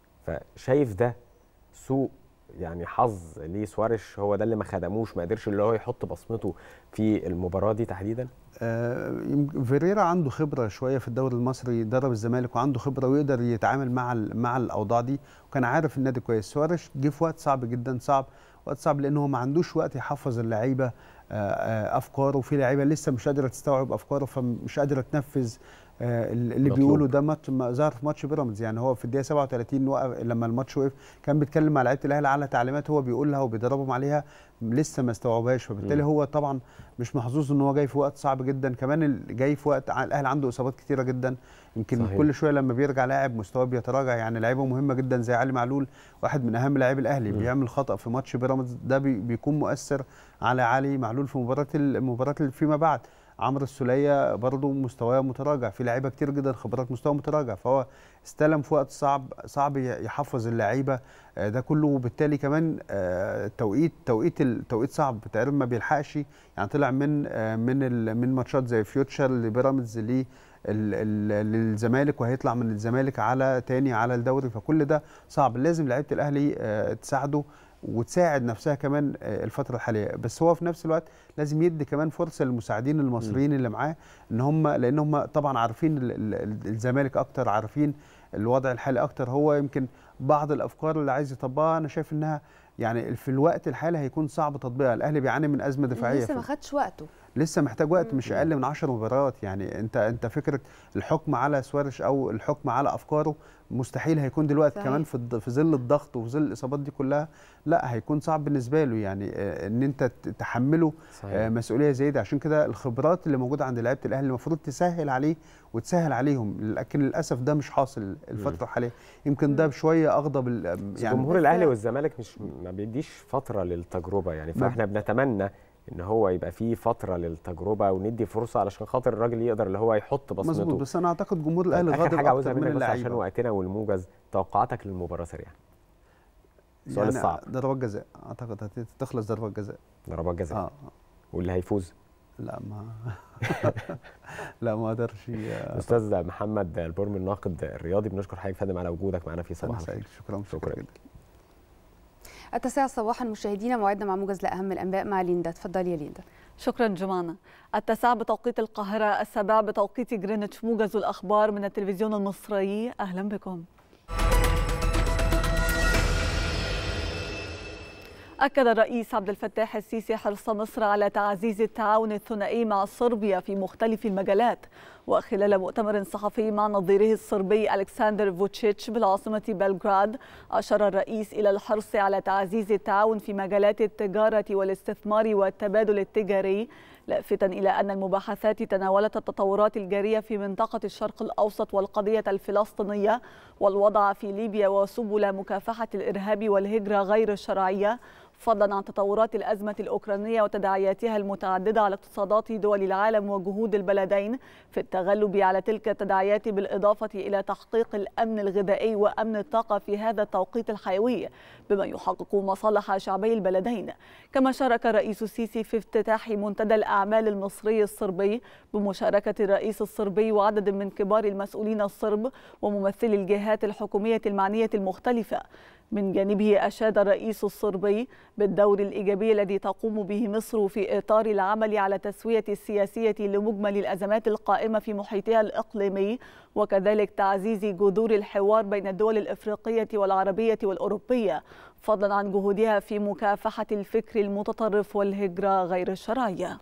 فشايف ده سوء يعني حظ لسوارش هو ده اللي ما خدموش ما قدرش اللي هو يحط بصمته في المباراه دي تحديدا آه، يمكن فيريرا عنده خبره شويه في الدوري المصري درب الزمالك وعنده خبره ويقدر يتعامل مع ال- مع الاوضاع دي وكان عارف النادي كويس سوارش جه في وقت صعب جدا صعب وقت صعب لانه هو ما عندوش وقت يحفظ اللعيبه آه، آه، افكاره في لعيبه لسه مش قادره تستوعب افكاره فمش قادره تنفذ آه، اللي مطلوب. بيقولوا ده ماتش ما ظهر في ماتش بيراميدز يعني هو في الدقيقه 37 وقف لما الماتش وقف كان بيتكلم مع لعيبه الاهلي على تعليمات هو بيقولها وبيدربهم عليها لسه ما استوعبهاش فبالتالي مم. هو طبعا مش محظوظ ان هو جاي في وقت صعب جدا كمان ال- جاي في وقت ع- الاهلي عنده اصابات كتيره جدا يمكن صحيح. صحيح. كل شويه لما بيرجع لاعب مستواه بيتراجع يعني لعيبه مهمه جدا زي علي معلول واحد من اهم لاعبي الاهلي مم. بيعمل خطا في ماتش بيراميدز ده بي بيكون مؤثر على علي معلول في مباراه المباراه اللي فيما بعد عمرو السوليه برضه مستواه متراجع في لعيبه كتير جدا خبرات مستوى متراجع فهو استلم في وقت صعب صعب ي- يحفظ اللعيبه آه، ده كله وبالتالي كمان آه، توقيت توقيت التوقيت صعب تقريبا ما بيلحقش يعني طلع من آه، من ال- من ماتشات زي فيوتشر لبيراميدز ل للزمالك وهيطلع من الزمالك على تاني على الدوري فكل ده صعب لازم لعيبه الاهلي آه، تساعده وتساعد نفسها كمان آه، الفتره الحاليه بس هو في نفس الوقت لازم يدي كمان فرصه للمساعدين المصريين اللي معاه ان هم لان هم طبعا عارفين ال- ال- الزمالك اكتر عارفين الوضع الحالي اكتر هو يمكن بعض الافكار اللي عايز يطبقها انا شايف انها يعني في الوقت الحالي هيكون صعب تطبيقها الاهلي بيعاني من ازمه دفاعيه لسه في ما خدش وقته لسه محتاج وقت مش اقل من 10 مباريات يعني انت انت فكره الحكم على سوارش او الحكم على افكاره مستحيل هيكون دلوقتي صحيح. كمان في الض- في ظل الضغط وفي ظل الاصابات دي كلها لا هيكون صعب بالنسبه له يعني آه، ان انت ت- تحمله صحيح. آه، مسؤوليه زي دي عشان كده الخبرات اللي موجوده عند لعيبه الاهلي المفروض تسهل عليه وتسهل عليهم لكن للاسف ده مش حاصل الفتره الحاليه يمكن ده بشويه اغضب ال- يعني جمهور الاهلي والزمالك مش ما بيديش فتره للتجربه يعني ما- فاحنا بنتمنى ان هو يبقى فيه فتره للتجربه وندي فرصه علشان خاطر الراجل يقدر اللي هو يحط بصمته مظبوط بس انا اعتقد جمهور الاهلي اخر غاضب حاجه عاوزها اكتر من منك بس عشان اللعيبه وقتنا والموجز توقعاتك للمباراه سريعا السؤال يعني الصعب ضربات جزاء اعتقد هتخلص ضربات جزاء ضربات جزاء اه واللي هيفوز لا ما لا ما اقدرش استاذ محمد البرمي الناقد الرياضي بنشكر حضرتك فندم على وجودك معنا في صباح الخير شكرا شكرا جدا التاسعة صباحا مشاهدينا موعدنا مع موجز لأهم الأنباء مع ليندا تفضلي يا ليندا شكرا جمانة التاسعة بتوقيت القاهرة السابعة بتوقيت جرينتش موجز الأخبار من التلفزيون المصري أهلا بكم أكد الرئيس عبد الفتاح السيسي حرص مصر على تعزيز التعاون الثنائي مع صربيا في مختلف المجالات وخلال مؤتمر صحفي مع نظيره الصربي ألكسندر فوتشيتش بالعاصمة بلغراد أشار الرئيس إلى الحرص على تعزيز التعاون في مجالات التجارة والاستثمار والتبادل التجاري لافتا إلى أن المباحثات تناولت التطورات الجارية في منطقة الشرق الأوسط والقضية الفلسطينية والوضع في ليبيا وسبل مكافحة الإرهاب والهجرة غير الشرعية فضلا عن تطورات الأزمة الأوكرانية وتداعياتها المتعددة على اقتصادات دول العالم وجهود البلدين في التغلب على تلك التداعيات بالإضافة إلى تحقيق الأمن الغذائي وأمن الطاقة في هذا التوقيت الحيوي بما يحقق مصالح شعبي البلدين كما شارك الرئيس السيسي في افتتاح منتدى الأعمال المصري الصربي بمشاركة الرئيس الصربي وعدد من كبار المسؤولين الصرب وممثلي الجهات الحكومية المعنية المختلفة من جانبه أشاد الرئيس الصربي بالدور الإيجابي الذي تقوم به مصر في إطار العمل على تسوية السياسية لمجمل الأزمات القائمة في محيطها الإقليمي وكذلك تعزيز جذور الحوار بين الدول الإفريقية والعربية والأوروبية فضلا عن جهودها في مكافحة الفكر المتطرف والهجرة غير الشرعية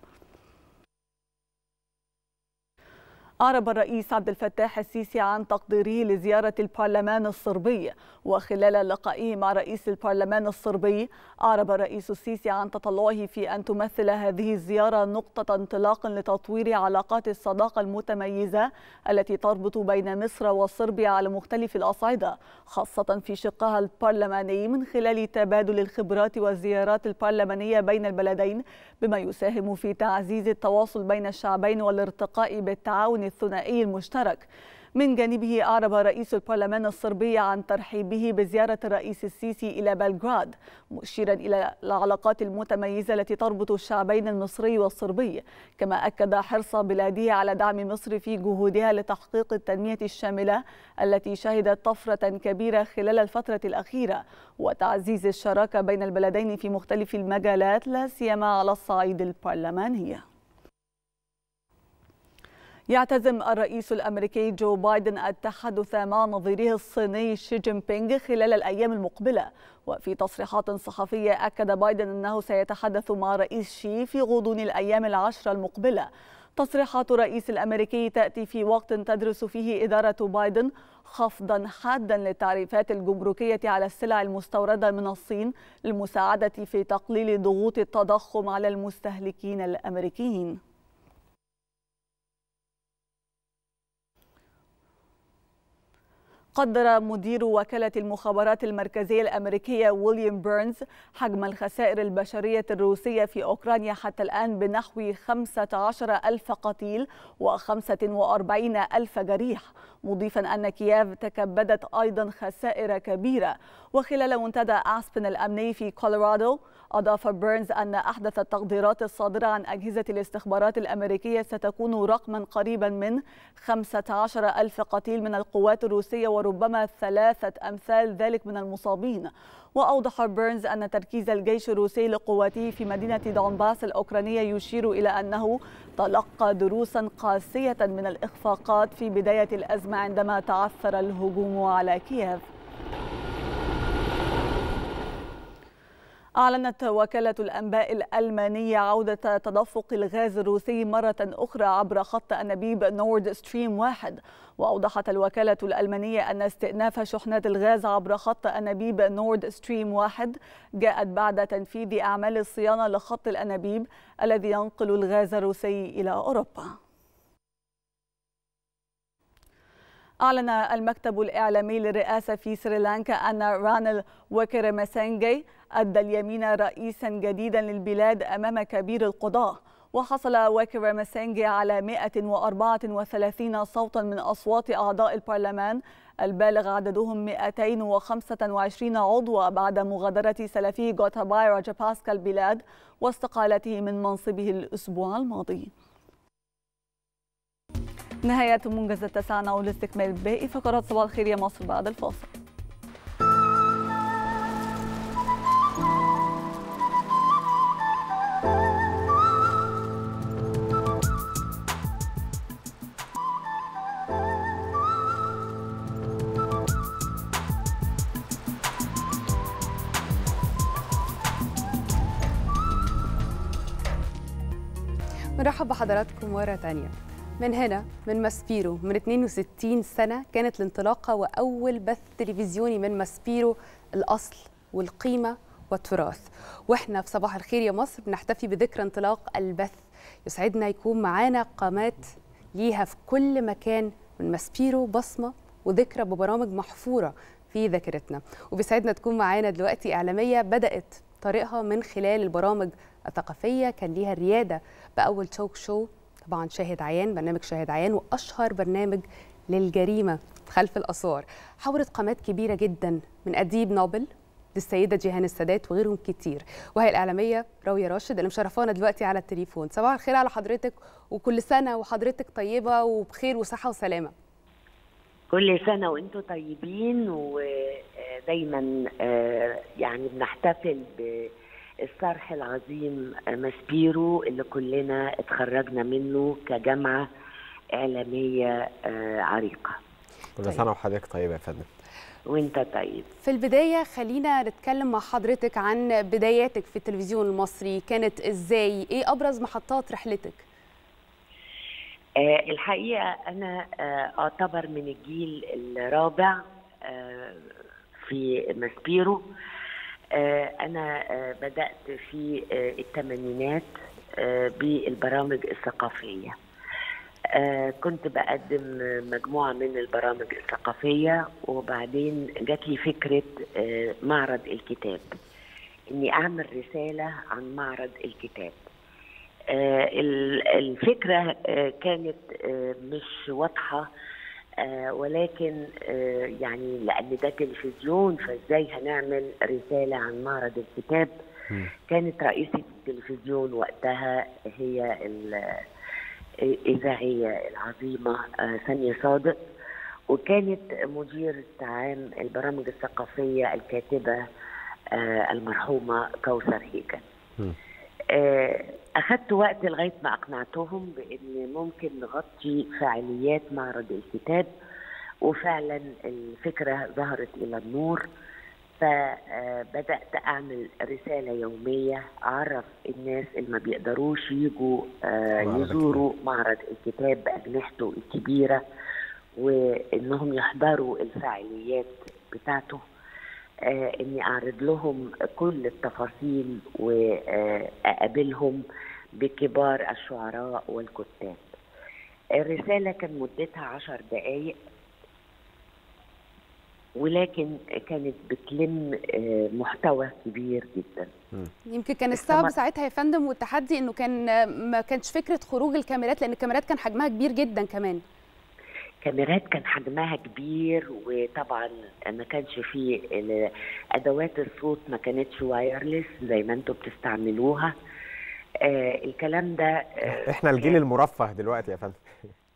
أعرب الرئيس عبد الفتاح السيسي عن تقديره لزيارة البرلمان الصربي وخلال لقائه مع رئيس البرلمان الصربي أعرب الرئيس السيسي عن تطلعه في أن تمثل هذه الزيارة نقطة انطلاق لتطوير علاقات الصداقة المتميزة التي تربط بين مصر وصربيا على مختلف الأصعدة خاصة في شقها البرلماني من خلال تبادل الخبرات والزيارات البرلمانية بين البلدين بما يساهم في تعزيز التواصل بين الشعبين والارتقاء بالتعاون الثنائي المشترك من جانبه أعرب رئيس البرلمان الصربي عن ترحيبه بزيارة الرئيس السيسي إلى بلغراد مشيرا إلى العلاقات المتميزة التي تربط الشعبين المصري والصربي كما أكد حرص بلاده على دعم مصر في جهودها لتحقيق التنمية الشاملة التي شهدت طفرة كبيرة خلال الفترة الأخيرة وتعزيز الشراكة بين البلدين في مختلف المجالات لا سيما على الصعيد البرلماني يعتزم الرئيس الامريكي جو بايدن التحدث مع نظيره الصيني شي جين بينغ خلال الايام المقبله وفي تصريحات صحفيه اكد بايدن انه سيتحدث مع رئيس شي في غضون الايام العشره المقبله تصريحات الرئيس الامريكي تاتي في وقت تدرس فيه اداره بايدن خفضا حادا للتعريفات الجمركيه على السلع المستورده من الصين للمساعده في تقليل ضغوط التضخم على المستهلكين الامريكيين قدر مدير وكالة المخابرات المركزية الأمريكية ويليام بيرنز حجم الخسائر البشرية الروسية في أوكرانيا حتى الآن بنحو 15 ألف قتيل و45 ألف جريح مضيفا أن كييف تكبدت أيضا خسائر كبيرة وخلال منتدى أسبن الأمني في كولورادو أضاف بيرنز أن أحدث التقديرات الصادرة عن أجهزة الاستخبارات الأمريكية ستكون رقما قريبا من 15 ألف قتيل من القوات الروسية وربما ثلاثة أمثال ذلك من المصابين وأوضح بيرنز أن تركيز الجيش الروسي لقواته في مدينة دونباس الأوكرانية يشير إلى أنه تلقى دروسا قاسية من الإخفاقات في بداية الأزمة عندما تعثر الهجوم على كييف أعلنت وكالة الأنباء الألمانية عودة تدفق الغاز الروسي مرة أخرى عبر خط أنابيب نورد ستريم واحد وأوضحت الوكالة الألمانية أن استئناف شحنات الغاز عبر خط أنابيب نورد ستريم واحد جاءت بعد تنفيذ أعمال الصيانة لخط الأنابيب الذي ينقل الغاز الروسي إلى أوروبا أعلن المكتب الإعلامي للرئاسة في سريلانكا أن رانل وكرمسنجي أدى اليمين رئيسا جديدا للبلاد أمام كبير القضاء وحصل وكرمسنجي على 134 صوتا من أصوات أعضاء البرلمان البالغ عددهم 225 عضو بعد مغادرة سلفي غوتاباي راجاباسكا البلاد واستقالته من منصبه الأسبوع الماضي نهاية موجز التاسعة نعود لاستكمال باقي فقرات صباح الخير يا مصر بعد الفاصل مرحب بحضراتكم مرة تانية من هنا من ماسبيرو من 62 سنة كانت الانطلاقة وأول بث تلفزيوني من ماسبيرو الأصل والقيمة والتراث واحنا في صباح الخير يا مصر بنحتفي بذكرى انطلاق البث يسعدنا يكون معانا قامات ليها في كل مكان من ماسبيرو بصمة وذكرى ببرامج محفورة في ذاكرتنا وبيسعدنا تكون معانا دلوقتي إعلامية بدأت طريقها من خلال البرامج الثقافية كان ليها الريادة بأول توك شو طبعا شاهد عيان برنامج شاهد عيان واشهر برنامج للجريمه خلف الاسوار حاورت قامات كبيره جدا من اديب نوبل للسيده جيهان السادات وغيرهم كتير وهي الاعلاميه راويه راشد اللي مشرفانا دلوقتي على التليفون صباح الخير على حضرتك وكل سنه وحضرتك طيبه وبخير وصحه وسلامه كل سنة وانتم طيبين ودايما يعني بنحتفل بالصرح العظيم ماسبيرو اللي كلنا اتخرجنا منه كجامعة إعلامية عريقة كل سنة وحضرتك طيبة يا فندم وانت طيب في البداية خلينا نتكلم مع حضرتك عن بداياتك في التلفزيون المصري كانت ازاي ايه ابرز محطات رحلتك آه الحقيقة أنا آه أعتبر من الجيل الرابع آه في ماسبيرو أنا بدأت في الثمانينات بالبرامج الثقافية كنت بقدم مجموعة من البرامج الثقافية وبعدين جات لي فكرة معرض الكتاب إني أعمل رسالة عن معرض الكتاب الفكرة كانت مش واضحة ولكن يعني لأن ده تلفزيون فإزاي هنعمل رسالة عن معرض الكتاب كانت رئيسة التلفزيون وقتها هي الإذاعية العظيمة سامية صادق وكانت مدير عام البرامج الثقافية الكاتبة المرحومة كوثر هيكل أخذت وقت لغاية ما أقنعتهم بأن ممكن نغطي فعاليات معرض الكتاب وفعلا الفكرة ظهرت إلى النور فبدأت أعمل رسالة يومية أعرف الناس اللي ما بيقدروش يجوا يزوروا معرض الكتاب بأجنحته الكبيرة وإنهم يحضروا الفعاليات بتاعته آه اني اعرض لهم كل التفاصيل واقابلهم بكبار الشعراء والكتاب الرساله كان مدتها عشر دقائق ولكن كانت بتلم آه محتوى كبير جدا يمكن كان الصعب ساعتها يا فندم والتحدي انه كان ما كانش فكره خروج الكاميرات لان الكاميرات كان حجمها كبير جدا كمان كاميرات كان حجمها كبير وطبعا ما كانش فيه ادوات الصوت ما كانتش وايرلس زي ما انتم بتستعملوها آه الكلام ده آه احنا الجيل المرفه دلوقتي يا فندم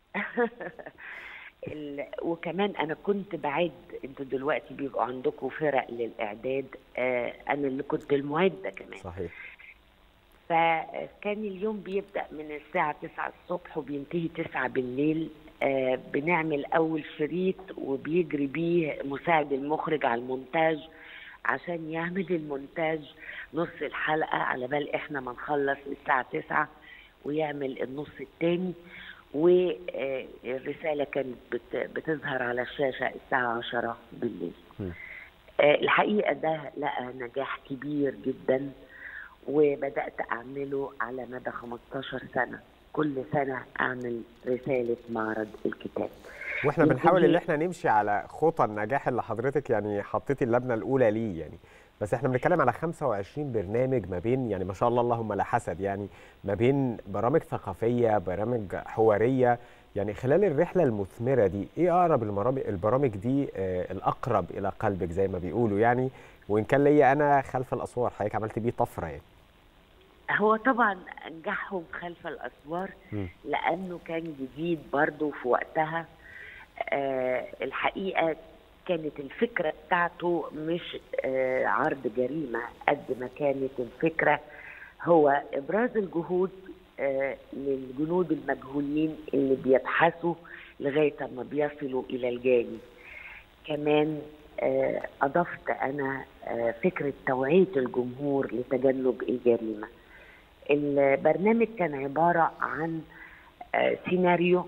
وكمان انا كنت بعد انتوا دلوقتي بيبقوا عندكم فرق للاعداد آه انا اللي كنت المعده كمان صحيح فكان اليوم بيبدا من الساعه 9 الصبح وبينتهي 9 بالليل آه بنعمل اول شريط وبيجري بيه مساعد المخرج على المونتاج عشان يعمل المونتاج نص الحلقه على بال احنا ما نخلص الساعه 9 ويعمل النص الثاني والرساله كانت بتظهر على الشاشه الساعه 10 بالليل آه الحقيقه ده لقى نجاح كبير جدا وبدات اعمله على مدى 15 سنه كل سنة أعمل رسالة معرض الكتاب واحنا بنحاول يمكن ان هي- احنا نمشي على خطى النجاح اللي حضرتك يعني حطيتي اللبنه الاولى ليه يعني بس احنا بنتكلم على 25 برنامج ما بين يعني ما شاء الله اللهم لا حسد يعني ما بين برامج ثقافيه برامج حواريه يعني خلال الرحله المثمره دي ايه اقرب المرامج البرامج دي آه الاقرب الى قلبك زي ما بيقولوا يعني وان كان ليا انا خلف الاسوار حضرتك عملت بيه طفره يعني هو طبعا نجاحهم خلف الاسوار مم. لانه كان جديد برضه في وقتها آه الحقيقه كانت الفكره بتاعته مش آه عرض جريمه قد ما كانت الفكره هو ابراز الجهود آه للجنود المجهولين اللي بيبحثوا لغايه ما بيصلوا الى الجاني كمان آه اضفت انا آه فكره توعيه الجمهور لتجنب الجريمه البرنامج كان عباره عن آه سيناريو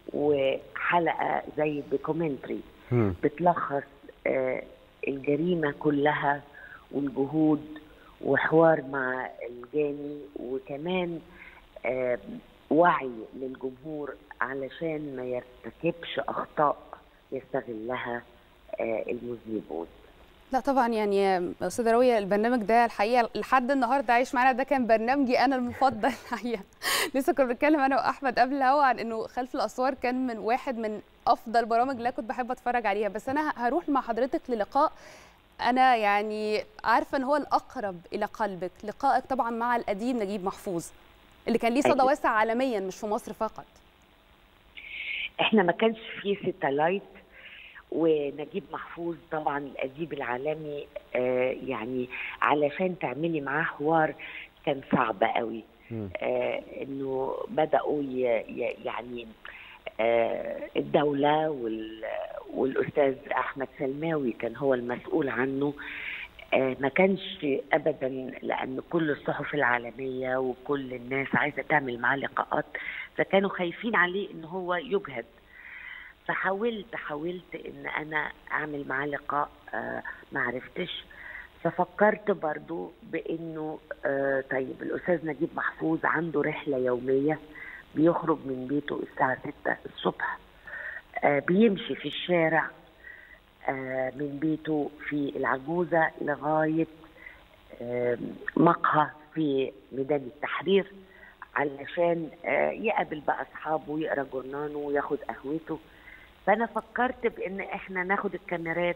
وحلقه زي الدوكيومنتري بتلخص آه، الجريمة كلها والجهود وحوار مع الجاني وكمان آه، وعي للجمهور علشان ما يرتكبش أخطاء يستغلها آه، المذنبون لا طبعا يعني استاذه راويه البرنامج ده الحقيقه لحد النهارده عايش معانا ده كان برنامجي انا المفضل الحقيقه لسه كنا بنتكلم انا واحمد قبل الهوا عن انه خلف الاسوار كان من واحد من افضل البرامج اللي أنا كنت بحب اتفرج عليها بس انا هروح مع حضرتك للقاء انا يعني عارفه ان هو الاقرب الى قلبك لقائك طبعا مع القديم نجيب محفوظ اللي كان ليه صدى أكيد. واسع عالميا مش في مصر فقط احنا ما كانش فيه ستلايت ونجيب محفوظ طبعا الاديب العالمي آه يعني علشان تعملي معاه حوار كان صعب قوي آه انه بداوا ي- ي- يعني آه الدوله وال- والاستاذ احمد سلماوي كان هو المسؤول عنه آه ما كانش ابدا لان كل الصحف العالميه وكل الناس عايزه تعمل معاه لقاءات فكانوا خايفين عليه ان هو يجهد فحاولت حاولت ان انا اعمل معاه لقاء آه ما عرفتش ففكرت برضو بانه آه طيب الاستاذ نجيب محفوظ عنده رحله يوميه بيخرج من بيته الساعه 6 الصبح آه بيمشي في الشارع آه من بيته في العجوزه لغايه آه مقهى في ميدان التحرير علشان آه يقابل بقى اصحابه يقرا جورنانه وياخد قهوته فانا فكرت بان احنا ناخد الكاميرات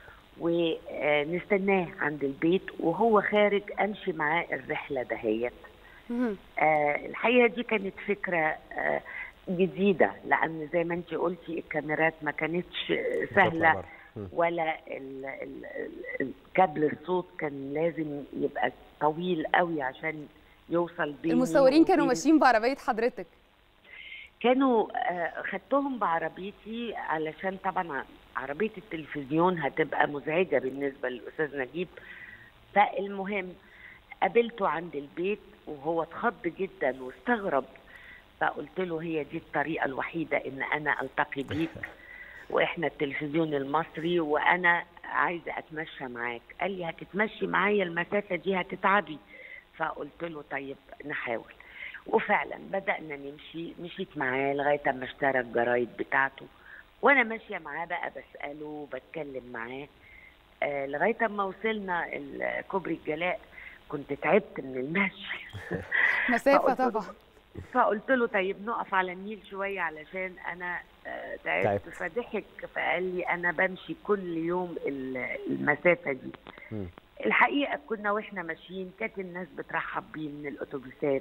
ونستناه عند البيت وهو خارج امشي معاه الرحله دهيت آه الحقيقه دي كانت فكره آه جديده لان زي ما انت قلتي الكاميرات ما كانتش سهله ولا ال- ال- ال- الكابل الصوت كان لازم يبقى طويل قوي عشان يوصل بيني المصورين كانوا وبين- ماشيين بعربيه حضرتك كانوا آه، خدتهم بعربيتي علشان طبعا عربية التلفزيون هتبقى مزعجة بالنسبة للأستاذ نجيب فالمهم قابلته عند البيت وهو اتخض جدا واستغرب فقلت له هي دي الطريقة الوحيدة إن أنا ألتقي بيك وإحنا التلفزيون المصري وأنا عايزة أتمشى معاك قال لي هتتمشي معايا المسافة دي هتتعبي فقلت له طيب نحاول وفعلا بدأنا نمشي مشيت معاه لغاية ما اشترى الجرايد بتاعته وأنا ماشية معاه بقى بسأله وبتكلم معاه آه لغاية ما وصلنا ال- كوبري الجلاء كنت تعبت من المشي مسافه فقلت له- طبعا فقلت له طيب نقف على النيل شوية علشان أنا آه، تعبت تعبت. فضحك فقال لي أنا بمشي كل يوم ال- المسافة دي الحقيقه كنا واحنا ماشيين كانت الناس بترحب بيه من الاتوبيسات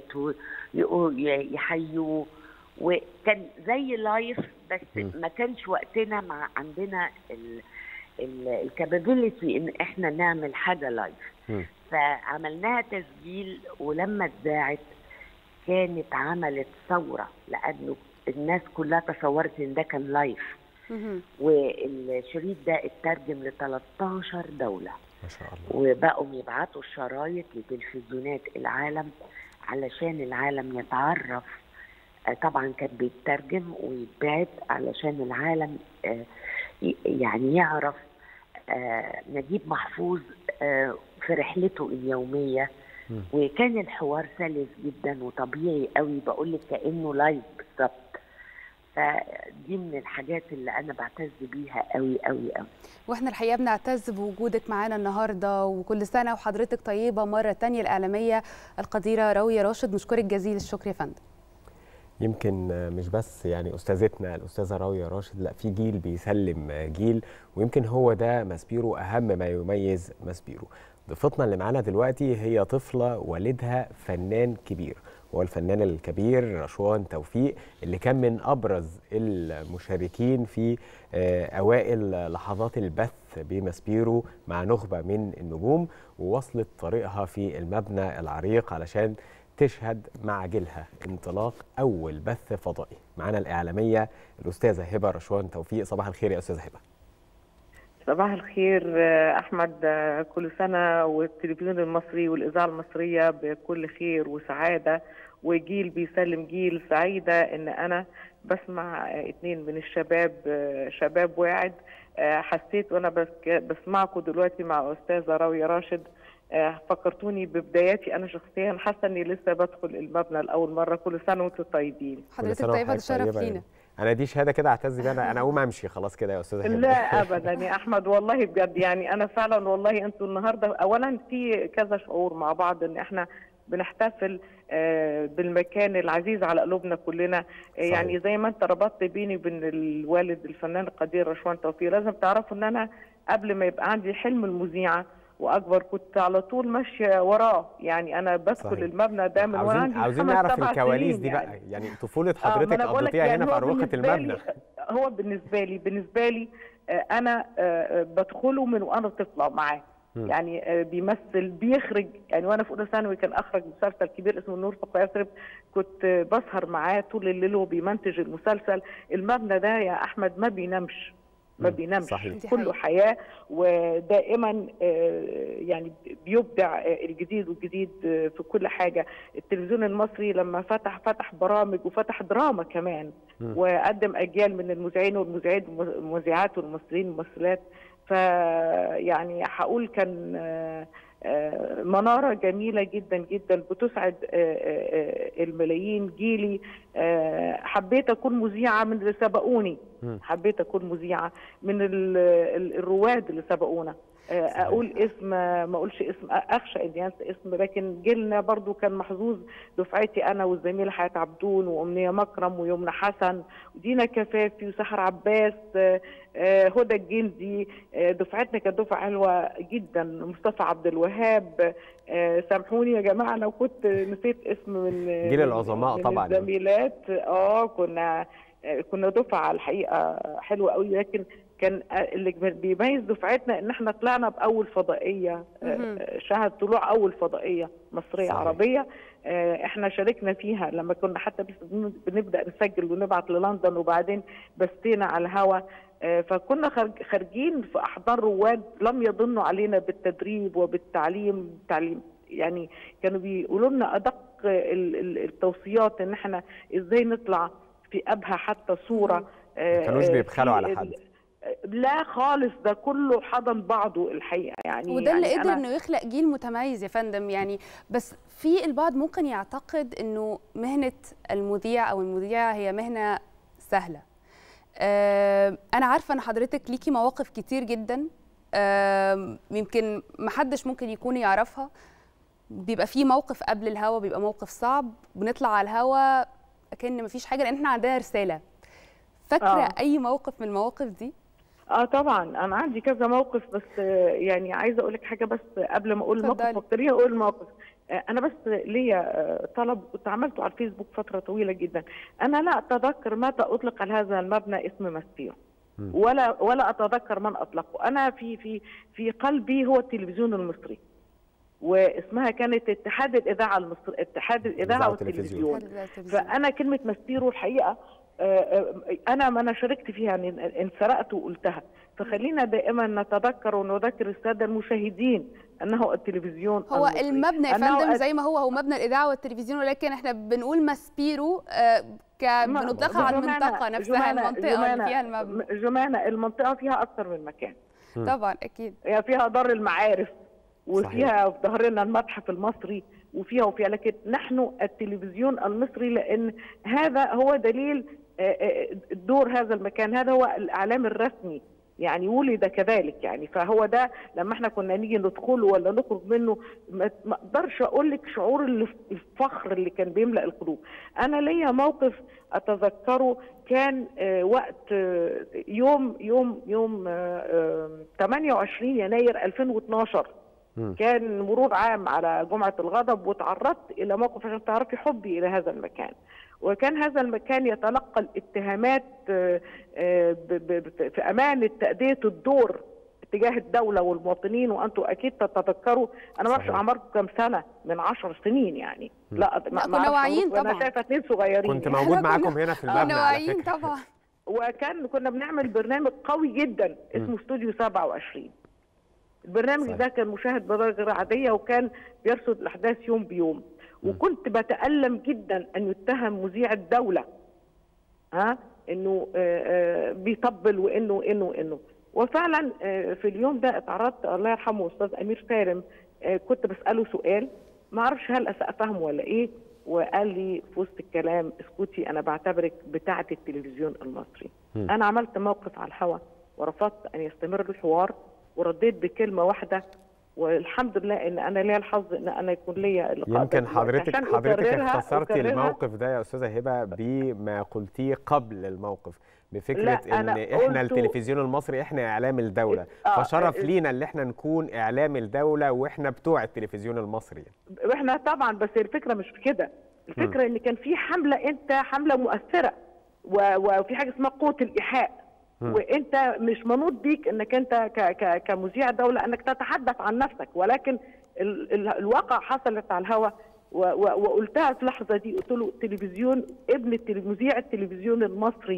ويحيوه وكان زي لايف بس ما كانش وقتنا مع عندنا الكابابيلتي ان احنا نعمل حاجه لايف فعملناها تسجيل ولما اتذاعت كانت عملت ثوره لانه الناس كلها تصورت ان ده كان لايف والشريط ده اترجم ل 13 دوله ما شاء الله وبقوا يبعتوا الشرايط لتلفزيونات العالم علشان العالم يتعرف آه، طبعا كان بيترجم ويتبعت علشان العالم آه، ي- يعني يعرف آه، نجيب محفوظ آه، في رحلته اليوميه وكان الحوار سلس جدا وطبيعي قوي بقول لك كانه لايف بالظبط فدي من الحاجات اللي انا بعتز بيها قوي قوي قوي واحنا الحقيقه بنعتز بوجودك معانا النهارده وكل سنه وحضرتك طيبه مره تانية الاعلاميه القديره راويه راشد نشكرك جزيل الشكر يا فندم يمكن مش بس يعني استاذتنا الاستاذه راويه راشد لا في جيل بيسلم جيل ويمكن هو ده ماسبيرو اهم ما يميز ماسبيرو ضيفتنا اللي معانا دلوقتي هي طفله والدها فنان كبير هو الفنان الكبير رشوان توفيق اللي كان من ابرز المشاركين في اوائل لحظات البث بماسبيرو مع نخبه من النجوم ووصلت طريقها في المبنى العريق علشان تشهد مع جيلها انطلاق اول بث فضائي معانا الاعلاميه الاستاذه هبه رشوان توفيق صباح الخير يا استاذه هبه صباح الخير احمد كل سنه والتلفزيون المصري والاذاعه المصريه بكل خير وسعاده وجيل بيسلم جيل سعيده ان انا بسمع اتنين من الشباب شباب واعد حسيت وانا بسمعكم دلوقتي مع استاذه راويه راشد فكرتوني ببداياتي انا شخصيا حاسه اني لسه بدخل المبنى لاول مره كل سنه وانتم طيبين حضرتك طيبه ده شرف لينا انا دي شهاده كده اعتز بيها انا انا اقوم امشي خلاص كده يا استاذه هبه لا ابدا يا احمد والله بجد يعني انا فعلا والله انتوا النهارده اولا في كذا شعور مع بعض ان احنا بنحتفل بالمكان العزيز على قلوبنا كلنا صحيح. يعني زي ما انت ربطت بيني وبين الوالد الفنان القدير رشوان توفيق لازم تعرفوا ان انا قبل ما يبقى عندي حلم المذيعه واكبر كنت على طول ماشيه وراه يعني انا بدخل صحيح. المبنى ده من وانا عندي عاوزين نعرف الكواليس دي بقى يعني, يعني طفوله حضرتك آه قضيتيها يعني هنا في اروقه المبنى هو بالنسبه لي بالنسبه لي انا بدخله من وانا طفله معاه يعني بيمثل بيخرج يعني وانا في اولى ثانوي كان اخرج مسلسل كبير اسمه النور فوق يثرب كنت بسهر معاه طول الليل وهو بيمنتج المسلسل المبنى ده يا احمد ما بينامش ما بينامش صحيح. كله حياه ودائما يعني بيبدع الجديد والجديد في كل حاجه التلفزيون المصري لما فتح فتح برامج وفتح دراما كمان وقدم اجيال من المذيعين والمذيعات والمذيعات والممثلين والممثلات فيعني هقول كان منارة جميلة جدا جدا بتسعد الملايين جيلي حبيت أكون مذيعة من اللي سبقوني حبيت أكون مذيعة من الرواد اللي سبقونا اقول اسم ما اقولش اسم اخشى اني انسى اسم لكن جيلنا برضو كان محظوظ دفعتي انا والزميله حياه عبدون وامنيه مكرم ويمنى حسن ودينا كفافي وسحر عباس هدى الجندي دفعتنا كانت دفعه حلوه جدا مصطفى عبد الوهاب سامحوني يا جماعه لو كنت نسيت اسم من جيل العظماء من طبعا الزميلات اه كنا كنا دفعه الحقيقه حلوه قوي لكن كان اللي بيميز دفعتنا ان احنا طلعنا باول فضائيه شهد طلوع اول فضائيه مصريه صحيح. عربيه احنا شاركنا فيها لما كنا حتى بنبدا نسجل ونبعت للندن وبعدين بستينا على الهوا فكنا خارجين في احضان رواد لم يضنوا علينا بالتدريب وبالتعليم التعليم يعني كانوا بيقولوا لنا ادق التوصيات ان احنا ازاي نطلع في ابهى حتى صوره ما كانوش بيبخلوا على حد لا خالص ده كله حضن بعضه الحقيقه يعني وده يعني اللي قدر انه يخلق جيل متميز يا فندم يعني بس في البعض ممكن يعتقد انه مهنه المذيع او المذيعه هي مهنه سهله آه انا عارفه ان حضرتك ليكي مواقف كتير جدا آه يمكن محدش ممكن يكون يعرفها بيبقى في موقف قبل الهوا بيبقى موقف صعب بنطلع على الهوا كأن مفيش حاجه لان احنا عندنا رساله فاكره آه. اي موقف من المواقف دي اه طبعا انا عندي كذا موقف بس يعني عايزه اقول لك حاجه بس قبل ما اقول الموقف فكريه اقول الموقف انا بس ليا طلب كنت عملته على الفيسبوك فتره طويله جدا انا لا اتذكر متى اطلق على هذا المبنى اسم ماسبيرو ولا ولا اتذكر من اطلقه انا في في في قلبي هو التلفزيون المصري واسمها كانت اتحاد الاذاعه المصري اتحاد الاذاعه والتلفزيون فانا كلمه ماسبيرو الحقيقه انا ما انا شاركت فيها يعني انسرقت وقلتها فخلينا دائما نتذكر ونذكر الساده المشاهدين انه التلفزيون هو المصري. المبنى يا فندم زي ما هو هو مبنى الاذاعه والتلفزيون ولكن احنا بنقول ماسبيرو بنطلقها على المنطقه نفسها المنطقه اللي فيها المبنى جمانة المنطقه فيها اكثر من مكان طبعا اكيد يعني فيها دار المعارف وفيها في ظهرنا المتحف المصري وفيها وفيها لكن نحن التلفزيون المصري لان هذا هو دليل آه، آه، دور هذا المكان هذا هو الاعلام الرسمي يعني ولد كذلك يعني فهو ده لما احنا كنا نيجي ندخله ولا نخرج منه ما ما اقدرش اقول لك شعور الف- الفخر اللي كان بيملا القلوب انا ليا موقف اتذكره كان آه، وقت آه، يوم يوم يوم آه، آه، 28 يناير 2012 كان مرور عام على جمعة الغضب وتعرضت إلى موقف عشان تعرفي حبي إلى هذا المكان وكان هذا المكان يتلقى الاتهامات آه، آه، ب- ب- ب- في أمانة تأدية الدور تجاه الدولة والمواطنين وأنتم أكيد تتذكروا أنا ما أعرفش أعماركم كام سنة من عشر سنين يعني لا ما- لا، ما كنا أعرفش واعيين أقول لكم، أنا طبعاً. شايفة اتنين صغيرين كنت يعني. موجود معاكم هنا في المبنى على واعيين فكرة. طبعا وكان كنا بنعمل برنامج قوي جدا اسمه استوديو 27 البرنامج ده كان مشاهد بدرجه غير عاديه وكان بيرصد الاحداث يوم بيوم وكنت بتالم جدا ان يتهم مذيع الدوله ها انه آه، آه، بيطبل وانه انه انه وفعلا آه، في اليوم ده اتعرضت الله يرحمه استاذ امير سالم آه، كنت بساله سؤال ما اعرفش هل اسافهمه ولا ايه وقال لي في وسط الكلام اسكتي انا بعتبرك بتاعه التلفزيون المصري مم. انا عملت موقف على الهواء ورفضت ان يستمر الحوار ورديت بكلمه واحده والحمد لله ان انا ليا الحظ ان انا يكون ليا اللقاء يمكن ده. حضرتك عشان حضرتك أكررها- اختصرتي أكررها. الموقف ده يا استاذه هبه بما قلتيه قبل الموقف بفكره لا، ان أنا احنا قلته- التلفزيون المصري احنا اعلام الدوله آه، فشرف آه، لينا ان احنا نكون اعلام الدوله واحنا بتوع التلفزيون المصري احنا طبعا بس الفكره مش في كده الفكره ان كان في حمله انت حمله مؤثره و- وفي حاجه اسمها قوه الايحاء مم. وانت مش منوط بيك انك انت ك ك كمذيع دوله انك تتحدث عن نفسك ولكن ال ال الواقع حصلت على الهواء و- و- وقلتها في اللحظه دي قلت له تلفزيون ابن التل- مذيع التلفزيون المصري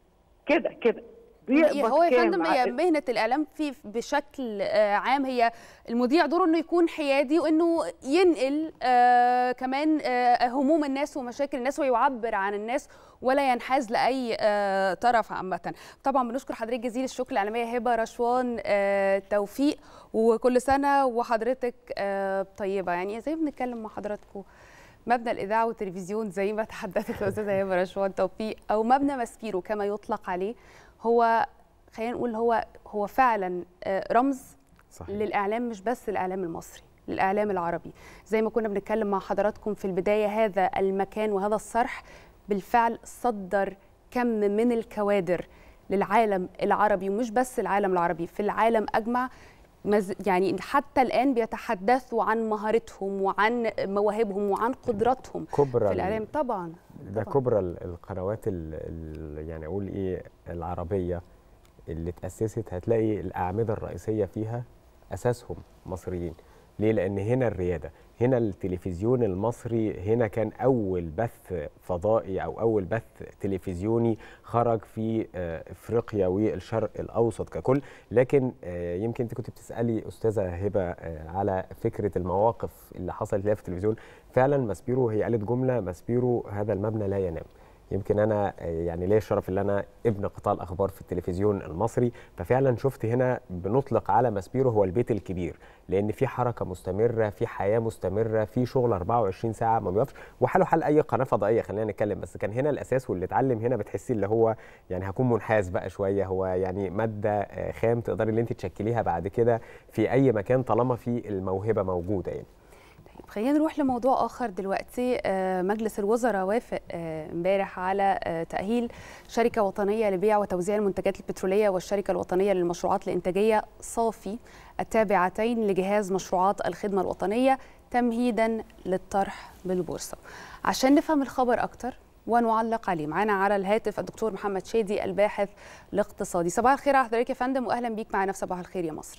كده كده بيقبض هو يا كام فندم ع- هي مهنه الاعلام في بشكل آه، عام هي المذيع دوره انه يكون حيادي وانه ينقل آه، كمان آه، هموم الناس ومشاكل الناس ويعبر عن الناس ولا ينحاز لاي آه، طرف عامه طبعا بنشكر حضرتك جزيل الشكر الاعلاميه هبه رشوان آه، توفيق وكل سنه وحضرتك آه، طيبه يعني زي ما بنتكلم مع حضراتكم مبنى الاذاعه والتلفزيون زي ما تحدثت الاستاذه هبه رشوان توفيق او مبنى ماسبيرو كما يطلق عليه هو خلينا نقول هو هو فعلا آه، رمز صحيح. للاعلام مش بس الاعلام المصري للاعلام العربي زي ما كنا بنتكلم مع حضراتكم في البدايه هذا المكان وهذا الصرح بالفعل صدر كم من الكوادر للعالم العربي ومش بس العالم العربي في العالم اجمع مز- يعني حتى الان بيتحدثوا عن مهارتهم وعن مواهبهم وعن قدراتهم كبرى في ال- الاعلام طبعا ده كبرى ال- القنوات ال ال يعني اقول ايه العربيه اللي اتاسست هتلاقي الاعمده الرئيسيه فيها اساسهم مصريين ليه لان هنا الرياده هنا التلفزيون المصري هنا كان اول بث فضائي او اول بث تلفزيوني خرج في آه، افريقيا والشرق الاوسط ككل لكن آه، يمكن انت كنت بتسالي استاذه هبه آه، على فكره المواقف اللي حصلت لها في التلفزيون فعلا ماسبيرو هي قالت جمله ماسبيرو هذا المبنى لا ينام يمكن انا آه، يعني ليا الشرف ان انا ابن قطاع الاخبار في التلفزيون المصري ففعلا شفت هنا بنطلق على ماسبيرو هو البيت الكبير لان في حركه مستمره في حياه مستمره في شغل 24 ساعه ما بيقفش وحاله حال اي قناه فضائيه خلينا نتكلم بس كان هنا الاساس واللي اتعلم هنا بتحسي اللي هو يعني هكون منحاز بقى شويه هو يعني ماده آه، خام تقدري اللي انت تشكليها بعد كده في اي مكان طالما في الموهبه موجوده يعني خلينا نروح لموضوع اخر دلوقتي آه، مجلس الوزراء وافق آه، امبارح على آه، تاهيل شركه وطنيه لبيع وتوزيع المنتجات البتروليه والشركه الوطنيه للمشروعات الانتاجيه صافي التابعتين لجهاز مشروعات الخدمه الوطنيه تمهيدا للطرح بالبورصه عشان نفهم الخبر اكتر ونعلق عليه معانا على الهاتف الدكتور محمد شادي الباحث الاقتصادي صباح الخير على حضرتك يا فندم واهلا بيك معنا في صباح الخير يا مصر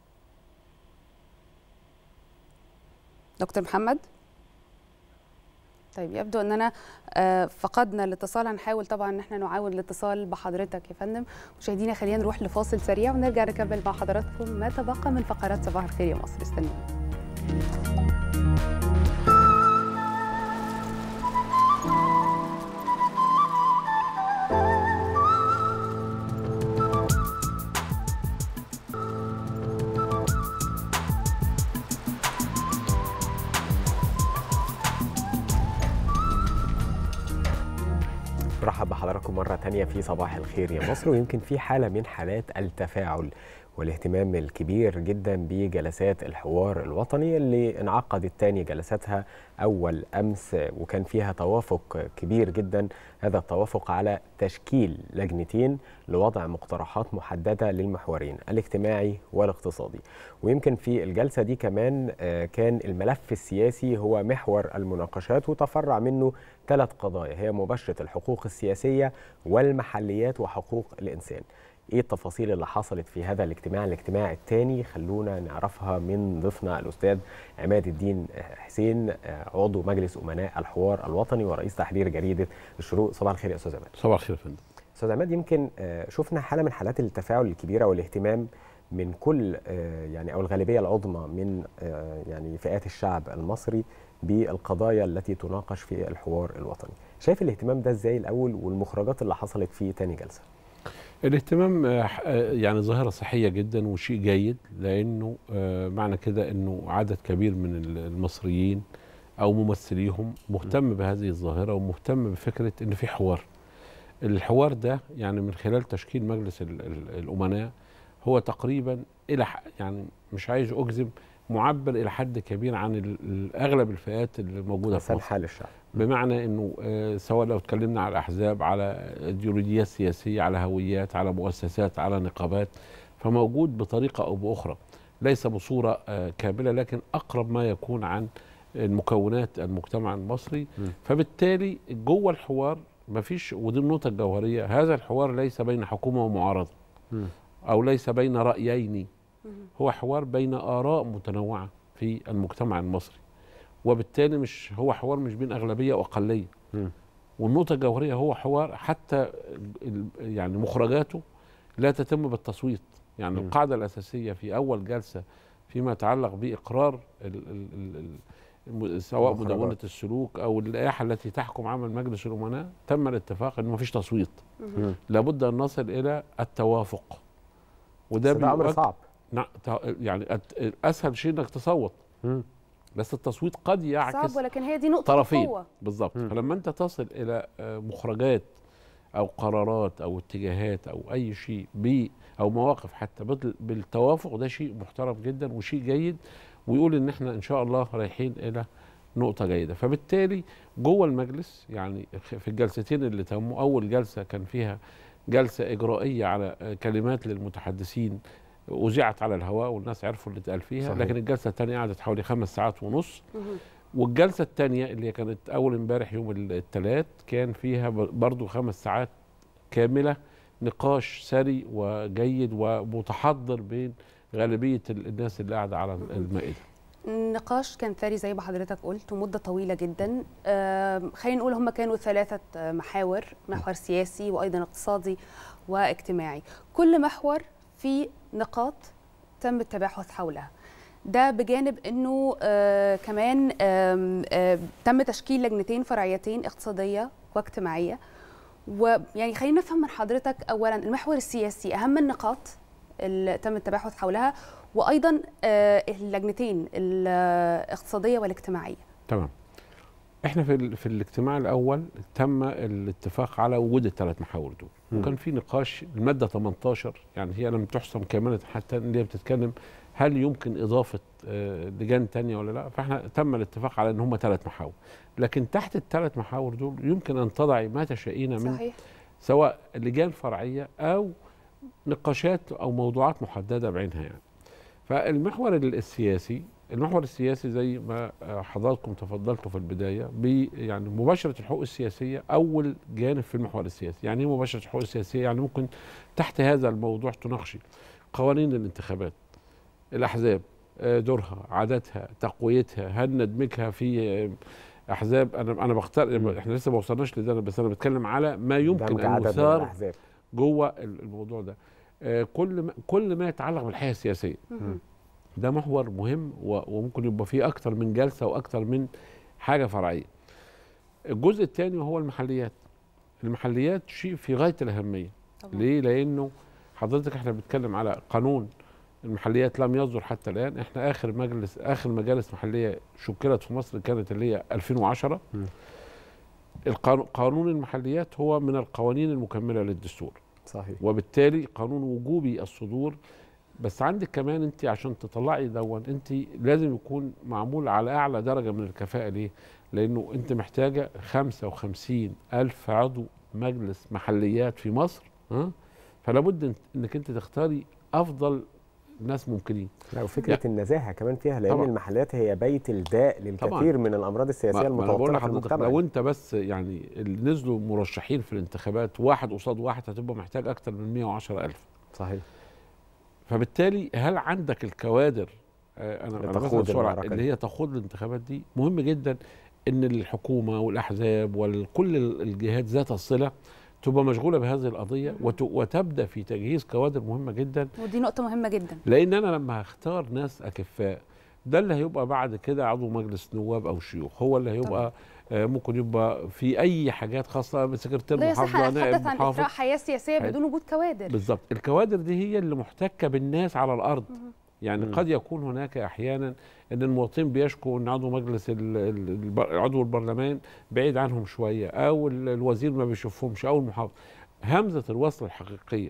دكتور محمد طيب يبدو اننا آه، فقدنا الاتصال هنحاول طبعا ان احنا نعاود الاتصال بحضرتك يا فندم مشاهدينا خلينا نروح لفاصل سريع ونرجع نكمل مع حضراتكم ما تبقى من فقرات صباح الخير يا مصر استنونا برحب بحضراتكم مرة تانية في صباح الخير يا مصر ويمكن في حالة من حالات التفاعل والاهتمام الكبير جدا بجلسات الحوار الوطني اللي انعقدت تاني جلساتها أول أمس وكان فيها توافق كبير جدا هذا التوافق على تشكيل لجنتين لوضع مقترحات محددة للمحورين الاجتماعي والاقتصادي ويمكن في الجلسة دي كمان آه، كان الملف السياسي هو محور المناقشات وتفرع منه ثلاث قضايا هي مباشرة الحقوق السياسية والمحليات وحقوق الإنسان ايه التفاصيل اللي حصلت في هذا الاجتماع الاجتماع الثاني خلونا نعرفها من ضيفنا الاستاذ عماد الدين حسين عضو مجلس امناء الحوار الوطني ورئيس تحرير جريده الشروق صباح الخير يا استاذ عماد صباح الخير يا فندم استاذ عماد يمكن آه، شفنا حاله من حالات التفاعل الكبيره والاهتمام من كل آه، يعني او الغالبيه العظمى من آه، يعني فئات الشعب المصري بالقضايا التي تناقش في الحوار الوطني شايف الاهتمام ده ازاي الاول والمخرجات اللي حصلت في تاني جلسه الاهتمام آه، ح- آه، يعني ظاهرة صحية جدا وشيء جيد لأنه آه، معنى كده أنه عدد كبير من ال- المصريين أو ممثليهم مهتم بهذه الظاهرة ومهتم بفكرة أن في حوار الحوار ده يعني من خلال تشكيل مجلس ال- ال- الأمناء هو تقريبا إلى ح- يعني مش عايز أجزم معبر إلى حد كبير عن ال- ال- أغلب الفئات اللي موجودة في حسن مصر حال الشعب بمعنى انه آه، سواء لو اتكلمنا على احزاب على ايديولوجيات سياسيه على هويات على مؤسسات على نقابات فموجود بطريقه او باخرى ليس بصوره آه، كامله لكن اقرب ما يكون عن المكونات المجتمع المصري فبالتالي جوه الحوار مفيش ودي النقطه الجوهريه هذا الحوار ليس بين حكومه ومعارضه او ليس بين رايين هو حوار بين اراء متنوعه في المجتمع المصري وبالتالي مش هو حوار مش بين اغلبيه واقليه والنقطه الجوهريه هو حوار حتى ال- يعني مخرجاته لا تتم بالتصويت يعني مم. القاعده الاساسيه في اول جلسه فيما يتعلق باقرار ال ال ال الم- سواء المخرجات. مدونه السلوك او اللائحه التي تحكم عمل مجلس الامناء تم الاتفاق ان مفيش تصويت مم. لابد ان نصل الى التوافق بس ده أمر بيؤك- صعب. نعم ت- يعني الت- اسهل شيء انك تصوت بس التصويت قد يعكس صعب ولكن هي دي نقطه طرفين القوه بالظبط فلما انت تصل الى آه، مخرجات او قرارات او اتجاهات او اي شيء ب او مواقف حتى بال- بالتوافق ده شيء محترم جدا وشيء جيد ويقول ان احنا ان شاء الله رايحين الى نقطة جيدة فبالتالي جوه المجلس يعني في الجلستين اللي تموا أول جلسة كان فيها جلسة إجرائية على آه، كلمات للمتحدثين أذيعت على الهواء والناس عرفوا اللي اتقال فيها صحيح. لكن الجلسة الثانية قعدت حوالي خمس ساعات ونص والجلسه الثانيه اللي هي كانت اول امبارح يوم الثلاث كان فيها ب- برضو خمس ساعات كامله نقاش ثري وجيد ومتحضر بين غالبيه ال- الناس اللي قاعده على المائده النقاش كان ثري زي ما حضرتك قلت ومده طويله جدا آم، خلينا نقول هم كانوا ثلاثه آه، محاور محور سياسي وايضا اقتصادي واجتماعي كل محور فيه نقاط تم التباحث حولها ده بجانب انه آه كمان آم، آه تم تشكيل لجنتين فرعيتين اقتصاديه واجتماعيه ويعني خلينا نفهم من حضرتك اولا المحور السياسي اهم النقاط اللي تم التباحث حولها وايضا آه، اللجنتين الاقتصاديه والاجتماعيه تمام احنا في ال- في الاجتماع الاول تم الاتفاق على وجود الثلاث محاور دول مم. وكان في نقاش الماده 18 يعني هي لم تحسم كامله حتى اللي هي بتتكلم هل يمكن اضافه آه، لجان تانية ولا لا فاحنا تم الاتفاق على ان هم ثلاث محاور لكن تحت الثلاث محاور دول يمكن ان تضعي ما تشائين من صحيح سواء لجان فرعيه او نقاشات او موضوعات محدده بعينها يعني فالمحور السياسي المحور السياسي زي ما آه، حضراتكم تفضلتوا في البدايه ب يعني مباشره الحقوق السياسيه اول جانب في المحور السياسي يعني ايه مباشره الحقوق السياسيه يعني ممكن تحت هذا الموضوع تناقشي قوانين الانتخابات الاحزاب آه، دورها عاداتها تقويتها هل ندمجها في آه، احزاب انا انا بختار احنا لسه ما وصلناش لده بس انا بتكلم على ما يمكن دمج ان عدد من يثار الأحزاب. جوه ال- الموضوع ده آه، كل ما كل ما يتعلق بالحياه السياسيه مم. ده محور مهم و- وممكن يبقى فيه اكتر من جلسه واكتر من حاجه فرعيه الجزء الثاني وهو المحليات المحليات شيء في غايه الاهميه طبعا. ليه لانه حضرتك احنا بنتكلم على قانون المحليات لم يصدر حتى الان احنا اخر مجلس اخر مجالس محليه شكلت في مصر كانت اللي هي 2010 القانون قانون المحليات هو من القوانين المكمله للدستور صحيح وبالتالي قانون وجوبي الصدور بس عندك كمان انت عشان تطلعي دون انت لازم يكون معمول على اعلى درجه من الكفاءه ليه؟ لانه انت محتاجه 55 الف عضو مجلس محليات في مصر ها فلا بد انك انت تختاري افضل ناس ممكنين لا وفكره النزاهه كمان فيها لان طبعاً. المحليات هي بيت الداء للكثير طبعاً. من الامراض السياسيه ما- ما أنا بقول المتوتره في لحضرتك المجتمع لو انت بس يعني اللي نزلوا مرشحين في الانتخابات واحد قصاد واحد هتبقى محتاج اكتر من 110 الف صحيح فبالتالي هل عندك الكوادر آه، انا انا لتخوض بسأل سؤال المعركة اللي دي. هي تخوض الانتخابات دي مهم جدا ان الحكومه والاحزاب وكل الجهات ذات الصله تبقى مشغوله بهذه القضيه وت- وتبدا في تجهيز كوادر مهمه جدا ودي نقطة مهمة جدا لان انا لما هختار ناس اكفاء ده اللي هيبقى بعد كده عضو مجلس نواب او شيوخ هو اللي هيبقى آه، ممكن يبقى في اي حاجات خاصه سكرتير لا يصح محافظه أن نائب أتحدث عن محافظ إثراء حياة سياسية حي- بدون وجود كوادر بالظبط الكوادر دي هي اللي محتكه بالناس على الارض يعني مم. قد يكون هناك احيانا ان المواطنين بيشكوا ان عضو مجلس ال- ال- الب- عضو البرلمان بعيد عنهم شويه او ال- الوزير ما بيشوفهمش او المحافظ همزه الوصل الحقيقيه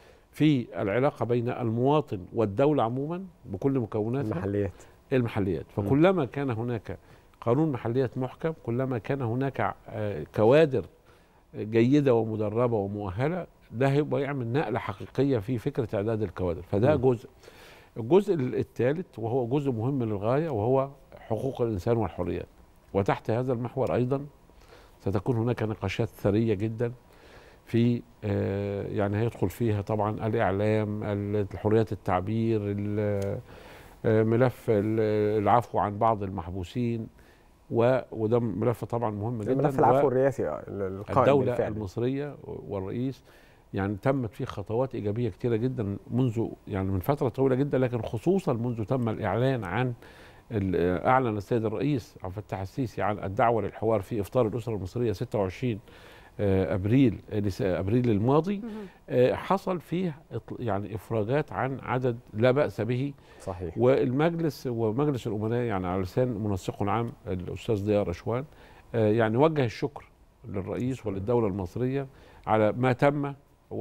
في العلاقه بين المواطن والدوله عموما بكل مكوناتها المحليات المحليات فكلما كان هناك قانون محليات محكم كلما كان هناك آه، كوادر جيده ومدربه ومؤهله ده هيبقى يعمل نقله حقيقيه في فكره اعداد الكوادر فده مم. جزء الجزء الثالث وهو جزء مهم للغايه وهو حقوق الانسان والحريات وتحت هذا المحور ايضا ستكون هناك نقاشات ثريه جدا في آه، يعني هيدخل فيها طبعا الاعلام ال- حريات التعبير ال- آه، ملف ال- العفو عن بعض المحبوسين و- وده ملف طبعا مهم جدا ملف العفو الرئاسي آه، القائم الدولة بالفعل. المصرية والرئيس يعني تمت فيه خطوات إيجابية كتيرة جدا منذ يعني من فترة طويلة جدا لكن خصوصا منذ تم الإعلان عن ال- أعلن السيد الرئيس عبد الفتاح السيسي عن الدعوة للحوار في إفطار الأسرة المصرية 26 آه، أبريل آه، نس- أبريل الماضي آه، حصل فيه إطل- يعني إفراجات عن عدد لا بأس به صحيح والمجلس ومجلس الامناء يعني على لسان منسقه العام الاستاذ ضياء رشوان آه، يعني وجه الشكر للرئيس وللدوله المصريه على ما تم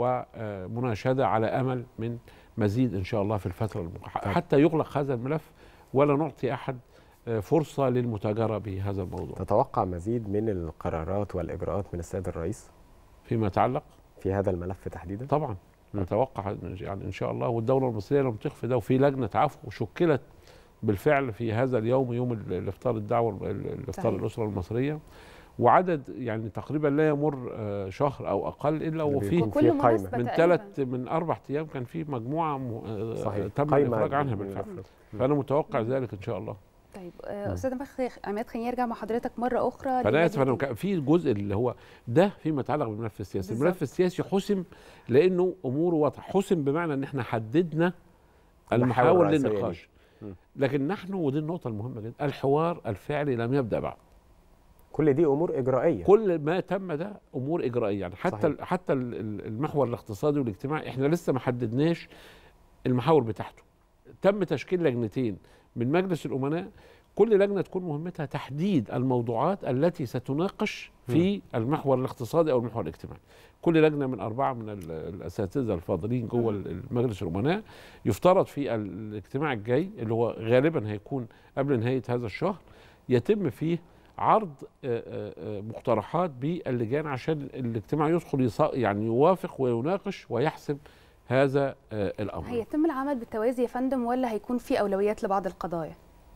ومناشده على امل من مزيد ان شاء الله في الفتره المقبله حتى يغلق هذا الملف ولا نعطي احد آه، فرصه للمتاجره بهذا الموضوع تتوقع مزيد من القرارات والاجراءات من السيد الرئيس فيما يتعلق في هذا الملف تحديدا طبعا نتوقع يعني ان شاء الله والدوله المصريه لم تخفي ده وفي لجنه عفو شكلت بالفعل في هذا اليوم يوم ال- الافطار الدعوه ال- الافطار صحيح. الاسره المصريه وعدد يعني تقريبا لا يمر آه، شهر او اقل الا اللي وفيه بيكون فيه وكل قائمة. مناسبة من تقريباً. ثلاث من اربع ايام كان في مجموعه م- آه، صحيح. تم قائمة الافراج عنها من بالفعل الأفراد. فانا متوقع ذلك ان شاء الله طيب آه، مم. أستاذ مخ- عماد خليني أرجع مع حضرتك مرة أخرى فانا اسف انا للنادي كان في جزء اللي هو ده فيما يتعلق بالملف السياسي بالظبط. الملف السياسي حسم لانه اموره واضحه حسم بمعنى ان احنا حددنا المحاور المحاور الرئيسية للنقاش دي. لكن نحن ودي النقطه المهمه جدا الحوار الفعلي لم يبدا بعد كل دي امور اجرائيه كل ما تم ده امور اجرائيه يعني حتى صحيح. ال- حتى ال- ال- المحور الاقتصادي والاجتماعي احنا لسه ما حددناش المحاور بتاعته تم تشكيل لجنتين من مجلس الامناء كل لجنه تكون مهمتها تحديد الموضوعات التي ستناقش في المحور الاقتصادي او المحور الاجتماعي كل لجنه من اربعه من ال- الاساتذه الفاضلين جوه ال- المجلس الامناء يفترض في الاجتماع الجاي اللي هو غالبا هيكون قبل نهايه هذا الشهر يتم فيه عرض آه، آه، آه، مقترحات باللجان عشان الاجتماع يدخل يص- يعني يوافق ويناقش ويحسم هذا آه، الامر هيتم العمل بالتوازي يا فندم ولا هيكون في أولويات لبعض القضايا؟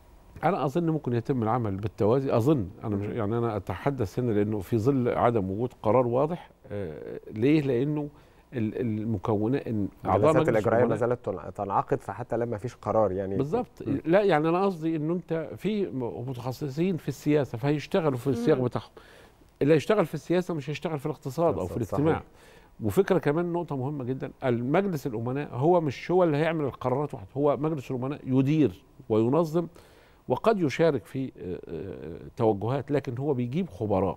انا اظن ممكن يتم العمل بالتوازي اظن انا مش يعني انا اتحدث هنا لانه في ظل عدم وجود قرار واضح آه، ليه لانه ال- المكونات إن اعضاء الجلسات مجلس الاجرائيه ما الأمناء- زالت تن- تنعقد فحتى لما فيش قرار يعني بالظبط مم. لا يعني انا قصدي انه انت في م- متخصصين في السياسه فهيشتغلوا في السياق مم. بتاعهم اللي هيشتغل في السياسه مش هيشتغل في الاقتصاد او في بالظبط، الاجتماع صحيح. وفكره كمان نقطه مهمه جدا المجلس الامناء هو مش هو اللي هيعمل القرارات وحده هو مجلس الامناء يدير وينظم وقد يشارك في آه، آه، توجهات لكن هو بيجيب خبراء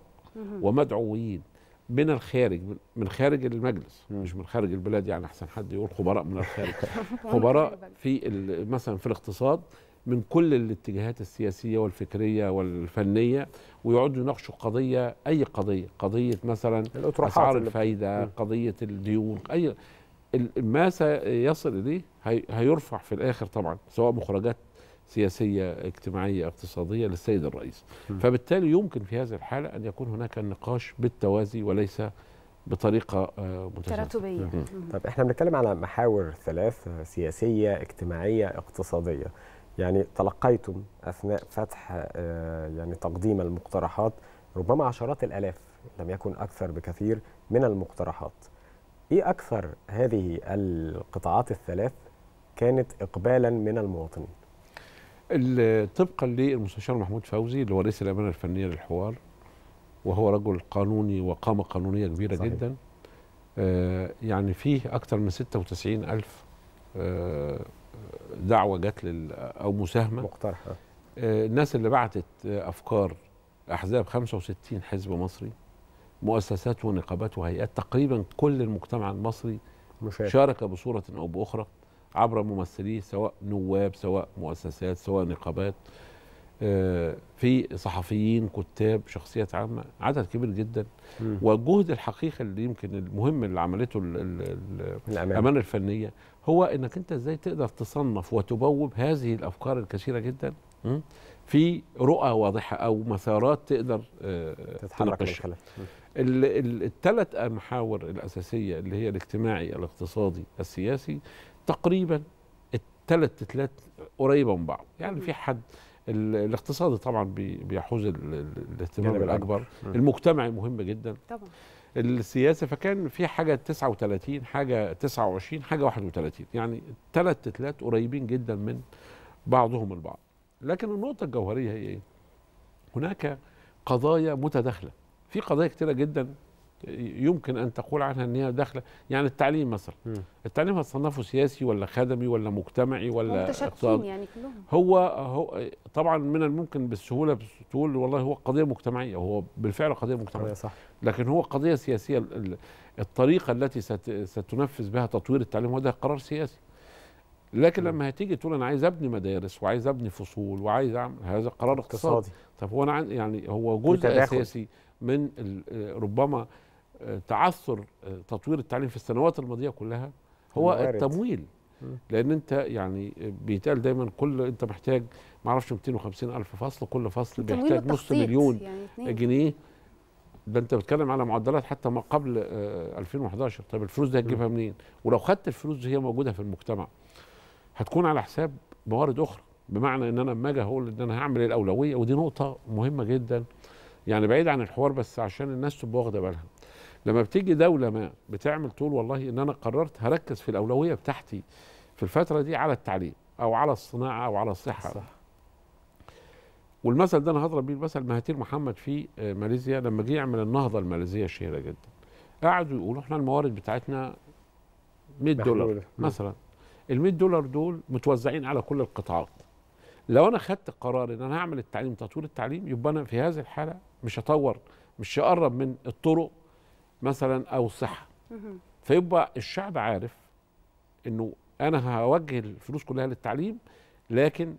ومدعوين من الخارج من- من خارج المجلس مش من خارج البلاد يعني احسن حد يقول خبراء من الخارج خبراء في ال- مثلا في الاقتصاد من كل الاتجاهات السياسيه والفكريه والفنيه ويقعدوا يناقشوا قضيه اي قضيه قضيه مثلا الأطروحات اسعار اللي- الفايده م. قضيه الديون اي ال- ما سيصل اليه هي- هيرفع في الاخر طبعا سواء مخرجات سياسيه اجتماعيه اقتصاديه للسيد الرئيس م. فبالتالي يمكن في هذه الحاله ان يكون هناك النقاش بالتوازي وليس بطريقه آه، متزامنه تراتبية. م. طب احنا بنتكلم على محاور ثلاث آه، سياسيه اجتماعيه اقتصاديه يعني تلقيتم اثناء فتح آه، يعني تقديم المقترحات ربما عشرات الالاف لم يكن اكثر بكثير من المقترحات ايه اكثر هذه القطاعات الثلاث كانت اقبالا من المواطنين ال- طبقا للمستشار محمود فوزي اللي هو رئيس الامانه الفنيه للحوار وهو رجل قانوني وقامه قانونيه كبيره صحيح. صحيح. جدا آه يعني فيه اكثر من 96 الف آه دعوه جات لل او مساهمه مقترحه آه الناس اللي بعتت آه افكار احزاب 65 حزب مصري مؤسسات ونقابات وهيئات تقريبا كل المجتمع المصري مشارك. شارك بصوره او باخرى عبر ممثليه سواء نواب سواء مؤسسات سواء نقابات آه، في صحفيين كتاب شخصيات عامه عدد كبير جدا مم. والجهد الحقيقي اللي يمكن المهم اللي عملته ال- ال- ال- الأمانة. الامانه الفنيه هو انك انت ازاي تقدر تصنف وتبوب هذه الافكار الكثيره جدا م? في رؤى واضحه او مسارات تقدر آه، تتحرك من تناقشها. خلالها الثلاث محاور الاساسيه اللي هي الاجتماعي الاقتصادي السياسي تقريبا الثلاث تتلات قريبه من بعض يعني في حد ال- الاقتصادي طبعا بي- بيحوز ال- ال- الاهتمام الجانب الاكبر الأكبر. مم. المجتمعي مهم جدا طبعا السياسه فكان في حاجه 39 حاجه 29 حاجه 31 يعني الثلاث تتلات قريبين جدا من بعضهم البعض لكن النقطه الجوهريه هي ايه هناك قضايا متداخله في قضايا كتيره جدا يمكن ان تقول عنها ان هي داخله يعني التعليم مثلا التعليم هتصنفه سياسي ولا خدمي ولا مجتمعي ولا متشابكين اقتصادي يعني كلهم هو هو طبعا من الممكن بالسهوله بس تقول والله هو قضيه مجتمعيه هو بالفعل قضيه مجتمعيه صح لكن هو قضيه سياسيه ال- ال- الطريقه التي ست ستنفذ بها تطوير التعليم هو ده قرار سياسي لكن لما هتيجي تقول انا عايز ابني مدارس وعايز ابني فصول وعايز اعمل هذا قرار اقتصادي اقتصادي. طب هو انا عن يعني هو في جزء تداخل. اساسي من ال- آه، ربما آه، تعثر آه، تطوير التعليم في السنوات الماضيه كلها هو الموارد. التمويل مم. لان انت يعني بيتقال دايما كل انت محتاج ما اعرفش 250 الف فصل كل فصل التمويل بيحتاج نص والتخطيط، مليون يعني اتنين. جنيه ده انت بتتكلم على معدلات حتى ما قبل آه، 2011 طب الفلوس دي هتجيبها منين ولو خدت الفلوس دي هي موجوده في المجتمع هتكون على حساب موارد اخرى بمعنى ان انا لما اجي اقول ان انا هعمل الاولويه ودي نقطه مهمه جدا يعني بعيد عن الحوار بس عشان الناس تبقى واخده بالها لما بتيجي دوله ما بتعمل تقول والله ان انا قررت هركز في الاولويه بتاعتي في الفتره دي على التعليم او على الصناعه او على الصحه صح. والمثل ده انا هضرب بيه المثل مهاتير محمد في آه، ماليزيا لما جه يعمل النهضه الماليزيه الشهيره جدا قعدوا يقولوا احنا الموارد بتاعتنا 100 دولار محدودة. مم. مثلا ال 100 دولار دول متوزعين على كل القطاعات لو انا خدت قرار ان انا هعمل التعليم تطوير التعليم يبقى انا في هذه الحاله مش هطور مش هقرب من الطرق مثلا او الصحه مهم. فيبقى الشعب عارف انه انا هوجه الفلوس كلها للتعليم لكن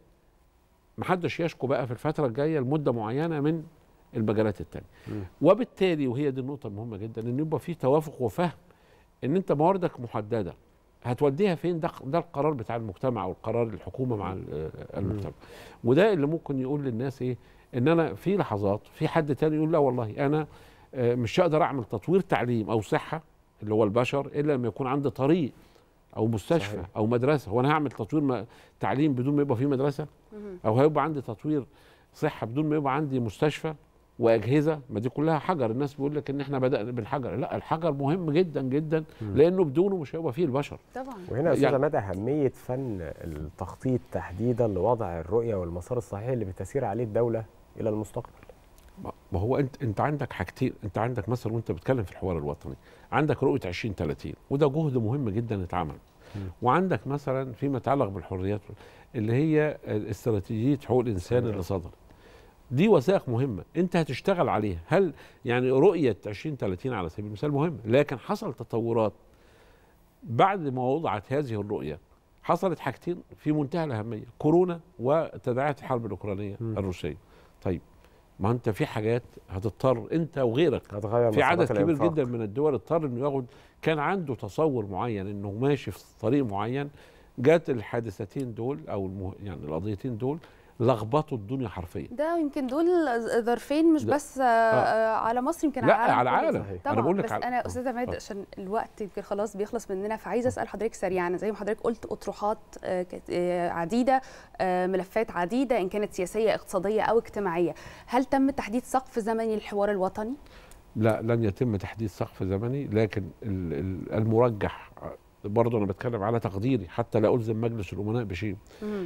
محدش يشكو بقى في الفتره الجايه لمده معينه من المجالات التانية وبالتالي وهي دي النقطه المهمه جدا ان يبقى في توافق وفهم ان انت مواردك محدده هتوديها فين ده ده القرار بتاع المجتمع او القرار الحكومه مع ال- المجتمع وده اللي ممكن يقول للناس ايه ان انا في لحظات في حد تاني يقول لا والله انا آه، مش هقدر اعمل تطوير تعليم او صحه اللي هو البشر الا لما يكون عندي طريق او مستشفى صحيح. او مدرسه هو انا هعمل تطوير م- تعليم بدون ما يبقى في مدرسه مهم. او هيبقى عندي تطوير صحه بدون ما يبقى عندي مستشفى واجهزه ما دي كلها حجر الناس بيقول لك ان احنا بدانا بالحجر لا الحجر مهم جدا جدا لانه بدونه مش هيبقى فيه البشر طبعا وهنا يا استاذ يعني- عماد اهميه فن التخطيط تحديدا لوضع الرؤيه والمسار الصحيح اللي بتسير عليه الدوله الى المستقبل ما ما هو انت انت عندك حاجتين انت عندك مثلا وانت بتتكلم في الحوار الوطني عندك رؤيه 2030 وده جهد مهم جدا اتعمل وعندك مثلا فيما يتعلق بالحريات اللي هي استراتيجيه حقوق الانسان اللي صدرت دي وثائق مهمه انت هتشتغل عليها هل يعني رؤيه 2030 على سبيل المثال مهمه لكن حصل تطورات بعد ما وضعت هذه الرؤيه حصلت حاجتين في منتهى الاهميه كورونا وتداعيات الحرب الاوكرانيه الروسيه طيب ما انت في حاجات هتضطر انت وغيرك هتغير في عدد مسارات كبير الإنفاق. جدا من الدول اضطر انه ياخد كان عنده تصور معين انه ماشي في طريق معين جات الحادثتين دول او المه... يعني القضيتين دول لخبطوا الدنيا حرفيا ده يمكن دول ظرفين مش ده- بس آه. آه. على مصر يمكن لا، على على العالم العالم. كله. صحيح. طبعا أنا بقول لك بس على- انا استاذ عماد آه. عشان الوقت يمكن خلاص بيخلص مننا فعايزه اسال حضرتك سريعا زي ما حضرتك قلت اطروحات آه، كت- آه، عديده آه، ملفات عديده ان كانت سياسيه اقتصاديه او اجتماعيه هل تم تحديد سقف زمني للحوار الوطني لا لن يتم تحديد سقف زمني لكن ال- ال- المرجح برضه انا بتكلم على تقديري حتى لا الزم مجلس الامناء بشيء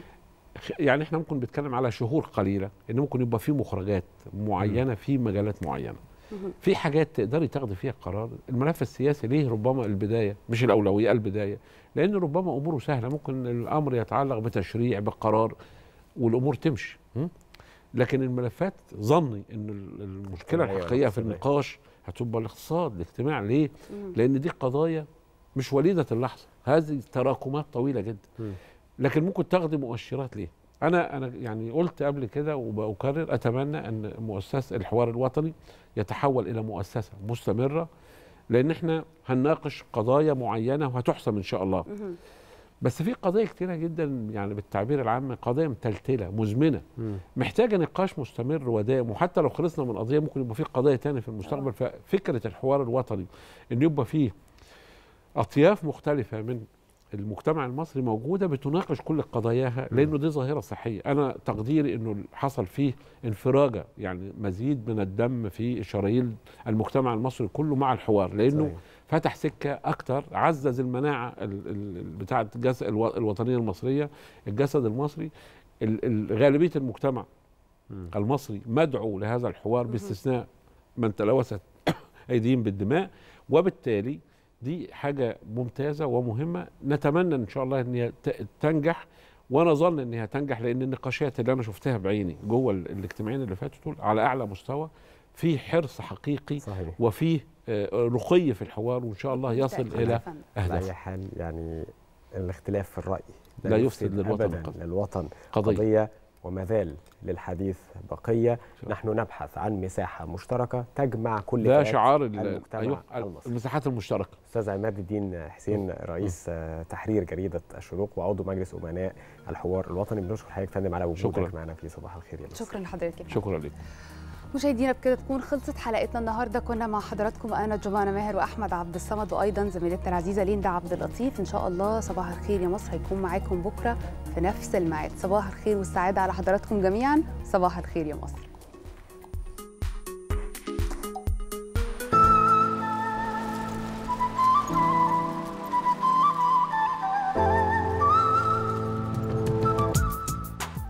يعني احنا ممكن بنتكلم على شهور قليله ان ممكن يبقى في مخرجات معينه في مجالات معينه في حاجات تقدري تاخدي فيها قرار الملف السياسي ليه ربما البدايه مش الاولويه البدايه لان ربما اموره سهله ممكن الامر يتعلق بتشريع بقرار والامور تمشي م? لكن الملفات ظني ان ال- المشكله اجتماعية الحقيقيه في واقتصادية. النقاش هتبقى الاقتصاد الاجتماع ليه مم. لان دي قضايا مش وليده اللحظه هذه تراكمات طويله جدا لكن ممكن تاخدي مؤشرات ليه انا انا يعني قلت قبل كده وبكرر اتمنى ان مؤسسه الحوار الوطني يتحول الى مؤسسه مستمره لان احنا هنناقش قضايا معينه وهتحسم ان شاء الله بس في قضايا كتيره جدا يعني بالتعبير العام قضايا متلتله مزمنه محتاجه نقاش مستمر ودائم وحتى لو خلصنا من قضيه ممكن يبقى في قضايا تانية في المستقبل ففكره الحوار الوطني ان يبقى فيه اطياف مختلفه من المجتمع المصري موجوده بتناقش كل قضاياها لانه دي ظاهره صحيه انا تقديري انه حصل فيه انفراجه يعني مزيد من الدم في شرايين المجتمع المصري كله مع الحوار لانه صحيح. فتح سكه اكتر عزز المناعه ال- ال- بتاعه الجسد الو- الوطنيه المصريه الجسد المصري ال- ال- غالبيه المجتمع المصري مدعو لهذا الحوار باستثناء من تلوثت ايديهم بالدماء وبالتالي دي حاجه ممتازه ومهمه نتمنى ان شاء الله ان هي ت- تنجح وانا اظن ان هي تنجح لان النقاشات اللي انا شفتها بعيني جوه ال- الاجتماعين اللي فاتوا دول على اعلى مستوى في حرص حقيقي صحيح. وفي آه، رقي في الحوار وان شاء الله يصل بالتأكيد الى يا فندم. على اهداف اي حال يعني الاختلاف في الراي لا يفسد للوطن ابدا قضية. للوطن قضية. قضيه وما زال للحديث بقيه نحن نبحث عن مساحه مشتركه تجمع كل ده فئات شعار ال- المجتمع أيوه المصري المساحات المشتركه استاذ عماد الدين حسين رئيس آه، تحرير جريده الشروق وعضو مجلس امناء الحوار الوطني بنشكر حضرتك يا فندم على وجودك شكراً. معنا في صباح الخير يا مصر شكرا لحضرتك شكرا لك مشاهدينا بكده تكون خلصت حلقتنا النهارده كنا مع حضراتكم انا جمانه ماهر واحمد عبد الصمد وايضا زميلتنا العزيزه ليندا عبد اللطيف ان شاء الله صباح الخير يا مصر هيكون معاكم بكره في نفس الميعاد صباح الخير والسعاده على حضراتكم جميعا صباح الخير يا مصر